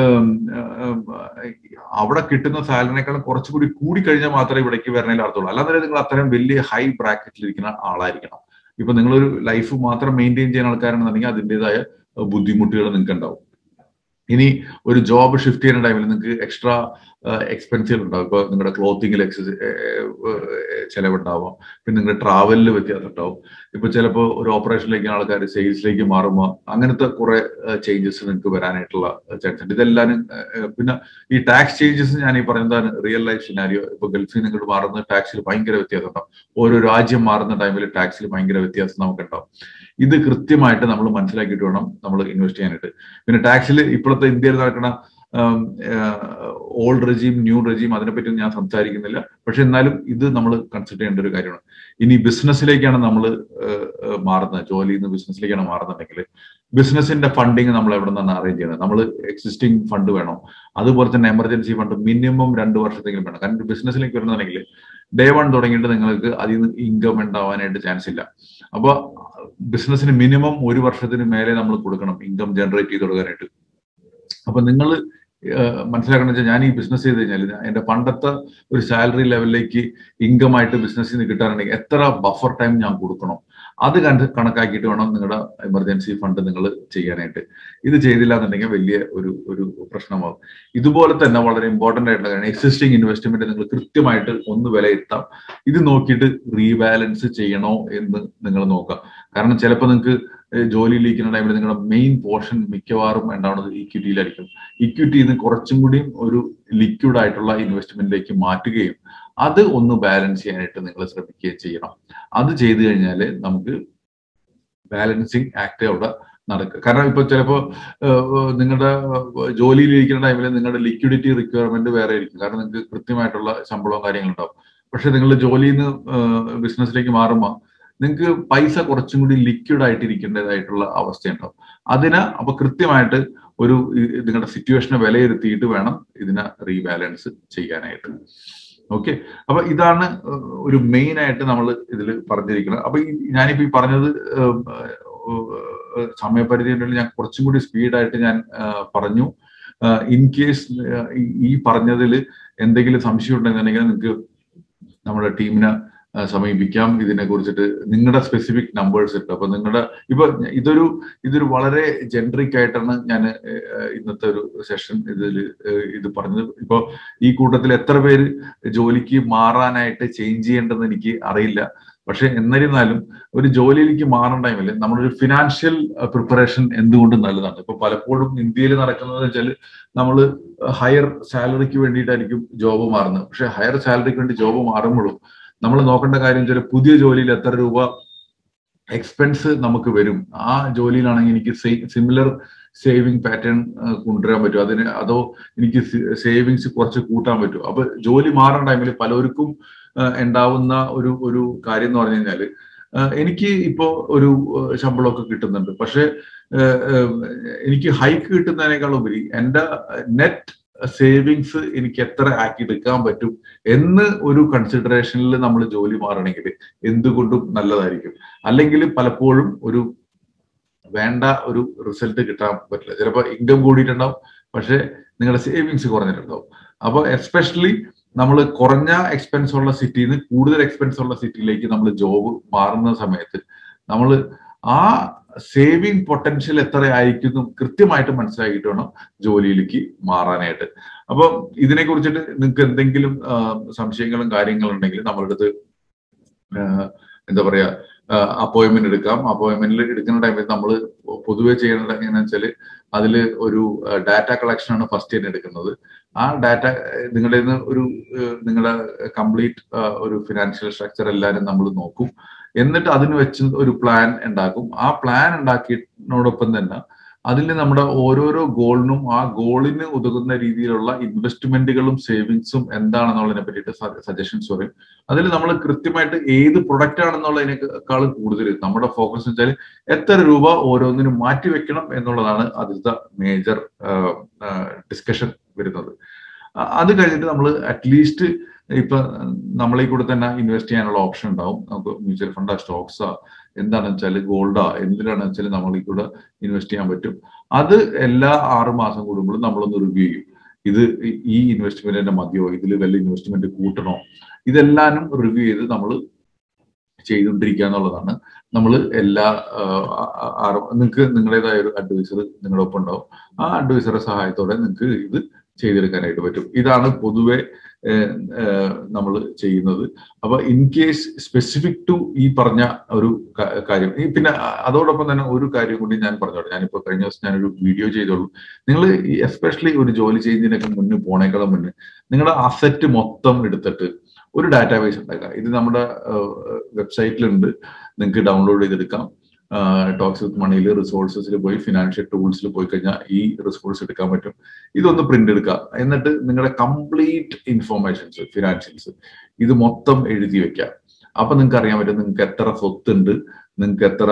അവിടെ കിട്ടുന്ന സാലറിനേക്കാളും കുറച്ചുകൂടി കൂടി കഴിഞ്ഞാൽ മാത്രമേ ഇവിടേക്ക് വരണേൽ അർത്ഥമുള്ളൂ അല്ലാതെ നിങ്ങൾ അത്രയും വലിയ ഹൈ ബ്രാക്കറ്റിൽ ഇരിക്കുന്ന ആളായിരിക്കണം ഇപ്പൊ നിങ്ങളൊരു ലൈഫ് മാത്രം മെയിൻറ്റെയിൻ ചെയ്യുന്ന ആൾക്കാരാണെന്നുണ്ടെങ്കിൽ അതിൻ്റെതായ ബുദ്ധിമുട്ടുകൾ നിങ്ങൾക്ക് ഉണ്ടാവും ഇനി ഒരു ജോബ് ഷിഫ്റ്റ് ചെയ്യുന്ന ടൈമിൽ നിങ്ങൾക്ക് എക്സ്ട്രാ എക്സ്പെൻസീവ് ഉണ്ടാവും ഇപ്പൊ നിങ്ങളുടെ ക്ലോത്തിങ്ങിൽ എക്സസ് ചിലവുണ്ടാവാം പിന്നെ നിങ്ങളുടെ ട്രാവലിൽ വ്യത്യാസം ഉണ്ടാവും ഇപ്പൊ ചിലപ്പോൾ ഒരു ഓപ്പറേഷനിലേക്ക് ആൾക്കാർ സെയിൽസിലേക്ക് മാറുമ്പോൾ അങ്ങനത്തെ കുറെ ചേഞ്ചസ് നിങ്ങൾക്ക് വരാനായിട്ടുള്ള ചാൻസ് ഉണ്ട് ഇതെല്ലാനും പിന്നെ ഈ ടാക്സ് ചേഞ്ചസ് ഞാൻ ഈ പറയുന്നതാണ് റിയൽ ലൈഫ് സിനാരിയോ ഇപ്പൊ ഗൾഫിൽ നിങ്ങൾ മാറുന്ന ടാക്സിൽ ഭയങ്കര വ്യത്യാസം ഉണ്ടാവും ഓരോ രാജ്യം മാറുന്ന ടൈമിൽ ടാക്സിൽ ഭയങ്കര വ്യത്യാസം നമുക്കുണ്ടാവും ഇത് കൃത്യമായിട്ട് നമ്മൾ മനസ്സിലാക്കിയിട്ട് വേണം നമ്മൾ ഇൻവെസ്റ്റ് ചെയ്യാനായിട്ട് പിന്നെ ടാക്സിൽ ഇപ്പോഴത്തെ ഇന്ത്യയിൽ നടക്കുന്ന ഓൾഡ് റെജീം ന്യൂ റെജീം അതിനെപ്പറ്റി ഞാൻ സംസാരിക്കുന്നില്ല പക്ഷെ എന്നാലും ഇത് നമ്മൾ കൺസിഡർ ചെയ്യേണ്ട ഒരു കാര്യമാണ് ഇനി ബിസിനസ്സിലേക്കാണ് നമ്മൾ മാറുന്നത് ജോലിയിൽ നിന്ന് ബിസിനസ്സിലേക്കാണ് മാറുന്നുണ്ടെങ്കിൽ ബിസിനസിന്റെ ഫണ്ടിങ് നമ്മൾ എവിടെ നിന്നാണ് അറേഞ്ച് ചെയ്യുന്നത് നമ്മൾ എക്സിസ്റ്റിംഗ് ഫണ്ട് വേണോ അതുപോലെ തന്നെ എമർജൻസി ഫണ്ട് മിനിമം രണ്ട് വർഷത്തെങ്കിലും വേണം കാരണം ബിസിനസ്സിലേക്ക് വരുന്നുണ്ടെങ്കിൽ ഡേ വൺ തുടങ്ങിയിട്ട് നിങ്ങൾക്ക് അതിൽ നിന്ന് ഇൻകം ഉണ്ടാവാനായിട്ട് ചാൻസ് ഇല്ല അപ്പോൾ ബിസിനസ്സിന് മിനിമം ഒരു വർഷത്തിന് മേലെ നമ്മൾ കൊടുക്കണം ഇൻകം ജനറേറ്റ് ചെയ്ത് കൊടുക്കാനായിട്ട് അപ്പൊ നിങ്ങൾ മനസ്സിലാക്കണം വെച്ചാൽ ഞാൻ ഈ ബിസിനസ് ചെയ്ത് കഴിഞ്ഞാൽ എന്റെ പണ്ടത്തെ ഒരു സാലറി ലെവലിലേക്ക് ഇൻകം ആയിട്ട് ബിസിനസ്സിൽ നിന്ന് കിട്ടാനുണ്ടെങ്കിൽ എത്ര ബഫർ ടൈം ഞാൻ കൊടുക്കണം അത് കണ്ട് കണക്കാക്കിയിട്ട് വേണം നിങ്ങളുടെ എമർജൻസി ഫണ്ട് നിങ്ങൾ ചെയ്യാനായിട്ട് ഇത് ചെയ്തില്ല എന്നുണ്ടെങ്കിൽ വലിയ ഒരു ഒരു പ്രശ്നമാകും ഇതുപോലെ തന്നെ വളരെ ഇമ്പോർട്ടന്റ് ആയിട്ടുള്ള കാര്യം എക്സിസ്റ്റിംഗ് ഇൻവെസ്റ്റ്മെന്റ് നിങ്ങൾ കൃത്യമായിട്ട് ഒന്ന് വിലയിരുത്താം ഇത് നോക്കിയിട്ട് റീബാലൻസ് ചെയ്യണോ എന്ന് നിങ്ങൾ നോക്കാം കാരണം ചിലപ്പോൾ നിങ്ങൾക്ക് ജോലിയിലിരിക്കുന്ന ടൈമിൽ നിങ്ങളുടെ മെയിൻ പോർഷൻ മിക്കവാറും ഉണ്ടാവുന്നത് ഇക്വിറ്റിയിലായിരിക്കും ഇക്വിറ്റിയിൽ നിന്ന് കുറച്ചും കൂടിയും ഒരു ലിക്വിഡ് ആയിട്ടുള്ള ഇൻവെസ്റ്റ്മെന്റിലേക്ക് മാറ്റുകയും അത് ഒന്ന് ബാലൻസ് ചെയ്യാനായിട്ട് നിങ്ങൾ ശ്രമിക്കുകയും ചെയ്യണം അത് ചെയ്തു കഴിഞ്ഞാൽ നമുക്ക് ബാലൻസിങ് ആക്ട് അവിടെ നടക്കുക കാരണം ഇപ്പൊ ചിലപ്പോ നിങ്ങളുടെ ജോലിയിലിരിക്കുന്ന ടൈമിൽ നിങ്ങളുടെ ലിക്വിഡിറ്റി റിക്വയർമെന്റ് വേറെ ആയിരിക്കും കാരണം നിങ്ങൾക്ക് കൃത്യമായിട്ടുള്ള ശമ്പളവും കാര്യങ്ങളുണ്ടാവും പക്ഷെ നിങ്ങൾ ജോലിയിൽ നിന്ന് ബിസിനസ്സിലേക്ക് മാറുമ്പോൾ നിങ്ങൾക്ക് പൈസ കുറച്ചും കൂടി ലിക്വിഡ് ആയിട്ട് ഇരിക്കേണ്ടതായിട്ടുള്ള അവസ്ഥയുണ്ടാവും അതിന് അപ്പൊ കൃത്യമായിട്ട് ഒരു നിങ്ങളുടെ സിറ്റുവേഷനെ വിലയിരുത്തിയിട്ട് വേണം ഇതിനെ റീബാലൻസ് ചെയ്യാനായിട്ട് ഓക്കെ അപ്പൊ ഇതാണ് ഒരു മെയിൻ ആയിട്ട് നമ്മൾ ഇതിൽ പറഞ്ഞിരിക്കുന്നത് അപ്പൊ ഞാനിപ്പോ ഈ പറഞ്ഞത് സമയപരിധി ഞാൻ കുറച്ചും കൂടി സ്പീഡായിട്ട് ഞാൻ പറഞ്ഞു ഇൻ കേസ് ഈ പറഞ്ഞതിൽ എന്തെങ്കിലും സംശയം ഉണ്ടെന്നുണ്ടെങ്കിൽ നിങ്ങൾക്ക് നമ്മുടെ ടീമിനെ സമീപിക്കാം ഇതിനെ കുറിച്ചിട്ട് നിങ്ങളുടെ സ്പെസിഫിക് നമ്പേഴ്സ് ഉണ്ട് അപ്പൊ നിങ്ങളുടെ ഇപ്പൊ ഇതൊരു ഇതൊരു വളരെ ജനറിക് ആയിട്ടാണ് ഞാൻ ഇന്നത്തെ ഒരു സെഷൻ ഇതിൽ ഇത് പറഞ്ഞത് ഇപ്പൊ ഈ കൂട്ടത്തിൽ എത്ര പേര് ജോലിക്ക് മാറാനായിട്ട് ചേഞ്ച് ചെയ്യേണ്ടതെന്ന് എനിക്ക് അറിയില്ല പക്ഷെ എന്നിരുന്നാലും ഒരു ജോലിയിലേക്ക് മാറുന്ന ടൈമിൽ നമ്മളൊരു ഫിനാൻഷ്യൽ പ്രിപ്പറേഷൻ എന്തുകൊണ്ടും നല്ലതാണ് ഇപ്പൊ പലപ്പോഴും ഇന്ത്യയിൽ നടക്കുന്നത് വെച്ചാൽ നമ്മൾ ഹയർ സാലറിക്ക് വേണ്ടിയിട്ടായിരിക്കും ജോബ് മാറുന്നത് പക്ഷെ ഹയർ സാലറിക്ക് വേണ്ടി ജോബ് മാറുമ്പോഴും നമ്മൾ നോക്കേണ്ട കാര്യം വെച്ചാൽ പുതിയ ജോലിയിൽ എത്ര രൂപ എക്സ്പെൻസ് നമുക്ക് വരും ആ ജോലിയിലാണെങ്കിൽ എനിക്ക് സിമിലർ സേവിങ് പാറ്റേൺ കൊണ്ടുവരാൻ പറ്റും അതിന് അതോ എനിക്ക് സേവിങ്സ് കുറച്ച് കൂട്ടാൻ പറ്റും അപ്പൊ ജോലി മാറുന്ന ടൈമിൽ പലർക്കും ഉണ്ടാവുന്ന ഒരു ഒരു കാര്യം എന്ന് പറഞ്ഞു കഴിഞ്ഞാൽ എനിക്ക് ഇപ്പോ ഒരു ശമ്പളമൊക്കെ കിട്ടുന്നുണ്ട് പക്ഷെ എനിക്ക് ഹൈക്ക് കിട്ടുന്നതിനേക്കാൾ ഉപരി എൻ്റെ നെറ്റ് സേവിങ്സ് എനിക്ക് എത്ര ആക്കി എടുക്കാൻ പറ്റും എന്ന് ഒരു കൺസിഡറേഷനിൽ നമ്മൾ ജോലി മാറണമെങ്കിൽ എന്തുകൊണ്ടും നല്ലതായിരിക്കും അല്ലെങ്കിൽ പലപ്പോഴും ഒരു വേണ്ട ഒരു റിസൾട്ട് കിട്ടാൻ പറ്റില്ല ചിലപ്പോൾ ഇൻകം കൂടിയിട്ടുണ്ടാവും പക്ഷെ നിങ്ങളുടെ സേവിങ്സ് കുറഞ്ഞിട്ടുണ്ടാവും അപ്പോൾ എസ്പെഷ്യലി നമ്മൾ കുറഞ്ഞ എക്സ്പെൻസ് ഉള്ള സിറ്റിയിൽ നിന്ന് കൂടുതൽ എക്സ്പെൻസ് ഉള്ള സിറ്റിയിലേക്ക് നമ്മൾ ജോബ് മാറുന്ന സമയത്ത് നമ്മൾ ആ സേവിങ് പൊട്ടൻഷ്യൽ എത്ര ആയിരിക്കുന്നു കൃത്യമായിട്ട് മനസ്സിലാക്കിയിട്ട് വേണം ജോലിയിലേക്ക് മാറാനായിട്ട് അപ്പൊ ഇതിനെ കുറിച്ചിട്ട് നിങ്ങൾക്ക് എന്തെങ്കിലും സംശയങ്ങളും കാര്യങ്ങളും ഉണ്ടെങ്കിൽ നമ്മളുടെ അടുത്ത് എന്താ പറയാ അപ്പോയിന്റ്മെന്റ് എടുക്കാം അപ്പോയിന്റ്മെന്റിൽ എടുക്കുന്ന ടൈമിൽ നമ്മൾ പൊതുവെ ചെയ്യേണ്ടത് എങ്ങനെയാണെന്ന് വെച്ചാൽ അതിൽ ഒരു ഡാറ്റ കളക്ഷൻ ആണ് ഫസ്റ്റ് തന്നെ എടുക്കുന്നത് ആ ഡാറ്റ നിങ്ങളുടെ ഒരു നിങ്ങളുടെ കംപ്ലീറ്റ് ഒരു ഫിനാൻഷ്യൽ സ്ട്രക്ചർ എല്ലാവരും നമ്മൾ നോക്കും എന്നിട്ട് അതിന് വെച്ച് ഒരു പ്ലാൻ ഉണ്ടാക്കും ആ പ്ലാൻ ഉണ്ടാക്കിയതിനോടൊപ്പം തന്നെ അതിൽ നമ്മുടെ ഓരോരോ ഗോളിനും ആ ഗോളിന് ഉതകുന്ന രീതിയിലുള്ള ഇൻവെസ്റ്റ്മെന്റുകളും സേവിങ്സും എന്താണെന്നുള്ളതിനെ പറ്റിയിട്ട് സജഷൻസ് പറയും അതിൽ നമ്മൾ കൃത്യമായിട്ട് ഏത് പ്രൊഡക്റ്റ് ആണെന്നുള്ളതിനേക്കാൾ കൂടുതൽ നമ്മുടെ ഫോക്കസ് വെച്ചാൽ എത്ര രൂപ ഓരോന്നിനും മാറ്റി വെക്കണം എന്നുള്ളതാണ് അതിലത്തെ മേജർ ഡിസ്കഷൻ വരുന്നത് അത് കഴിഞ്ഞിട്ട് നമ്മൾ അറ്റ്ലീസ്റ്റ് ഇപ്പൊ നമ്മളെ കൂടെ തന്നെ ഇൻവെസ്റ്റ് ചെയ്യാനുള്ള ഓപ്ഷൻ ഉണ്ടാവും നമുക്ക് മ്യൂച്വൽ ഫണ്ടാ സ്റ്റോക്സാ എന്താണെന്ന് വെച്ചാൽ ഗോൾഡാ എന്തിനാണെന്ന് വെച്ചാൽ നമ്മൾ ഈ കൂടെ ഇൻവെസ്റ്റ് ചെയ്യാൻ പറ്റും അത് എല്ലാ ആറ് മാസം കൂടുമ്പോഴും നമ്മളൊന്ന് റിവ്യൂ ചെയ്യും ഇത് ഈ ഇൻവെസ്റ്റ്മെന്റിന്റെ മതിയോ ഇതിൽ വല്ല ഇൻവെസ്റ്റ്മെന്റ് കൂട്ടണോ ഇതെല്ലാനും റിവ്യൂ ചെയ്ത് നമ്മൾ ചെയ്തുകൊണ്ടിരിക്കുക എന്നുള്ളതാണ് നമ്മൾ എല്ലാ നിങ്ങൾക്ക് നിങ്ങളുടേതായ ഒരു അഡ്വൈസർ നിങ്ങളുടെ ഒപ്പം ഉണ്ടാവും ആ അഡ്വൈസറുടെ സഹായത്തോടെ നിങ്ങൾക്ക് ഇത് ചെയ്തെടുക്കാനായിട്ട് പറ്റും ഇതാണ് പൊതുവെ നമ്മൾ ചെയ്യുന്നത് അപ്പൊ ഇൻ കേസ് സ്പെസിഫിക് ടു ഈ പറഞ്ഞ ഒരു കാര്യം പിന്നെ അതോടൊപ്പം തന്നെ ഒരു കാര്യം കൂടി ഞാൻ പറഞ്ഞോട്ടെ ഞാനിപ്പോ കഴിഞ്ഞ ദിവസം ഞാനൊരു വീഡിയോ ചെയ്തോളൂ നിങ്ങൾ എസ്പെഷ്യലി ഒരു ജോലി ചെയ്യുന്നതിനൊക്കെ മുന്നേ പോണേക്കാളും മുന്നേ നിങ്ങളുടെ അസറ്റ് മൊത്തം എടുത്തിട്ട് ഒരു ഡാറ്റാബേസ് ഉണ്ടാക്കുക ഇത് നമ്മുടെ വെബ്സൈറ്റിലുണ്ട് നിങ്ങൾക്ക് ഡൗൺലോഡ് ചെയ്തെടുക്കാം ടോക്സ് വിത്ത് മണിയിൽ റിസോഴ്സസിൽ പോയി ഫിനാൻഷ്യൽ ടൂൾസിൽ പോയി കഴിഞ്ഞാൽ ഈ റിസോഴ്സ് എടുക്കാൻ പറ്റും ഇതൊന്ന് പ്രിന്റ് എടുക്കുക എന്നിട്ട് നിങ്ങളുടെ കംപ്ലീറ്റ് ഇൻഫോർമേഷൻസ് ഫിനാൻഷ്യൽസ് ഇത് മൊത്തം എഴുതി വെക്കാം അപ്പൊ നിങ്ങൾക്ക് അറിയാൻ പറ്റും നിങ്ങൾക്ക് എത്ര സ്വത്തുണ്ട് നിങ്ങൾക്ക് എത്ര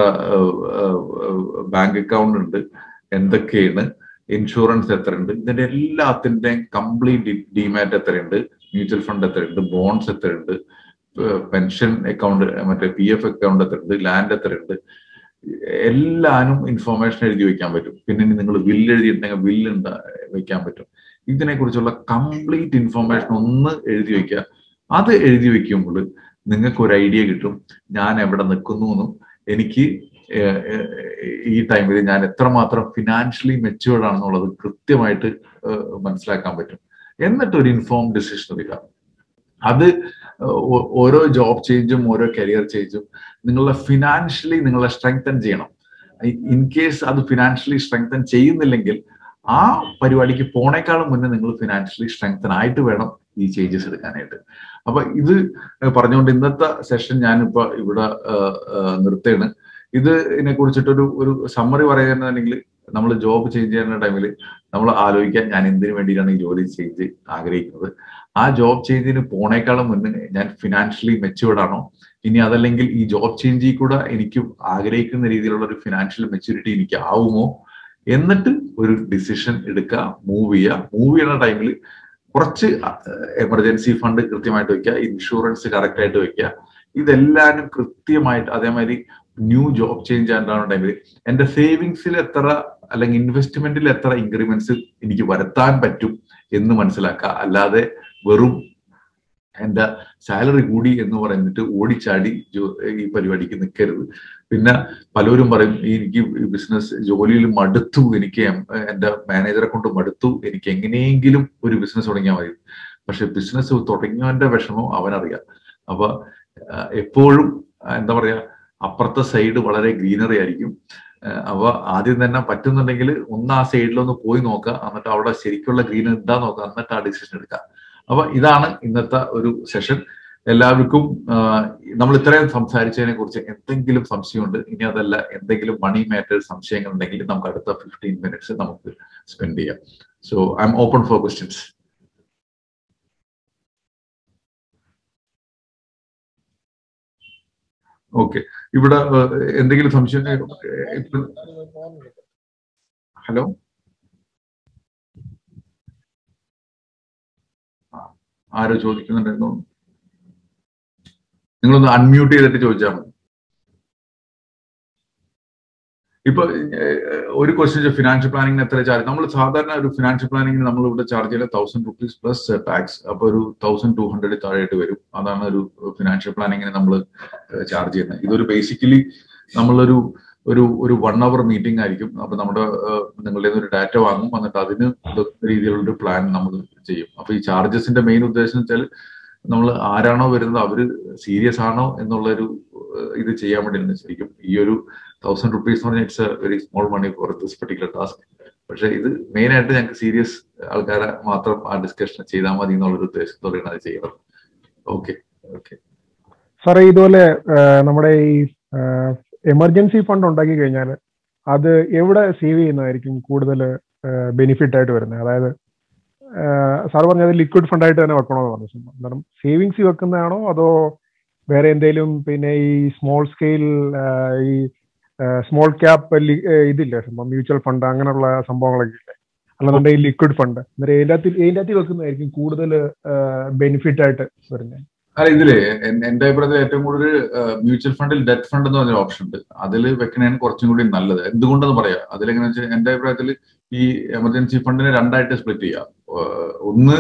ബാങ്ക് അക്കൗണ്ട് ഉണ്ട് എന്തൊക്കെയാണ് ഇൻഷുറൻസ് എത്രയുണ്ട് ഇതിന്റെ എല്ലാത്തിന്റെയും കംപ്ലീറ്റ് ഡിമാറ്റ് എത്രയുണ്ട് മ്യൂച്വൽ ഫണ്ട് എത്രയുണ്ട് ബോൺസ് എത്രയുണ്ട് പെൻഷൻ അക്കൗണ്ട് മറ്റേ പി എഫ് അക്കൗണ്ട് എത്രയുണ്ട് ലാൻഡ് എത്രയുണ്ട് എല്ലാനും ഇൻഫോർമേഷൻ എഴുതി വെക്കാൻ പറ്റും പിന്നെ നിങ്ങൾ ബില്ല് എഴുതിയിട്ടുണ്ടെങ്കിൽ ബില്ല് വെക്കാൻ പറ്റും ഇതിനെ കുറിച്ചുള്ള കംപ്ലീറ്റ് ഇൻഫോർമേഷൻ ഒന്ന് എഴുതി വെക്കുക അത് എഴുതി വെക്കുമ്പോൾ നിങ്ങൾക്ക് ഒരു ഐഡിയ കിട്ടും ഞാൻ എവിടെ നിൽക്കുന്നു എന്നും എനിക്ക് ഈ ടൈമിൽ ഞാൻ എത്രമാത്രം ഫിനാൻഷ്യലി മെച്ചുവേർഡ് ആണെന്നുള്ളത് കൃത്യമായിട്ട് മനസ്സിലാക്കാൻ പറ്റും എന്നിട്ട് ഒരു ഇൻഫോം ഡിസിഷൻ എടുക്കാം അത് ഓരോ ജോബ് ചേഞ്ചും ഓരോ കരിയർ ചേഞ്ചും നിങ്ങളെ ഫിനാൻഷ്യലി നിങ്ങളെ സ്ട്രെങ്തൻ ചെയ്യണം ഇൻ കേസ് അത് ഫിനാൻഷ്യലി സ്ട്രെങ്തൻ ചെയ്യുന്നില്ലെങ്കിൽ ആ പരിപാടിക്ക് പോണേക്കാളും മുന്നേ നിങ്ങൾ ഫിനാൻഷ്യലി സ്ട്രെങ്തൻ ആയിട്ട് വേണം ഈ ചേഞ്ചസ് എടുക്കാനായിട്ട് അപ്പൊ ഇത് പറഞ്ഞുകൊണ്ട് ഇന്നത്തെ സെഷൻ ഞാനിപ്പോ ഇവിടെ നിർത്തുകയാണ് ഇതിനെ കുറിച്ചിട്ടൊരു ഒരു സമ്മറി പറയുകയാണെന്നുണ്ടെങ്കിൽ നമ്മൾ ജോബ് ചേഞ്ച് ചെയ്യുന്ന ടൈമിൽ നമ്മൾ ആലോചിക്കാൻ ഞാൻ എന്തിനു വേണ്ടിയിട്ടാണ് ഈ ജോലി ചേഞ്ച് ആഗ്രഹിക്കുന്നത് ആ ജോബ് ചേഞ്ചിന് പോണേക്കാളും മുന്നേ ഞാൻ ഫിനാൻഷ്യലി മെച്ചുവേർഡ് ആണോ ഇനി അതല്ലെങ്കിൽ ഈ ജോബ് ചേഞ്ചിൽ കൂടെ എനിക്ക് ആഗ്രഹിക്കുന്ന രീതിയിലുള്ള ഒരു ഫിനാൻഷ്യൽ മെച്യൂരിറ്റി എനിക്ക് ആവുമോ എന്നിട്ട് ഒരു ഡിസിഷൻ എടുക്കുക മൂവ് ചെയ്യുക മൂവ് ചെയ്യുന്ന ടൈമിൽ കുറച്ച് എമർജൻസി ഫണ്ട് കൃത്യമായിട്ട് വെക്കുക ഇൻഷുറൻസ് കറക്റ്റ് ആയിട്ട് വെക്കുക ഇതെല്ലാനും കൃത്യമായിട്ട് അതേമാതിരി ന്യൂ ജോബ് ചേഞ്ച് ആണ്ടാവുന്ന ടൈമിൽ എന്റെ സേവിങ്സിൽ എത്ര അല്ലെങ്കിൽ ഇൻവെസ്റ്റ്മെന്റിൽ എത്ര ഇൻക്രിമെന്റ്സ് എനിക്ക് വരുത്താൻ പറ്റും എന്ന് മനസ്സിലാക്കുക അല്ലാതെ വെറും എന്റെ സാലറി കൂടി എന്ന് പറഞ്ഞിട്ട് ഓടിച്ചാടി ഈ പരിപാടിക്ക് നിൽക്കരുത് പിന്നെ പലരും പറയും എനിക്ക് ബിസിനസ് ജോലിയിൽ മടുത്തു എനിക്ക് എന്റെ മാനേജറെ കൊണ്ട് മടുത്തു എനിക്ക് എങ്ങനെയെങ്കിലും ഒരു ബിസിനസ് തുടങ്ങിയാൽ മതി പക്ഷെ ബിസിനസ് തുടങ്ങിയവന്റെ വിഷമം അവനറിയാം അപ്പൊ എപ്പോഴും എന്താ പറയാ അപ്പുറത്തെ സൈഡ് വളരെ ഗ്രീനറി ആയിരിക്കും അപ്പൊ ആദ്യം തന്നെ പറ്റുന്നുണ്ടെങ്കിൽ ഒന്ന് ആ സൈഡിലൊന്ന് പോയി നോക്കുക എന്നിട്ട് അവിടെ ശരിക്കുള്ള ഗ്രീൻ എന്താ നോക്കുക എന്നിട്ട് ആ ഡിസിഷൻ എടുക്കുക അപ്പൊ ഇതാണ് ഇന്നത്തെ ഒരു സെഷൻ എല്ലാവർക്കും നമ്മൾ ഇത്രയും സംസാരിച്ചതിനെ കുറിച്ച് എന്തെങ്കിലും സംശയമുണ്ട് ഇനി അതല്ല എന്തെങ്കിലും മണി മാറ്റേഴ്സ് സംശയങ്ങൾ ഉണ്ടെങ്കിൽ നമുക്ക് അടുത്ത ഫിഫ്റ്റീൻ മിനിറ്റ്സ് നമുക്ക് സ്പെൻഡ് ചെയ്യാം so I'm open for questions okay ഇവിടെ എന്തെങ്കിലും സംശയം ഹലോ ആരോ ചോദിക്കുന്നുണ്ടായിരുന്നു നിങ്ങളൊന്ന് അൺമ്യൂട്ട് ചെയ്തിട്ട് ചോദിച്ചാൽ മതി ഇപ്പൊ ഒരു ക്വസ്റ്റ്യൻ ഫിനാൻഷ്യൽ പ്ലാനിങ്ങിന് എത്ര ചാർജ് നമ്മൾ സാധാരണ ഒരു ഫിനാൻഷ്യൽ പ്ലാനിങ്ങിന് നമ്മൾ ഇവിടെ ചാർജ് ചെയ്യുന്നത് തൗസൻഡ് റുപ്പീസ് പ്ലസ് ടാക്സ് അപ്പൊ ഒരു തൗസൻഡ് ടു ഹൺഡ്രഡ് താഴെയായിട്ട് വരും അതാണ് ഒരു ഫിനാൻഷ്യൽ പ്ലാനിങ്ങിന് നമ്മൾ ചാർജ് ചെയ്യുന്നത് ഇതൊരു ബേസിക്കലി നമ്മളൊരു ഒരു ഒരു വൺ അവർ മീറ്റിംഗ് ആയിരിക്കും അപ്പൊ നമ്മുടെ നിങ്ങളുടെ ഒരു ഡാറ്റ വാങ്ങും എന്നിട്ട് അതിന് രീതിയിലുള്ള ഒരു പ്ലാൻ നമ്മൾ ചെയ്യും അപ്പൊ ഈ ചാർജസിന്റെ മെയിൻ ഉദ്ദേശം വെച്ചാൽ നമ്മൾ ആരാണോ വരുന്നത് അവര് സീരിയസ് ആണോ എന്നുള്ളൊരു ഇത് ചെയ്യാൻ വേണ്ടിയാണ് ശരിക്കും ഈ ഒരു തൗസൻഡ് റുപ്പീസ് എന്ന് പറഞ്ഞാൽ it's a very small money for this particular task പക്ഷെ ഇത് മെയിൻ ആയിട്ട് ഞങ്ങൾക്ക് സീരിയസ് ആൾക്കാരെ മാത്രം ആ ഡിസ്കഷൻ ചെയ്താൽ മതി എന്നുള്ളൊരു ഉദ്ദേശത്തോടെയാണ് അത് ചെയ്യുന്നത് ഓക്കെ ഓക്കെ സാറേ ഇതുപോലെ നമ്മുടെ ഈ എമർജൻസി ഫണ്ട് ഉണ്ടാക്കി കഴിഞ്ഞാൽ അത് എവിടെ സേവ് ചെയ്യുന്നതായിരിക്കും കൂടുതൽ ബെനിഫിറ്റ് ആയിട്ട് വരുന്നത് അതായത് സാർ പറഞ്ഞത് ലിക്വിഡ് ഫണ്ട് ആയിട്ട് തന്നെ വെക്കണമെന്ന് പറഞ്ഞു കാരണം സേവിങ്സ് വെക്കുന്നതാണോ അതോ വേറെ എന്തെങ്കിലും പിന്നെ ഈ സ്മോൾ സ്കെയിൽ ഈ സ്മോൾ ക്യാപ്പ് ഇതില്ലേ സംഭവം മ്യൂച്വൽ ഫണ്ട് അങ്ങനെയുള്ള സംഭവങ്ങളൊക്കെ ഇല്ലേ അല്ലാന്നുണ്ടെങ്കിൽ ലിക്വിഡ് ഫണ്ട് അന്നേരം ഇതിൻ്റെ അകത്ത് ഇതിൻ്റെ അകത്ത് വെക്കുന്നതായിരിക്കും കൂടുതൽ ബെനിഫിറ്റ് ആയിട്ട് വരുന്നത് അല്ല ഇതില് എന്റെ അഭിപ്രായത്തിൽ ഏറ്റവും കൂടുതൽ മ്യൂച്വൽ ഫണ്ടിൽ ഡെറ്റ് ഫണ്ട് എന്ന് പറഞ്ഞ ഓപ്ഷൻ ഉണ്ട് അതിൽ വെക്കണേണ് കുറച്ചും കൂടി നല്ലത് എന്തുകൊണ്ടെന്ന് പറയാം അതിലെങ്ങനെ വെച്ചാൽ എന്റെ അഭിപ്രായത്തിൽ ഈ എമർജൻസി ഫണ്ടിനെ രണ്ടായിട്ട് സ്പ്ലിറ്റ് ചെയ്യാം ഒന്ന്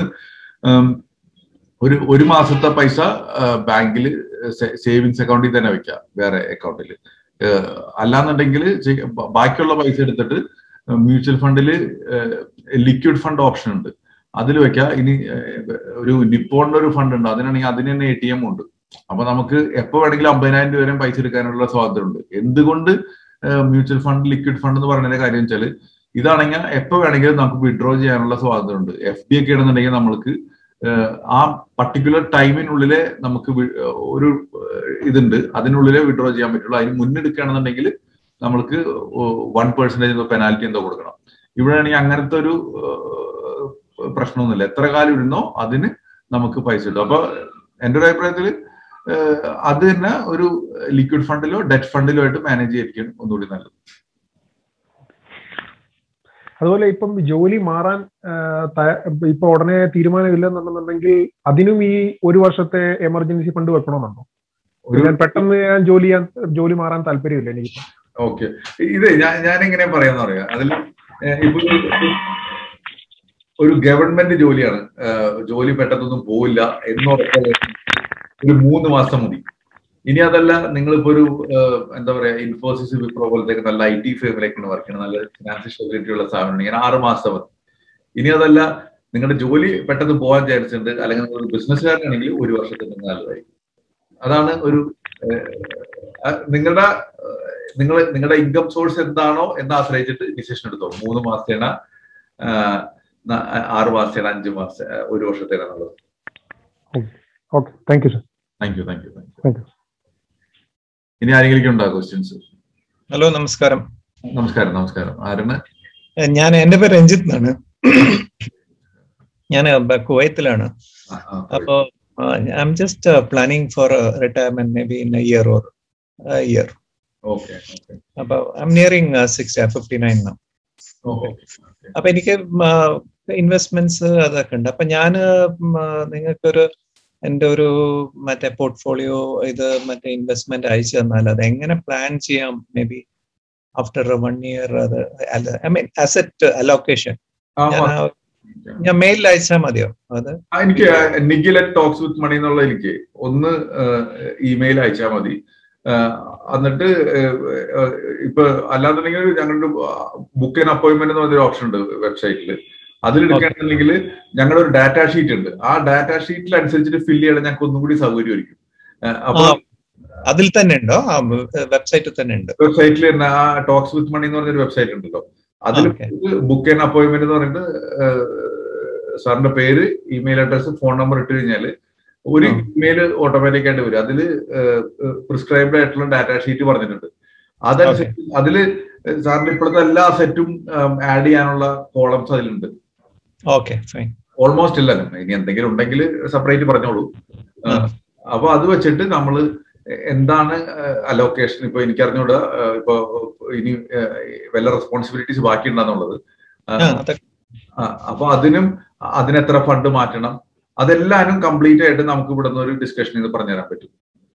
ഒരു ഒരു മാസത്തെ പൈസ ബാങ്കിൽ സേവിങ്സ് അക്കൗണ്ടിൽ തന്നെ വെക്കാം വേറെ അക്കൗണ്ടിൽ അല്ലാന്നുണ്ടെങ്കിൽ ബാക്കിയുള്ള പൈസ എടുത്തിട്ട് മ്യൂച്വൽ ഫണ്ടിൽ ലിക്വിഡ് ഫണ്ട് ഓപ്ഷൻ ഉണ്ട് അതിൽ വെക്കാം ഇനി ഒരു നിപ്പോണിന്റെ ഒരു ഫണ്ട് ഉണ്ട് അതിനാണെങ്കിൽ അതിന് തന്നെ എ ടി എം ഉണ്ട് അപ്പൊ നമുക്ക് എപ്പോ വേണമെങ്കിലും അമ്പതിനായിരം രൂപ വരെ പൈസ എടുക്കാനുള്ള സ്വാതന്ത്ര്യമുണ്ട് എന്തുകൊണ്ട് മ്യൂച്വൽ ഫണ്ട് ലിക്വിഡ് ഫണ്ട് എന്ന് പറയുന്നതിന്റെ കാര്യം വെച്ചാൽ ഇതാണെങ്കിൽ എപ്പോ വേണമെങ്കിലും നമുക്ക് വിഡ്രോ ചെയ്യാനുള്ള സ്വാതന്ത്ര്യമുണ്ട് എഫ് ഡി ഒക്കെ ആണെന്നുണ്ടെങ്കിൽ നമ്മൾക്ക് ആ പർട്ടിക്കുലർ ടൈമിനുള്ളിലെ നമുക്ക് ഒരു ഇതുണ്ട് അതിനുള്ളിലെ വിഡ്രോ ചെയ്യാൻ പറ്റുള്ളൂ അതിന് മുന്നെടുക്കുകയാണെന്നുണ്ടെങ്കിൽ നമ്മൾക്ക് വൺ പെർസെന്റേജ് പെനാൽറ്റി എന്തോ കൊടുക്കണം ഇവിടെ ആണെങ്കിൽ അങ്ങനത്തെ ഒരു പ്രശ്നമൊന്നുമില്ല എത്ര കാലം ഇടുന്നോ അതിന് നമുക്ക് പൈസ കിട്ടും അപ്പൊ എന്റെ ഒരു അഭിപ്രായത്തിൽ അത് തന്നെ ഒരു ലിക്വിഡ് ഫണ്ടിലോ ഡെറ്റ് ഫണ്ടിലോ ആയിട്ട് മാനേജ് ചെയ്തിരിക്കും ഒന്നുകൂടി നല്ലത് അതുപോലെ ഇപ്പം ജോലി മാറാൻ ഇപ്പൊ ഉടനെ തീരുമാനമില്ലെന്നുണ്ടെന്നുണ്ടെങ്കിൽ അതിനും ഈ ഒരു വർഷത്തെ എമർജൻസി ഫണ്ട് വെക്കണമെന്നുണ്ടോ ഞാൻ പെട്ടെന്ന് ഞാൻ ജോലി ചെയ്യാൻ ജോലി മാറാൻ താല്പര്യമില്ല എനിക്ക് ഓക്കെ ഇത് ഞാൻ ഞാൻ എങ്ങനെ പറയാന്ന് പറയാം അതിൽ ഇപ്പൊ ഒരു ഗവൺമെന്റ് ജോലിയാണ് ജോലി പെട്ടെന്നൊന്നും പോവില്ല എന്നുറപ്പുള്ള ഒരു മൂന്ന് മാസം മതി ഇനി അതല്ല നിങ്ങളിപ്പോ ഒരു എന്താ പറയാ ഇൻഫോസിസ് വിപ്രോ പോലത്തെ നല്ല ഐ ടി ഫേമിലേക്കാണ് വർക്ക് ചെയ്യുന്നത് നല്ല ഫിനാൻഷ്യൽ സ്റ്റെബിലിറ്റി ഉള്ള സ്ഥാപനം ഇങ്ങനെ ആറ് മാസം മതി ഇനി അതല്ല നിങ്ങളുടെ ജോലി പെട്ടെന്ന് പോകാൻ വിചാരിച്ചിട്ടുണ്ട് അല്ലെങ്കിൽ നിങ്ങൾ ഒരു ബിസിനസ്സുകാരനാണെങ്കിൽ ഒരു വർഷത്തിന് നല്ലതായിരിക്കും അതാണ് ഒരു നിങ്ങളുടെ നിങ്ങൾ നിങ്ങളുടെ ഇൻകം സോഴ്സ് എന്താണോ എന്ന് ആശ്രയിച്ചിട്ട് ഡിസിഷൻ എടുത്തോ മൂന്ന് മാസത്തേന ആറ് മാസത്തേന അഞ്ച് മാസം ഒരു വർഷത്തേന എന്നുള്ളത് okay thank you sir thank you thank you thank you ഇനി ആരെങ്കിലും ഉണ്ടോ ക്വസ്റ്റ്യൻസ് ഹലോ നമസ്കാരം നമസ്കാരം നമസ്കാരം ആരാണ് ഞാൻ എന്റെ പേര് രഞ്ജിത്ത് എന്നാണ് ഞാൻ കുവൈത്തിലാണ് അപ്പോ I'm just planning for retirement maybe in year or year okay അപ്പൊ I'm nearing six fifty nine അപ്പൊ എനിക്ക് ഇൻവെസ്റ്റ്മെന്റ്സ് അതൊക്കെ ഉണ്ട് അപ്പൊ ഞാൻ നിങ്ങൾക്കൊരു എൻ്റെ ഒരു മറ്റേ പോർട്ട്ഫോളിയോ ഇത് മറ്റേ ഇൻവെസ്റ്റ്മെന്റ് അയച്ചു തന്നാൽ അത് എങ്ങനെ പ്ലാൻ ചെയ്യാം maybe after one year അത് ഐ മീൻ അസറ്റ് അലോക്കേഷൻ ഞാൻ മെയിലിൽ അയച്ചാൽ മതിയോ അത് എനിക്ക് നിഖിൽ ടോക്സ് വിത്ത് മണി എന്നുള്ള എനിക്ക് ഒന്ന് ഇമെയിൽ അയച്ചാൽ മതി എന്നിട്ട് ഇപ്പൊ അല്ലാന്നുണ്ടെങ്കിൽ ഞങ്ങളുടെ ബുക്ക് ആൻഡ് അപ്പോയിന്റ്മെന്റ് എന്ന് പറഞ്ഞൊരു ഓപ്ഷൻ ഉണ്ട് വെബ്സൈറ്റിൽ അതിലെടുക്കുകയാണെന്നുണ്ടെങ്കിൽ ഞങ്ങളുടെ ഒരു ഡാറ്റ ഷീറ്റ് ഉണ്ട് ആ ഡാറ്റ ഷീറ്റിൽ അനുസരിച്ചിട്ട് ഫില്ല് ചെയ്യണം ഞങ്ങൾക്ക് ഒന്നും കൂടി സൗകര്യമായിരിക്കും അപ്പൊ അതിൽ തന്നെ ഉണ്ടോ വെബ്സൈറ്റിൽ തന്നെ ഉണ്ട് വെബ്സൈറ്റിൽ തന്നെ ആ ടോക്സ് വിത്ത് മണി എന്ന് പറഞ്ഞൊരു വെബ്സൈറ്റ് ഉണ്ടല്ലോ അതിൽ ബുക്ക് ആൻഡ് അപ്പോയിന്റ്മെന്റ് എന്ന് പറഞ്ഞിട്ട് സാറിന്റെ പേര് ഇമെയിൽ അഡ്രസ് ഫോൺ നമ്പർ ഇട്ട് കഴിഞ്ഞാല് ഒരു ഇമെയിൽ ഓട്ടോമാറ്റിക് ആയിട്ട് വരും അതിൽ പ്രിസ്ക്രൈബ്ഡ് ആയിട്ടുള്ള ഡാറ്റ ഷീറ്റ് പറഞ്ഞിട്ടുണ്ട് അതനുസരിച്ച് അതില് സാറിന്റെ ഇപ്പോഴത്തെ എല്ലാ സെറ്റും ആഡ് ചെയ്യാനുള്ള കോളംസ് അതിലുണ്ട് ഓക്കെ ഫൈൻ ഓൾമോസ്റ്റ് ഇല്ല ഇനി എന്തെങ്കിലും ഉണ്ടെങ്കിൽ സെപ്പറേറ്റ് പറഞ്ഞോളൂ അപ്പൊ അത് വെച്ചിട്ട് നമ്മൾ എന്താണ് അലോക്കേഷൻ ഇപ്പൊ എനിക്ക് അറിഞ്ഞൂടാ ഇപ്പൊ ഇനി വല്ല റെസ്പോൺസിബിലിറ്റീസ് ബാക്കിയുണ്ടെന്നുള്ളത് അപ്പൊ അതിനും അതിനെത്ര ഫണ്ട് മാറ്റണം അതെല്ലാനും കംപ്ലീറ്റ് ആയിട്ട് നമുക്ക് ഇവിടെ നിന്ന് ഒരു ഡിസ്കഷൻ ഇത് പറഞ്ഞുതരാൻ പറ്റും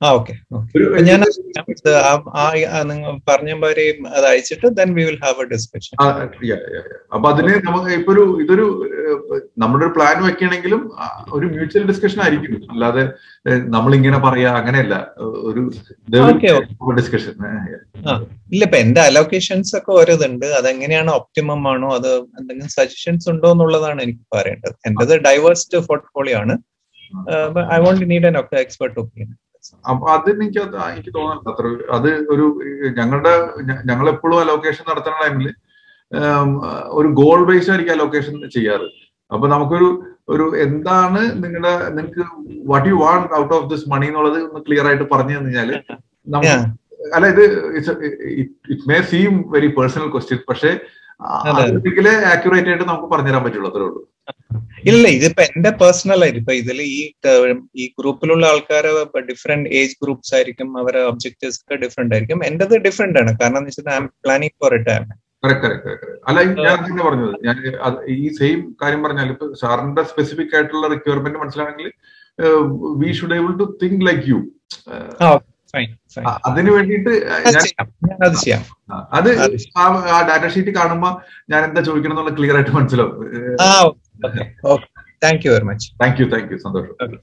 ആ ഓക്കെ ഞാൻ നിങ്ങൾ പറഞ്ഞ മാതിരി അത് അയച്ചിട്ട് then we will have a discussion അപ്പൊ അതിന് നമുക്ക് ഇപ്പൊ ഒരു ഇതൊരു നമ്മുടെ ഒരു പ്ലാൻ വെക്കുകയാണെങ്കിലും ഒരു മ്യൂച്വൽ ഡിസ്കഷൻ ആയിരിക്കും അല്ലാതെ നമ്മൾ ഇങ്ങനെ പറയാ അങ്ങനെയല്ല ഒരു ഡിസ്കഷൻ ഇല്ല ഇപ്പൊ എന്റെ അലോക്കേഷൻസ് ഒക്കെ ഓരോതുണ്ട് അതെങ്ങനെയാണ് ഒപ്റ്റിമം ആണോ അത് എന്തെങ്കിലും സജഷൻസ് ഉണ്ടോ എന്നുള്ളതാണ് എനിക്ക് പറയേണ്ടത് എന്റേത് ഡൈവേഴ്സ്ഡ് പോർട്ട്ഫോളിയോ ആണ് I won't need an expert opinion അപ്പൊ അത് എനിക്ക് എനിക്ക് തോന്നുന്നില്ല അത്ര അത് ഒരു ഞങ്ങളുടെ ഞങ്ങൾ എപ്പോഴും അലോക്കേഷൻ നടത്തുന്ന ടൈമിൽ ഒരു ഗോൾ ബേസ്ഡ് ആയിരിക്കും അലോക്കേഷൻ ചെയ്യാറ് അപ്പൊ നമുക്കൊരു ഒരു എന്താണ് നിങ്ങളുടെ നിങ്ങൾക്ക് what you want out of this money എന്നുള്ളത് ഒന്ന് ക്ലിയർ ആയിട്ട് പറഞ്ഞു കഴിഞ്ഞാല് നമുക്ക് അല്ല ഇത് it may seem very personal question പക്ഷേ ഒരിക്കലേ ആക്യുറേറ്റ് ആയിട്ട് നമുക്ക് പറഞ്ഞുതരാൻ പറ്റുള്ളൂ അത്രേ ഉള്ളൂ ഇല്ല ഇതിപ്പോ എന്റെ പേഴ്സണൽ ആയിട്ട് ഇപ്പൊ ഇതിൽ ഈ ഈ ഗ്രൂപ്പിലുള്ള ആൾക്കാർ ഡിഫറെന്റ് ഏജ് ഗ്രൂപ്പ്സ് ആയിരിക്കും അവരെ ഒബ്ജക്റ്റീവ്സ് ഒക്കെ ഡിഫറെന്റ് ആയിരിക്കും എന്റേത് ഡിഫറെന്റ് ആണ് കാരണം എന്ന് വെച്ചാൽ I'm planning for retirement അല്ല ഞാൻ തന്നെ പറഞ്ഞത് ഞാൻ ഈ സെയിം കാര്യം പറഞ്ഞാൽ ഇപ്പൊ സാറിന്റെ സ്പെസിഫിക് ആയിട്ടുള്ള റിക്വയർമെന്റ് മനസ്സിലാണെങ്കിൽ we should able to think like you അതിന് വേണ്ടിയിട്ട് അത് ചെയ്യാം അത് ആ ഡാറ്റ ഷീറ്റ് കാണുമ്പോ ഞാൻ എന്താ ചോദിക്കണം എന്നുള്ള ക്ലിയർ ആയിട്ട് മനസ്സിലാവും thank you very much thank you thank you സന്തോഷം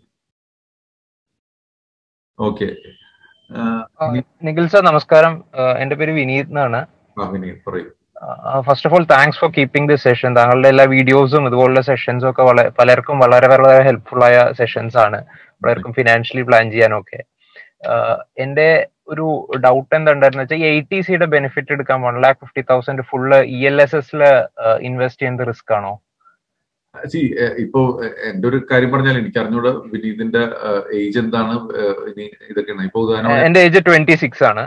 ഓക്കെ നിഖിൽ സർ നമസ്കാരം എന്റെ പേര് വിനീത് എന്നാണ് വിനീത് പറയൂ first of all thanks for keeping this session താങ്കളുടെ എല്ലാ വീഡിയോസും ഇതുപോലുള്ള സെഷൻസും ഒക്കെ വളരെ പലർക്കും വളരെ വളരെ ഹെൽപ്ഫുൾ ആയ സെഷൻസ് ആണ് പലർക്കും ഫിനാൻഷ്യലി പ്ലാൻ ചെയ്യാനൊക്കെ എന്റെ ഒരു ഡൗട്ട് എന്താണ്ടായിരുന്നു വെച്ചാൽ എ ടി സിയുടെ ബെനിഫിറ്റ് എടുക്കാൻ one lakh fifty thousand full E L S S invest ചെയ്യുന്നത് റിസ്ക് ആണോ സി ഇപ്പോ എന്റെ ഒരു കാര്യം പറഞ്ഞാൽ എനിക്ക് അറിഞ്ഞൂടെ വിനീതിന്റെ ഏജ് എന്താണ് ഇനി ഇതൊക്കെയാണ് ഇപ്പൊ ഉദാഹരണം എന്റെ ഏജ് ട്വന്റി സിക്സ് ആണ്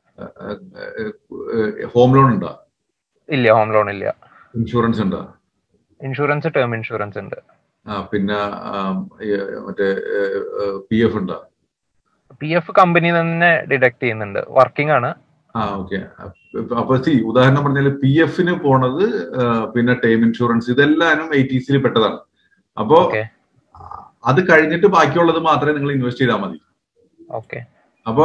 ഹോം ലോൺ ഉണ്ടോ ഇല്ല ഹോം ലോൺ ഇല്ല ഇൻഷുറൻസ് ഉണ്ടോ ഇൻഷുറൻസ് ടേം ഇൻഷുറൻസ് ഉണ്ട് പിന്നെ മറ്റേ പി എഫ് ഉണ്ടോ പി എഫ് കമ്പനി തന്നെ ഡിഡക്ട് ചെയ്യുന്നുണ്ട് വർക്കിംഗ് ആണ് ആ ഓക്കെ അപ്പൊ സി ഉദാഹരണം പറഞ്ഞാൽ പി എഫിന് പോണത് പിന്നെ ടേം ഇൻഷുറൻസ് ഇതെല്ലാനും ഐ ടി സിയിൽ പെട്ടതാണ് അപ്പോ അത് കഴിഞ്ഞിട്ട് ബാക്കിയുള്ളത് മാത്രമേ നിങ്ങൾ ഇൻവെസ്റ്റ് ചെയ്താൽ മതി ഓക്കെ അപ്പൊ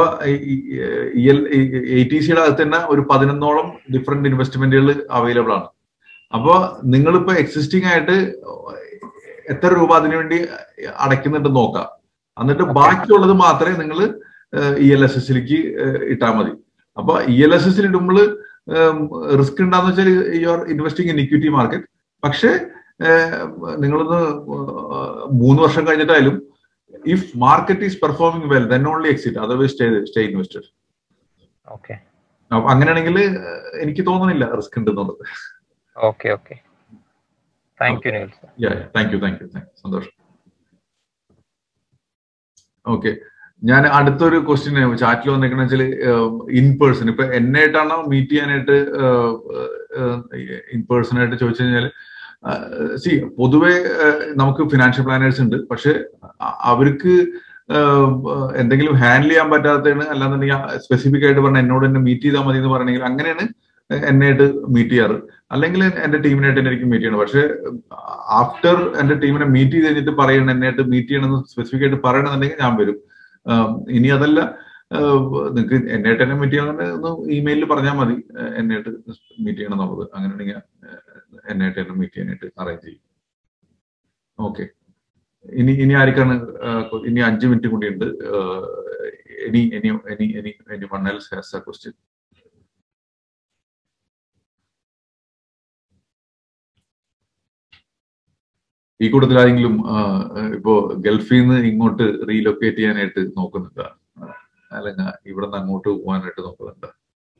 എ ടി സിയുടെ അകത്ത് തന്നെ ഒരു പതിനൊന്നോളം ഡിഫറെന്റ് ഇൻവെസ്റ്റ്മെന്റുകൾ അവൈലബിൾ ആണ് അപ്പോ നിങ്ങളിപ്പോ എക്സിസ്റ്റിംഗ് ആയിട്ട് എത്ര രൂപ അതിനുവേണ്ടി അടയ്ക്കുന്നുണ്ട് നോക്കാം എന്നിട്ട് ബാക്കിയുള്ളത് മാത്രമേ നിങ്ങൾ ഇ എൽ എസ് എസിലേക്ക് ഇട്ടാൽ മതി അപ്പൊ ഇ എൽ എസ് എസിൽ ഇടുമ്പോൾ റിസ്ക് ഉണ്ടാന്ന് വെച്ചാൽ you are investing in equity market പക്ഷേ നിങ്ങളൊന്ന് മൂന്ന് വർഷം കഴിഞ്ഞിട്ടായാലും if market is performing well then only exit otherwise stay stay invested okay അപ്പൊ അങ്ങനെയാണെങ്കിൽ എനിക്ക് തോന്നുന്നില്ല റിസ്ക് ഉണ്ടെന്നുള്ളത് okay okay thank you thank you thank you സന്തോഷം ഓക്കെ ഞാൻ അടുത്തൊരു ക്വസ്റ്റ്യൻ ചാറ്റിൽ വന്നേക്കണ വെച്ചാൽ ഇൻ പേഴ്സൺ ഇപ്പൊ എന്നായിട്ടാണോ മീറ്റ് ചെയ്യാനായിട്ട് ഇൻ പേഴ്സൺ ആയിട്ട് ചോദിച്ചു കഴിഞ്ഞാൽ സി പൊതുവെ നമുക്ക് ഫിനാൻഷ്യൽ പ്ലാനേഴ്സ് ഉണ്ട് പക്ഷെ അവർക്ക് എന്തെങ്കിലും ഹാൻഡിൽ ചെയ്യാൻ പറ്റാത്തതാണ് അല്ലാന്നുണ്ടെങ്കിൽ സ്പെസിഫിക് ആയിട്ട് പറഞ്ഞ എന്നോട് തന്നെ മീറ്റ് ചെയ്താൽ മതി എന്ന് പറയണമെങ്കിൽ അങ്ങനെയാണ് എന്നെയായിട്ട് മീറ്റ് ചെയ്യാറ് അല്ലെങ്കിൽ എന്റെ ടീമിനായിട്ട് തന്നെ എനിക്ക് മീറ്റ് ചെയ്യണം പക്ഷെ ആഫ്റ്റർ എന്റെ ടീമിനെ മീറ്റ് ചെയ്ത് കഴിഞ്ഞിട്ട് പറയണം എന്നെയായിട്ട് മീറ്റ് ചെയ്യണമെന്ന് സ്പെസിഫിക് ആയിട്ട് പറയണമെന്നുണ്ടെങ്കിൽ ഞാൻ വരും ഇനി അതല്ല നിങ്ങൾക്ക് എന്നായിട്ട് തന്നെ മീറ്റ് ചെയ്യണമെന്ന് ഒന്ന് ഇമെയിലിൽ പറഞ്ഞാൽ മതി എന്നായിട്ട് മീറ്റ് ചെയ്യണം എന്നുള്ളത് അങ്ങനെയാണെങ്കിൽ എന്നായിട്ട് തന്നെ മീറ്റ് ചെയ്യാനായിട്ട് അറേഞ്ച് ചെയ്യും ഓക്കെ ഇനി ഇനി ആർക്കാണ് ഇനി അഞ്ച് മിനിറ്റ് കൂടി ഉണ്ട് any any any any anyone else has a question ഈ കൂട്ടത്തിൽ ആരെങ്കിലും ഇപ്പോ ഗൾഫിൽ നിന്ന് ഇങ്ങോട്ട് റീലൊക്കേറ്റ് ചെയ്യാനായിട്ട് നോക്കുന്നുണ്ട് അല്ലെങ്കിൽ ഇവിടെ നിന്ന് അങ്ങോട്ട് പോകാനായിട്ട് നോക്കുന്നുണ്ട്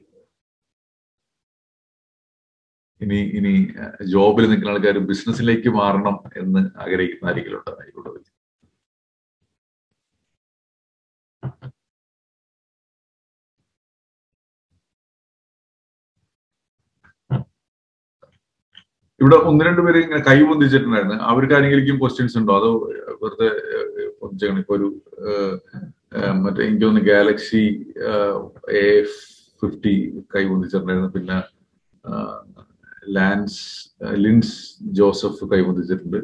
ഇനി ഇനി ജോബിൽ നിൽക്കുന്ന ആൾക്കാർ ബിസിനസ്സിലേക്ക് മാറണം എന്ന് ആഗ്രഹിക്കുന്ന ആരെങ്കിലും ഉണ്ട് ഈ കൂട്ടത്തിൽ ഇവിടെ ഒന്ന് രണ്ട് പേര് ഇങ്ങനെ കൈ പൊന്തിച്ചിട്ടുണ്ടായിരുന്നു അവർക്ക് ആരെങ്കിലും ക്വസ്റ്റ്യൻസ് ഉണ്ടോ അതോ വെറുതെ പൊന്തിച്ചാണ് ഇപ്പൊ ഒരു മറ്റേ എനിക്ക് തോന്നുന്നു ഗാലക്സി എ ഫിഫ്റ്റി കൈ പൊന്തിച്ചിട്ടുണ്ടായിരുന്നു പിന്നെ ലാൻസ് ലിൻസ് ജോസഫ് കൈ പൊന്തിച്ചിട്ടുണ്ട്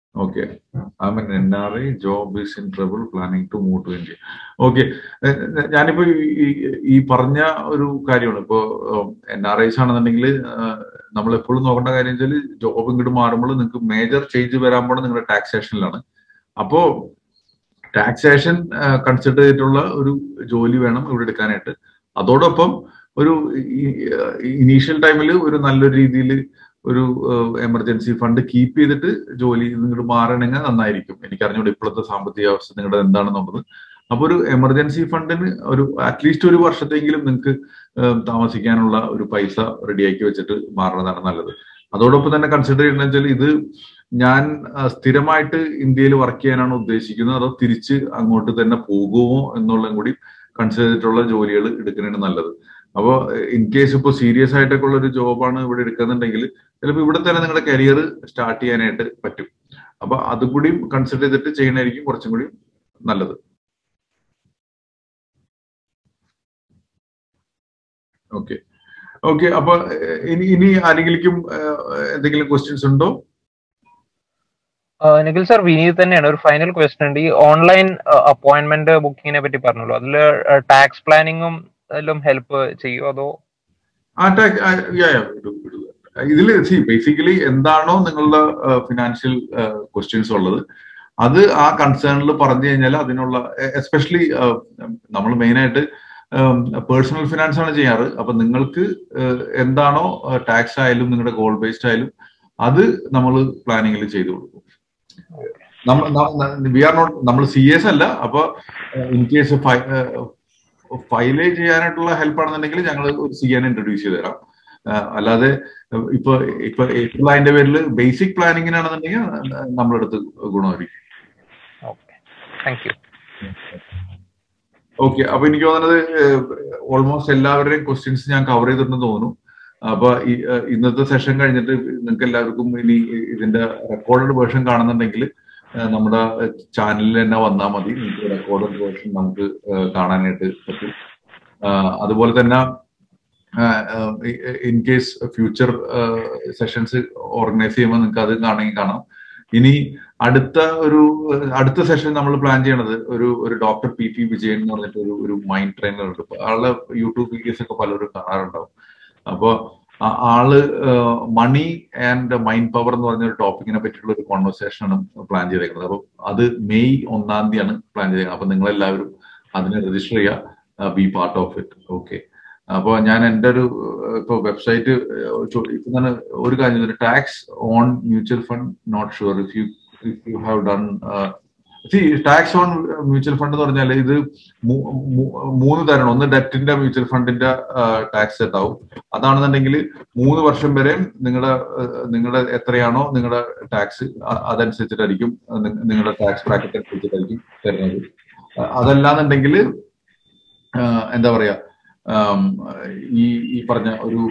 okay I mean N R I job is in trouble planning to move to India okay ഞാനിപ്പോ ഈ- ഈ പറഞ്ഞ ഒരു കാര്യമാണ് ഇപ്പോ എൻ ആർ ഐസ് ആണെന്നുണ്ടെങ്കിൽ നമ്മൾ എപ്പോഴും നോക്കേണ്ട കാര്യം വെച്ചാൽ ജോബ് ഇങ്ങോട്ട് മാറുമ്പോൾ നിങ്ങൾക്ക് മേജർ ചേഞ്ച് വരാൻ പോണത് നിങ്ങളുടെ ടാക്സേഷനിലാണ് അപ്പോ ടാക്സേഷൻ കൺസിഡർ ചെയ്തിട്ടുള്ള ഒരു ജോലി വേണം ഇവിടെ എടുക്കാനായിട്ട് അതോടൊപ്പം ഒരു ഇനീഷ്യൽ ടൈമിൽ ഒരു നല്ലൊരു രീതിയിൽ ഒരു എമർജൻസി ഫണ്ട് കീപ്പ് ചെയ്തിട്ട് ജോലി നിങ്ങോട്ട് മാറണമെങ്കിൽ നന്നായിരിക്കും എനിക്ക് അറിഞ്ഞൂടെ ഇപ്പോഴത്തെ സാമ്പത്തിക അവസ്ഥ നിങ്ങളുടെ എന്താണെന്നുള്ളത് അപ്പൊ ഒരു എമർജൻസി ഫണ്ടിന് ഒരു അറ്റ്ലീസ്റ്റ് ഒരു വർഷത്തെങ്കിലും നിങ്ങൾക്ക് താമസിക്കാനുള്ള ഒരു പൈസ റെഡിയാക്കി വെച്ചിട്ട് മാറുന്നതാണ് നല്ലത് അതോടൊപ്പം തന്നെ കൺസിഡർ ചെയ്യുന്നത് വെച്ചാൽ ഇത് ഞാൻ ആ, സ്ഥിരമായിട്ട് ഇന്ത്യയിൽ വർക്ക് ചെയ്യാനാണ് ഉദ്ദേശിക്കുന്നത് അതോ തിരിച്ച് അങ്ങോട്ട് തന്നെ പോകുമോ എന്നുള്ളതും കൂടി കൺസിഡർ ചെയ്തിട്ടുള്ള ജോലികൾ എടുക്കുന്നതാണ് നല്ലത് അപ്പോൾ ഇൻ കേസ് ഇപ്പോൾ സീരിയസ് ആയിട്ടൊക്കെ ഉള്ള ഒരു ജോബാണ് ഇവിടെ എടുക്കുന്നുണ്ടെങ്കിൽ ചിലപ്പോൾ ഇവിടെ തന്നെ നിങ്ങളുടെ കരിയർ സ്റ്റാർട്ട് ചെയ്യാനായിട്ട് പറ്റും അപ്പൊ അതും കൂടി കൺസിഡർ ചെയ്തിട്ട് ചെയ്യണമായിരിക്കും കുറച്ചും കൂടി നല്ലത് ഓക്കെ ഓക്കെ അപ്പൊ ഏഹ്, ഇനി ഇനി ആരെങ്കിലും എന്തെങ്കിലും ക്വസ്റ്റ്യൻസ് ഉണ്ടോ നിഖിൽ സർ വിനീത് തന്നെയാണ് ഒരു ഫൈനൽ ക്വസ്റ്റ്യൻ ഉണ്ട് ഈ ഓൺലൈൻ അപ്പോയിന്റ്മെന്റ് ബുക്കിങ്ങിനെ പറ്റി പറഞ്ഞല്ലോ അതിൽ ടാക്സ് പ്ലാനിങ്ങും എല്ലാം ഹെൽപ്പ് ചെയ്യുമോ അതോ ആ ടാക്സ് ഇതിൽ സി ബേസിക്കലി എന്താണോ നിങ്ങളുടെ ഫിനാൻഷ്യൽ ക്വസ്റ്റ്യൻസ് ഉള്ളത് അത് ആ കൺസേണിൽ പറഞ്ഞു കഴിഞ്ഞാൽ അതിനുള്ള എസ്പെഷ്യലി നമ്മൾ മെയിനായിട്ട് പേഴ്സണൽ ഫിനാൻസ് ആണ് ചെയ്യാറ് അപ്പൊ നിങ്ങൾക്ക് ഏഹ്, എന്താണോ ടാക്സ് ആയാലും നിങ്ങളുടെ ഗോൾ ബേസ്ഡ് ആയാലും അത് നമ്മൾ പ്ലാനിങ്ങിൽ ചെയ്തു കൊടുക്കും വി ആർ നോട്ട് നമ്മൾ സി എസ് അല്ല അപ്പൊ ഇൻ കേസ് ഫയൽ ചെയ്യാനായിട്ടുള്ള ഹെൽപ്പ് ആണെന്നുണ്ടെങ്കിൽ ഞങ്ങൾ ഒരു സി എൻ ഇൻട്രൊഡ്യൂസ് ചെയ്ത് തരാം ആ, അല്ലാതെ ഇപ്പൊ ഇപ്പൊ ഏറ്റവും അതിന്റെ പേരിൽ ബേസിക് പ്ലാനിങ്ങിനാണെന്നുണ്ടെങ്കിൽ നമ്മളെടുത്ത് ഗുണമായിരിക്കും ഓക്കെ താങ്ക് യു ഓക്കെ അപ്പൊ എനിക്ക് തോന്നുന്നത് ഓൾമോസ്റ്റ് എല്ലാവരുടെയും ക്വസ്റ്റ്യൻസ് ഞാൻ കവർ ചെയ്തിട്ടുണ്ടെന്ന് തോന്നുന്നു അപ്പൊ ഈ- ഏഹ് ഇന്നത്തെ സെഷൻ കഴിഞ്ഞിട്ട് നിങ്ങൾക്ക് എല്ലാവർക്കും ഇനി ഇതിന്റെ റെക്കോർഡഡ് വേർഷൻ കാണുന്നുണ്ടെങ്കിൽ ഏഹ് നമ്മുടെ ചാനലിൽ തന്നെ വന്നാൽ മതി നിങ്ങൾക്ക് റെക്കോർഡഡ് വേർഷൻ നമുക്ക് ഏഹ് കാണാനായിട്ട് പറ്റും ആഹ് അതുപോലെ തന്നെ in case future sessions organise ചെയ്യുമ്പോൾ നിങ്ങൾക്ക് അത് കാണണമെങ്കിൽ കാണാം ഇനി അടുത്ത ഒരു ഏഹ് അടുത്ത സെഷൻ നമ്മൾ പ്ലാൻ ചെയ്യണത് ഒരു ഒരു ഡോക്ടർ പി പി വിജയൻ എന്ന് പറഞ്ഞിട്ട് ഒരു ഒരു മൈൻഡ് ട്രെയിനർ ഉണ്ട് ഇപ്പൊ ആളുടെ യൂട്യൂബ് വീഡിയോസ് ഒക്കെ പലരും കാണാറുണ്ടാവും അപ്പൊ ആ ആള് മണി ആൻഡ് മൈൻഡ് പവർ എന്ന് പറഞ്ഞ ഒരു ടോപ്പിക്കിനെ പറ്റിയിട്ടുള്ള ഒരു കോൺവെർസേഷൻ ആണ് പ്ലാൻ ചെയ്തേക്കുന്നത് അപ്പൊ അത് മെയ് ഒന്നാം തീയതിയാണ് പ്ലാൻ ചെയ്തേക്കുന്നത് അപ്പൊ നിങ്ങൾ എല്ലാവരും അതിന് രജിസ്റ്റർ ചെയ്യുക be part of it okay അപ്പൊ ഞാൻ എൻ്റെ ഒരു ഏഹ്, ഇപ്പൊ വെബ്സൈറ്റ് ഇപ്പൊ ഞാൻ ഒരു കാര്യം tax on mutual fund not sure if you if you have done tax on mutual fund എന്ന് പറഞ്ഞാൽ ഇത് മൂ- മൂ- മൂന്ന് തരണം ഒന്ന് ഡെറ്റിന്റെ മ്യൂച്വൽ ഫണ്ടിന്റെ ടാക്സ് സെറ്റ് ആവും അതാണെന്നുണ്ടെങ്കിൽ മൂന്ന് വർഷം വരെ നിങ്ങളുടെ നിങ്ങളുടെ എത്രയാണോ നിങ്ങളുടെ ടാക്സ് അതനുസരിച്ചിട്ടായിരിക്കും നി- നിങ്ങളുടെ ടാക്സ് ബ്രാക്കറ്റ് അനുസരിച്ചിട്ടായിരിക്കും തരുന്നത് അഹ് അതല്ലാന്നുണ്ടെങ്കിൽ ആഹ് എന്താ പറയാ ആം, ഈ ഈ പറഞ്ഞ ഒരു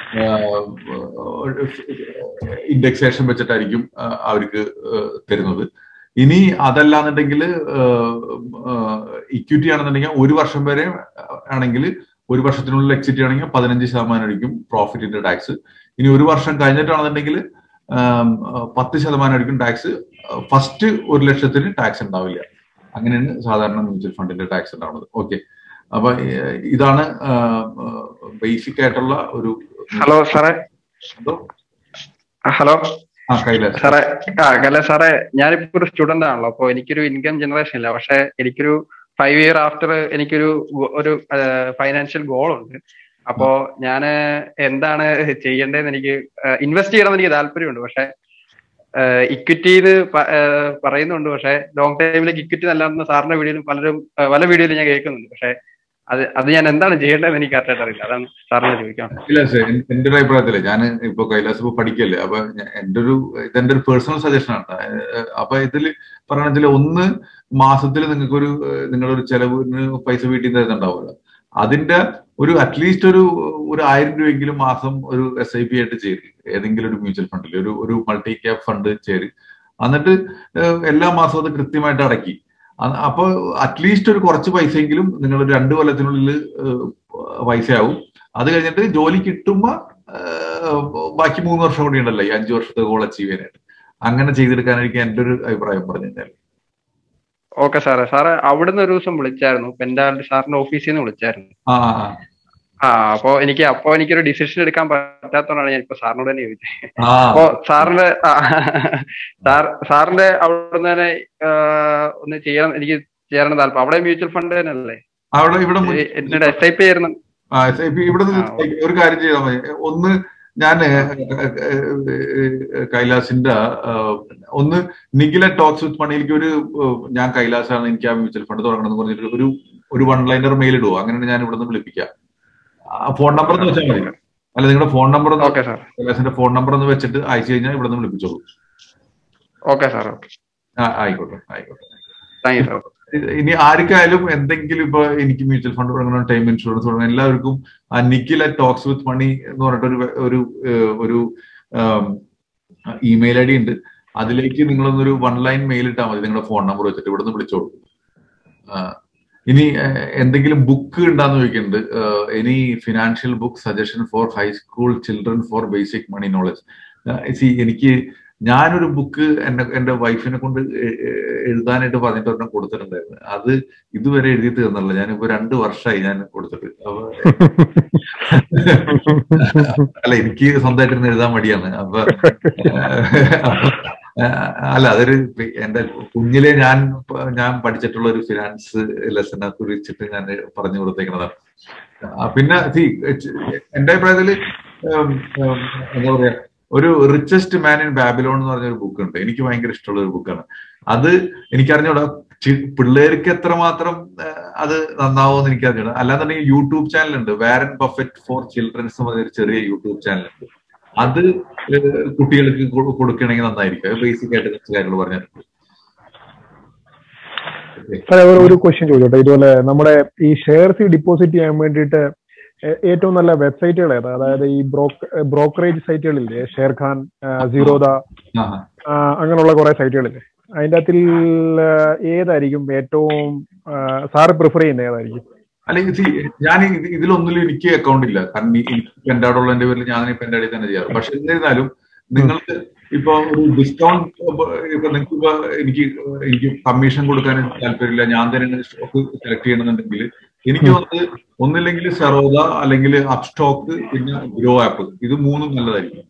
ഇൻഡെക്സേഷൻ വെച്ചിട്ടായിരിക്കും ആഹ് അവർക്ക് ആഹ് തരുന്നത് ഇനി അതല്ലാന്നുണ്ടെങ്കിൽ ഇക്വിറ്റി ആണെന്നുണ്ടെങ്കിൽ ഒരു വർഷം വരെ ആണെങ്കിൽ ഒരു വർഷത്തിനുള്ളിൽ എക്സിറ്റ് ആണെങ്കിൽ പതിനഞ്ച് ശതമാനം ആയിരിക്കും പ്രോഫിറ്റിന്റെ ടാക്സ് ഇനി ഒരു വർഷം കഴിഞ്ഞിട്ടാണെന്നുണ്ടെങ്കിൽ ആം, ആഹ് പത്ത് ശതമാനം ആയിരിക്കും ടാക്സ് ഫസ്റ്റ് ഒരു ലക്ഷത്തിന് ടാക്സ് ഉണ്ടാവില്ല അങ്ങനെയാണ് സാധാരണ മ്യൂച്വൽ ഫണ്ടിന്റെ ടാക്സ് ഉണ്ടാവുന്നത് ഓക്കെ അപ്പൊ ഏഹ്, ഇതാണ് ബേസിക് ആയിട്ടുള്ള ഒരു ഹലോ സാറേ എന്തോ? ഹലോ ആ കൈലാസ് സാറേ ആ അല്ല സാറേ ഞാനിപ്പോ ഒരു സ്റ്റുഡന്റ് ആണല്ലോ അപ്പൊ എനിക്കൊരു ഇൻകം ജനറേഷൻ ഇല്ല പക്ഷെ എനിക്കൊരു ഫൈവ് ഇയർ ആഫ്റ്റർ എനിക്കൊരു ഗോ- ഒരു ഫൈനാൻഷ്യൽ ഗോൾ ഉണ്ട് അപ്പോ ഞാൻ എന്താണ് ചെയ്യേണ്ടതെന്ന് എനിക്ക് ഇൻവെസ്റ്റ് ചെയ്യണമെന്ന് എനിക്ക് താല്പര്യമുണ്ട് പക്ഷെ ഇക്വിറ്റിന്ന് പറയുന്നുണ്ട് പക്ഷെ ലോങ് ടൈമിലേക്ക് ഇക്വിറ്റി നല്ലതെന്ന് സാറിന്റെ വീഡിയോയിലും പലരും ആ, പല വീഡിയോയിലും ഞാൻ കേൾക്കുന്നുണ്ട് പക്ഷെ അത് അത് ഞാൻ എന്താണ് ചെയ്യേണ്ടതെന്ന് എനിക്ക് കറക്റ്റായിട്ട് അറിയില്ല അതാണ് സാറിനെ ചോദിക്കാം കൈലാസ് എൻ- എന്റെ ഒരു അഭിപ്രായത്തില് ഞാൻ ഇപ്പൊ കൈലാസ് ഇപ്പൊ പഠിക്കല്ലേ അപ്പൊ ഞാൻ- എന്റെ ഒരു ഇതെന്റെ ഒരു പേഴ്സണൽ സജഷൻ ആണ് ഏഹ് അപ്പൊ ഇതിൽ പറയണെച്ചാൽ ഒന്ന് മാസത്തിൽ നിങ്ങൾക്ക് ഒരു നിങ്ങളുടെ ഒരു ചെലവിന് പൈസ വീട്ടിൽ നിന്ന് തരുന്നുണ്ടാവുമല്ലോ അതിന്റെ ഒരു അറ്റ്ലീസ്റ്റ് ഒരു ഒരു ആയിരം രൂപയെങ്കിലും മാസം ഒരു എസ് ഐ പി ആയിട്ട് ചേര് ഏതെങ്കിലും ഒരു മ്യൂച്വൽ ഫണ്ടിൽ ഒരു ഒരു മൾട്ടി ക്യാപ് ഫണ്ട് ചേര് എന്നിട്ട് ഏഹ് എല്ലാ മാസവും അത് കൃത്യമായിട്ട് അടക്കി അ- അപ്പൊ അറ്റ്ലീസ്റ്റ് ഒരു കുറച്ച് പൈസയെങ്കിലും നിങ്ങൾ ഒരു രണ്ട് കൊല്ലത്തിനുള്ളിൽ ഏഹ് പൈസയാവും അത് കഴിഞ്ഞിട്ട് ജോലി കിട്ടുമ്പോ ഏഹ് ബാക്കി മൂന്ന് വർഷം കൂടി ഉണ്ടല്ലോ ഈ അഞ്ചു വർഷത്തെ ഗോൾ അച്ചീവ് ചെയ്യാനായിട്ട് അങ്ങനെ ചെയ്തെടുക്കാനായിരിക്കും എൻ്റെ ഒരു അഭിപ്രായം പറഞ്ഞു കഴിഞ്ഞാൽ ഓക്കെ സാറേ സാറേ അവിടുന്ന് ഒരു ദിവസം വിളിച്ചായിരുന്നു പെൻഡാലിന്റെ സാറിന്റെ ഓഫീസിൽ നിന്ന് വിളിച്ചായിരുന്നു ആ ആ, ആ. ആ അപ്പോ എനിക്ക് അപ്പോ എനിക്കൊരു ഡിസിഷൻ എടുക്കാൻ പറ്റാത്തതുകൊണ്ടാണ് ഞാൻ ഇപ്പൊ സാറിനോട് തന്നെ ചോദിച്ചത് ആ അപ്പോ സാറിന്റെ ആ, സാർ സാറിന്റെ അവിടുന്ന് തന്നെ ആ, ഒന്ന് ചെയ്യണം എനിക്ക് ചേരണം താല്പര്യം അവിടെ മ്യൂച്വൽ ഫണ്ട് തന്നെയല്ലേ അവിടെ ഇവിടെ മുൻ- എന്നിട്ട് എസ് ഐ പി ആയിരുന്നു ആ ഇപ്പൊ ഇവിടെ ആ, ഒരു കാര്യം ചെയ്താൽ മതി ഒന്ന് ഞാൻ കൈലാസിന്റെ ആ, ഒന്ന് നിഖില ടോക്സ് വിത്ത് മണിയിലേക്ക് ഒരു ആ, ഞാൻ കൈലാസാണ് എനിക്ക് ആ മ്യൂച്വൽ ഫണ്ട് തുടങ്ങണം എന്ന് പറഞ്ഞിട്ട് ഒരു ഒരു വൺ ലൈനർ മെയിൽ ഇടുവോ അങ്ങനെയാണ് ഞാൻ ഇവിടെ നിന്ന് വിളിപ്പിക്കാം ഫോൺ നമ്പർ എന്ന് വെച്ചാൽ മതി അല്ല നിങ്ങളുടെ ഫോൺ നമ്പർ ഒന്ന് ഓക്കെ സാർ കൈലാസിന്റെ ഫോൺ നമ്പർ ഒന്ന് വെച്ചിട്ട് അയച്ചു കഴിഞ്ഞാൽ ഇവിടെ നിന്ന് വിളിപ്പിച്ചോളൂ ഓക്കെ സാർ ഓക്കെ ആ, ആയിക്കോട്ടെ ആയിക്കോട്ടെ താങ്ക് യു സാർ ഇനി ആർക്കായാലും എന്തെങ്കിലും ഇപ്പൊ എനിക്ക് മ്യൂച്വൽ ഫണ്ട് തുടങ്ങണം ടൈം ഇൻഷുറൻസ് തുടങ്ങണം എല്ലാവർക്കും ആ Nikhil at talks with money എന്ന് പറഞ്ഞിട്ട് ഒരു ഒരു ഏഹ്, ഒരു ഇമെയിൽ ഐ ഡി ഉണ്ട് അതിലേക്ക് നിങ്ങളൊന്നൊരു വൺ ലൈൻ മെയിൽ ഇട്ടാൽ മതി നിങ്ങളുടെ ഫോൺ നമ്പർ വെച്ചിട്ട് ഇവിടെ നിന്ന് വിളിച്ചോളൂ ആ, ഇനി ഏഹ്, എന്തെങ്കിലും ബുക്ക് ഉണ്ടാന്ന് ചോദിക്കുന്നുണ്ട് any financial book suggestion for high school children for basic money knowledge സി എനിക്ക് ഞാനൊരു ബുക്ക് എന്നെ എന്റെ വൈഫിനെ കൊണ്ട് എ- എ- എഴുതാനായിട്ട് പറഞ്ഞിട്ട് ഒരെണ്ണം കൊടുത്തിട്ടുണ്ടായിരുന്നു അത് ഇതുവരെ എഴുതി തീർന്നല്ല ഞാനിപ്പോ രണ്ട് വർഷമായി ഞാൻ കൊടുത്തിട്ട് അപ്പൊ അല്ല എനിക്ക് സ്വന്തമായിട്ടിരുന്ന് എഴുതാൻ മടിയാണ് അപ്പൊ ഏഹ്, അല്ല അതൊരു പി- എന്റെ കുഞ്ഞിലെ ഞാൻ പ- ഞാൻ പഠിച്ചിട്ടുള്ള ഒരു ഫിനാൻസ് ലെസനെ കുറിച്ചിട്ട് ഞാൻ പറഞ്ഞു കൊടുത്തേക്കുന്നതാണ് ആ, പിന്നെ see, ച്- എന്റെ അഭിപ്രായത്തില് ഉം, ഉം, എന്താ പറയാ ഒരു റിച്ചസ്റ്റ് മാൻ ഇൻ ബാബിലോൺ എന്ന് പറഞ്ഞ ഒരു ബുക്ക് ഉണ്ട് എനിക്ക് ഭയങ്കര ഇഷ്ടമുള്ള ഒരു ബുക്കാണ് അത് എനിക്കറിഞ്ഞൂടാ ചി- പിള്ളേർക്ക് എത്രമാത്രം ഏഹ്, അത് നന്നാവുമെന്ന് എനിക്ക് അറിഞ്ഞൂടാ അല്ലാന്നുണ്ടെങ്കിൽ യൂട്യൂബ് ചാനൽ ഉണ്ട് വാരൻ ബഫറ്റ് ഫോർ ചിൽഡ്രൻസ് എന്ന് പറഞ്ഞ ഒരു ചെറിയ യൂട്യൂബ് ചാനൽ ഉണ്ട് അത് ഏഹ്, കുട്ടികൾക്ക് കൊ- കൊടുക്കുകയാണെങ്കിൽ നന്നായിരിക്കും ബേസിക് ആയിട്ട് കുറച്ച് കാര്യങ്ങൾ പറഞ്ഞിട്ടുണ്ട് സാറേ ഒരു ഒരു ക്വസ്റ്റ്യൻ ചോദിച്ചോട്ടെ ഇതുപോലെ നമ്മുടെ ഈ ഷെയർസ് ഡിപ്പോസിറ്റ് ചെയ്യാൻ വേണ്ടിയിട്ട് ഏ- ഏറ്റവും നല്ല വെബ്സൈറ്റുകൾ ഏതാ അതായത് ഈ ബ്രോക്കറേജ് സൈറ്റുകളില്ലേ ഷെയർ ഖാൻ സീറോദ ആ ആ, അങ്ങനെയുള്ള കുറെ സൈറ്റുകളില്ലേ അതിന്റെ അകത്തിൽ ആ, ഏതായിരിക്കും ഏറ്റവും സാറ് പ്രിഫർ ചെയ്യുന്ന ഏതായിരിക്കും അല്ലെങ്കിൽ see, ഞാൻ ഇത് ഇതിലൊന്നിലും എനിക്ക് അക്കൗണ്ട് ഇല്ല കാരണം ഈ- എനിക്ക് പെൻഡാടുള്ള എന്റെ പേരിൽ ഞാൻ പെൻഡാടി തന്നെ ചെയ്യാറ് പക്ഷെ എന്നിരുന്നാലും നിങ്ങൾക്ക് ഇപ്പൊ ഒരു ഡിസ്കൗണ്ട് ഇപ്പൊ നിങ്ങൾക്ക് ഇപ്പൊ എനിക്ക് എനിക്ക് കമ്മീഷൻ കൊടുക്കാൻ താല്പര്യമില്ല ഞാൻ തന്നെ സ്റ്റോക്ക് സെലക്ട് ചെയ്യണമെന്നുണ്ടെങ്കിൽ എനിക്ക് തോന്നുന്നത് ഒന്നില്ലെങ്കിൽ സെറോദ അല്ലെങ്കിൽ അപ്സ്റ്റോക്ക് പിന്നെ ഗ്രോ ആപ്പ് ഇത് മൂന്നും നല്ലതായിരിക്കും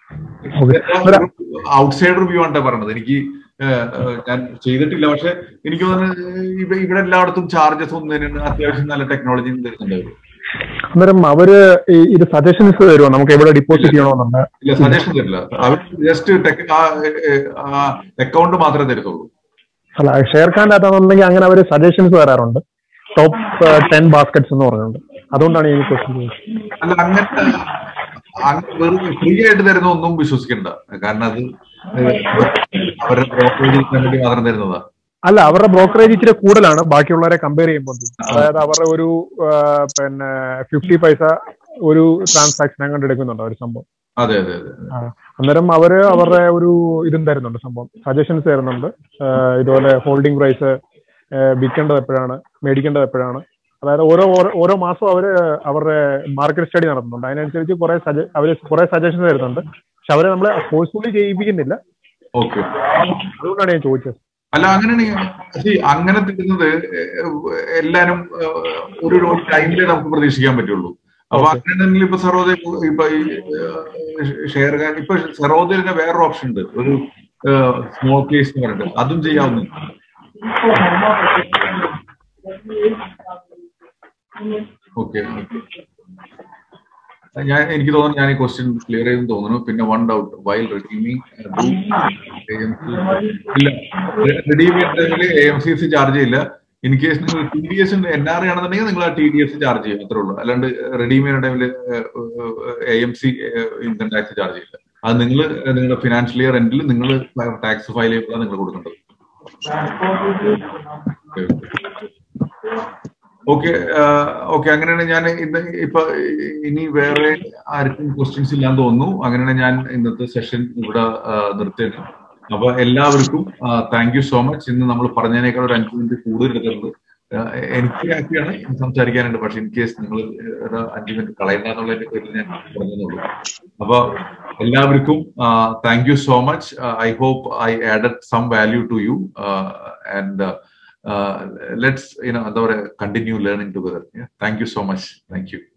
ഔട്ട്സൈഡ് റിവ്യൂ ആണ് പറഞ്ഞത് എനിക്ക് ഏഹ്, ഏഹ്, ഞാൻ ചെയ്തിട്ടില്ല പക്ഷെ എനിക്ക് തോന്നുന്നത് ഇവ- ഇവിടെ എല്ലായിടത്തും ചാർജസ് ഒന്നും അത്യാവശ്യം നല്ല ടെക്നോളജി തരുന്നുണ്ട് അവര്. അന്നേരം അവര് ഈ- ഇത് സജഷൻസ് തരുമോ നമുക്ക് എവിടെ ഡിപ്പോസിറ്റ് ചെയ്യണമെന്നുണ്ട് ഇല്ല സജഷൻ തരില്ല അവർ ജസ്റ്റ് അക്കൗണ്ട് മാത്രമേ തരത്തുള്ളൂ അല്ല ഷെയർ ഖാൻ്റെ അകത്താണെന്നുണ്ടെങ്കിൽ അങ്ങനെ അവർ സജഷൻസ് തരാറുണ്ട് ടോപ്പ് ടെൻ ബാസ്ക്കറ്റ്സ് എന്ന് പറഞ്ഞുകൊണ്ട് അതുകൊണ്ടാണ് ഈ ക്വസ്റ്റ്യൻ ചോദിച്ചത് അല്ല അങ്ങനത്തെ അങ്ങ- വെറും ഫ്രീ ആയിട്ട് തരുന്ന ഒന്നും വിശ്വസിക്കണ്ട കാരണം അത് ഏഹ്, അവരുടെ ബ്രോക്കറേജ് വേണ്ടി മാത്രം തരുന്നതാ അല്ല അവരുടെ ബ്രോക്കറേജ് ഇച്ചിരി കൂടുതലാണ് ബാക്കിയുള്ളവരെ കമ്പയർ ചെയ്യുമ്പോൾ അതായത് അവരുടെ ഒരു ആ, പിന്നെ ഫിഫ്റ്റി പൈസ ഒരു ട്രാൻസാക്ഷൻ അങ്ങോട്ട് എടുക്കുന്നുണ്ട് ഒരു സംഭവം അതെ അതെ അതെ ആ, അന്നേരം അവര് അവരുടെ ഒരു ഇതും തരുന്നുണ്ട് സംഭവം സജഷൻസ് തരുന്നുണ്ട് ആ, ഇതുപോലെ ഹോൾഡിംഗ് പ്രൈസ് വിൽക്കേണ്ടത് എപ്പോഴാണ് മേടിക്കേണ്ടത് എപ്പോഴാണ് അതായത് ഓരോ ഓരോ- ഓരോ മാസവും അവര് അവരുടെ മാർക്കറ്റ് സ്റ്റഡി നടത്തുന്നുണ്ട് അതിനനുസരിച്ച് കുറെ സജ അവര് കുറെ സജഷൻസ് തരുന്നുണ്ട് പക്ഷെ അവരെ നമ്മളെ ഫോഴ്സ്ഫുള്ളി ചെയ്യിപ്പിക്കുന്നില്ല ഓക്കെ അതുകൊണ്ടാണ് ഞാൻ ചോദിച്ചത് അല്ല അങ്ങനെയാണെങ്കിൽ see, അങ്ങനെ തരുന്നത് ഏഹ്, എല്ലാരും ഏഹ്, ഒരു ടൈമിലേ നമുക്ക് പ്രതീക്ഷിക്കാൻ പറ്റുള്ളൂ അപ്പൊ Okay. അങ്ങനെയാണെങ്കിൽ ഇപ്പൊ സെറോദ ഇപ്പൊ ഈ ഷെയർ ഇപ്പൊ സെറോദയിൽ തന്നെ വേറൊരു ഓപ്ഷൻ ഉണ്ട് ഒരു സ്മോൾ കേസ് എന്ന് പറഞ്ഞിട്ട് അതും ചെയ്യാവുന്ന ഓക്കെ ഞാൻ എനിക്ക് തോന്നുന്നു ഞാൻ ഈ ക്വസ്റ്റ്യൻ ക്ലിയർ ചെയ്തെന്ന് തോന്നുന്നു പിന്നെ വൺ ഡൗട്ട് വൈൽ റിഡീമിങ് ഇല്ല റിഡീം ചെയ്യുന്നതിൽ A M C C charge ചെയ്യില്ല ഇൻ കേസ് നിങ്ങൾ T D S N R ആണെന്നുണ്ടെങ്കിൽ നിങ്ങൾ ആ ടി ഡി എസ് ചാർജ് ചെയ്യും അത്രേ ഉള്ളൂ അല്ലാണ്ട് റിഡീം ചെയ്യുന്ന ടൈമിൽ A M C income tax charge ചെയ്യില്ല അത് നിങ്ങൾ നിങ്ങളുടെ ഫിനാൻഷ്യൽ ഇയർ എൻഡിൽ നിങ്ങൾ ടാക്സ് ഫയൽ ചെയ്യുമ്പോൾ നിങ്ങൾ കൊടുക്കേണ്ടത് ഓക്കെ ഓക്കെ അങ്ങനെയാണ് ഞാൻ ഇന്ന് ഇപ്പൊ ഇനി വേറെ ആർക്കും ക്വസ്റ്റ്യൻസ് ഇല്ലാന്ന് തോന്നുന്നു അങ്ങനെയാണ് ഞാൻ ഇന്നത്തെ സെഷൻ ഇവിടെ നിർത്തിയത് അപ്പൊ എല്ലാവർക്കും താങ്ക് യു സോ മച്ച് ഇന്ന് നമ്മൾ പറഞ്ഞതിനേക്കാൾ ഒരു അഞ്ച് മിനിറ്റ് കൂടുതൽ എടുത്തിട്ടുണ്ട് ആ, എനിക്ക് ഹാപ്പിയാണ് സംസാരിക്കാനുണ്ട് പക്ഷെ ഇൻ കേസ് നിങ്ങൾ ഒരു അഞ്ച് മിനിറ്റ് കളയണ്ട എന്നുള്ളതിന്റെ പേരിൽ ഞാൻ പറഞ്ഞതേ ഉള്ളൂ അപ്പൊ എല്ലാവർക്കും thank you so much I hope I added some value to you and let's you know എന്താ പറയുക continue learning together thank you so much thank U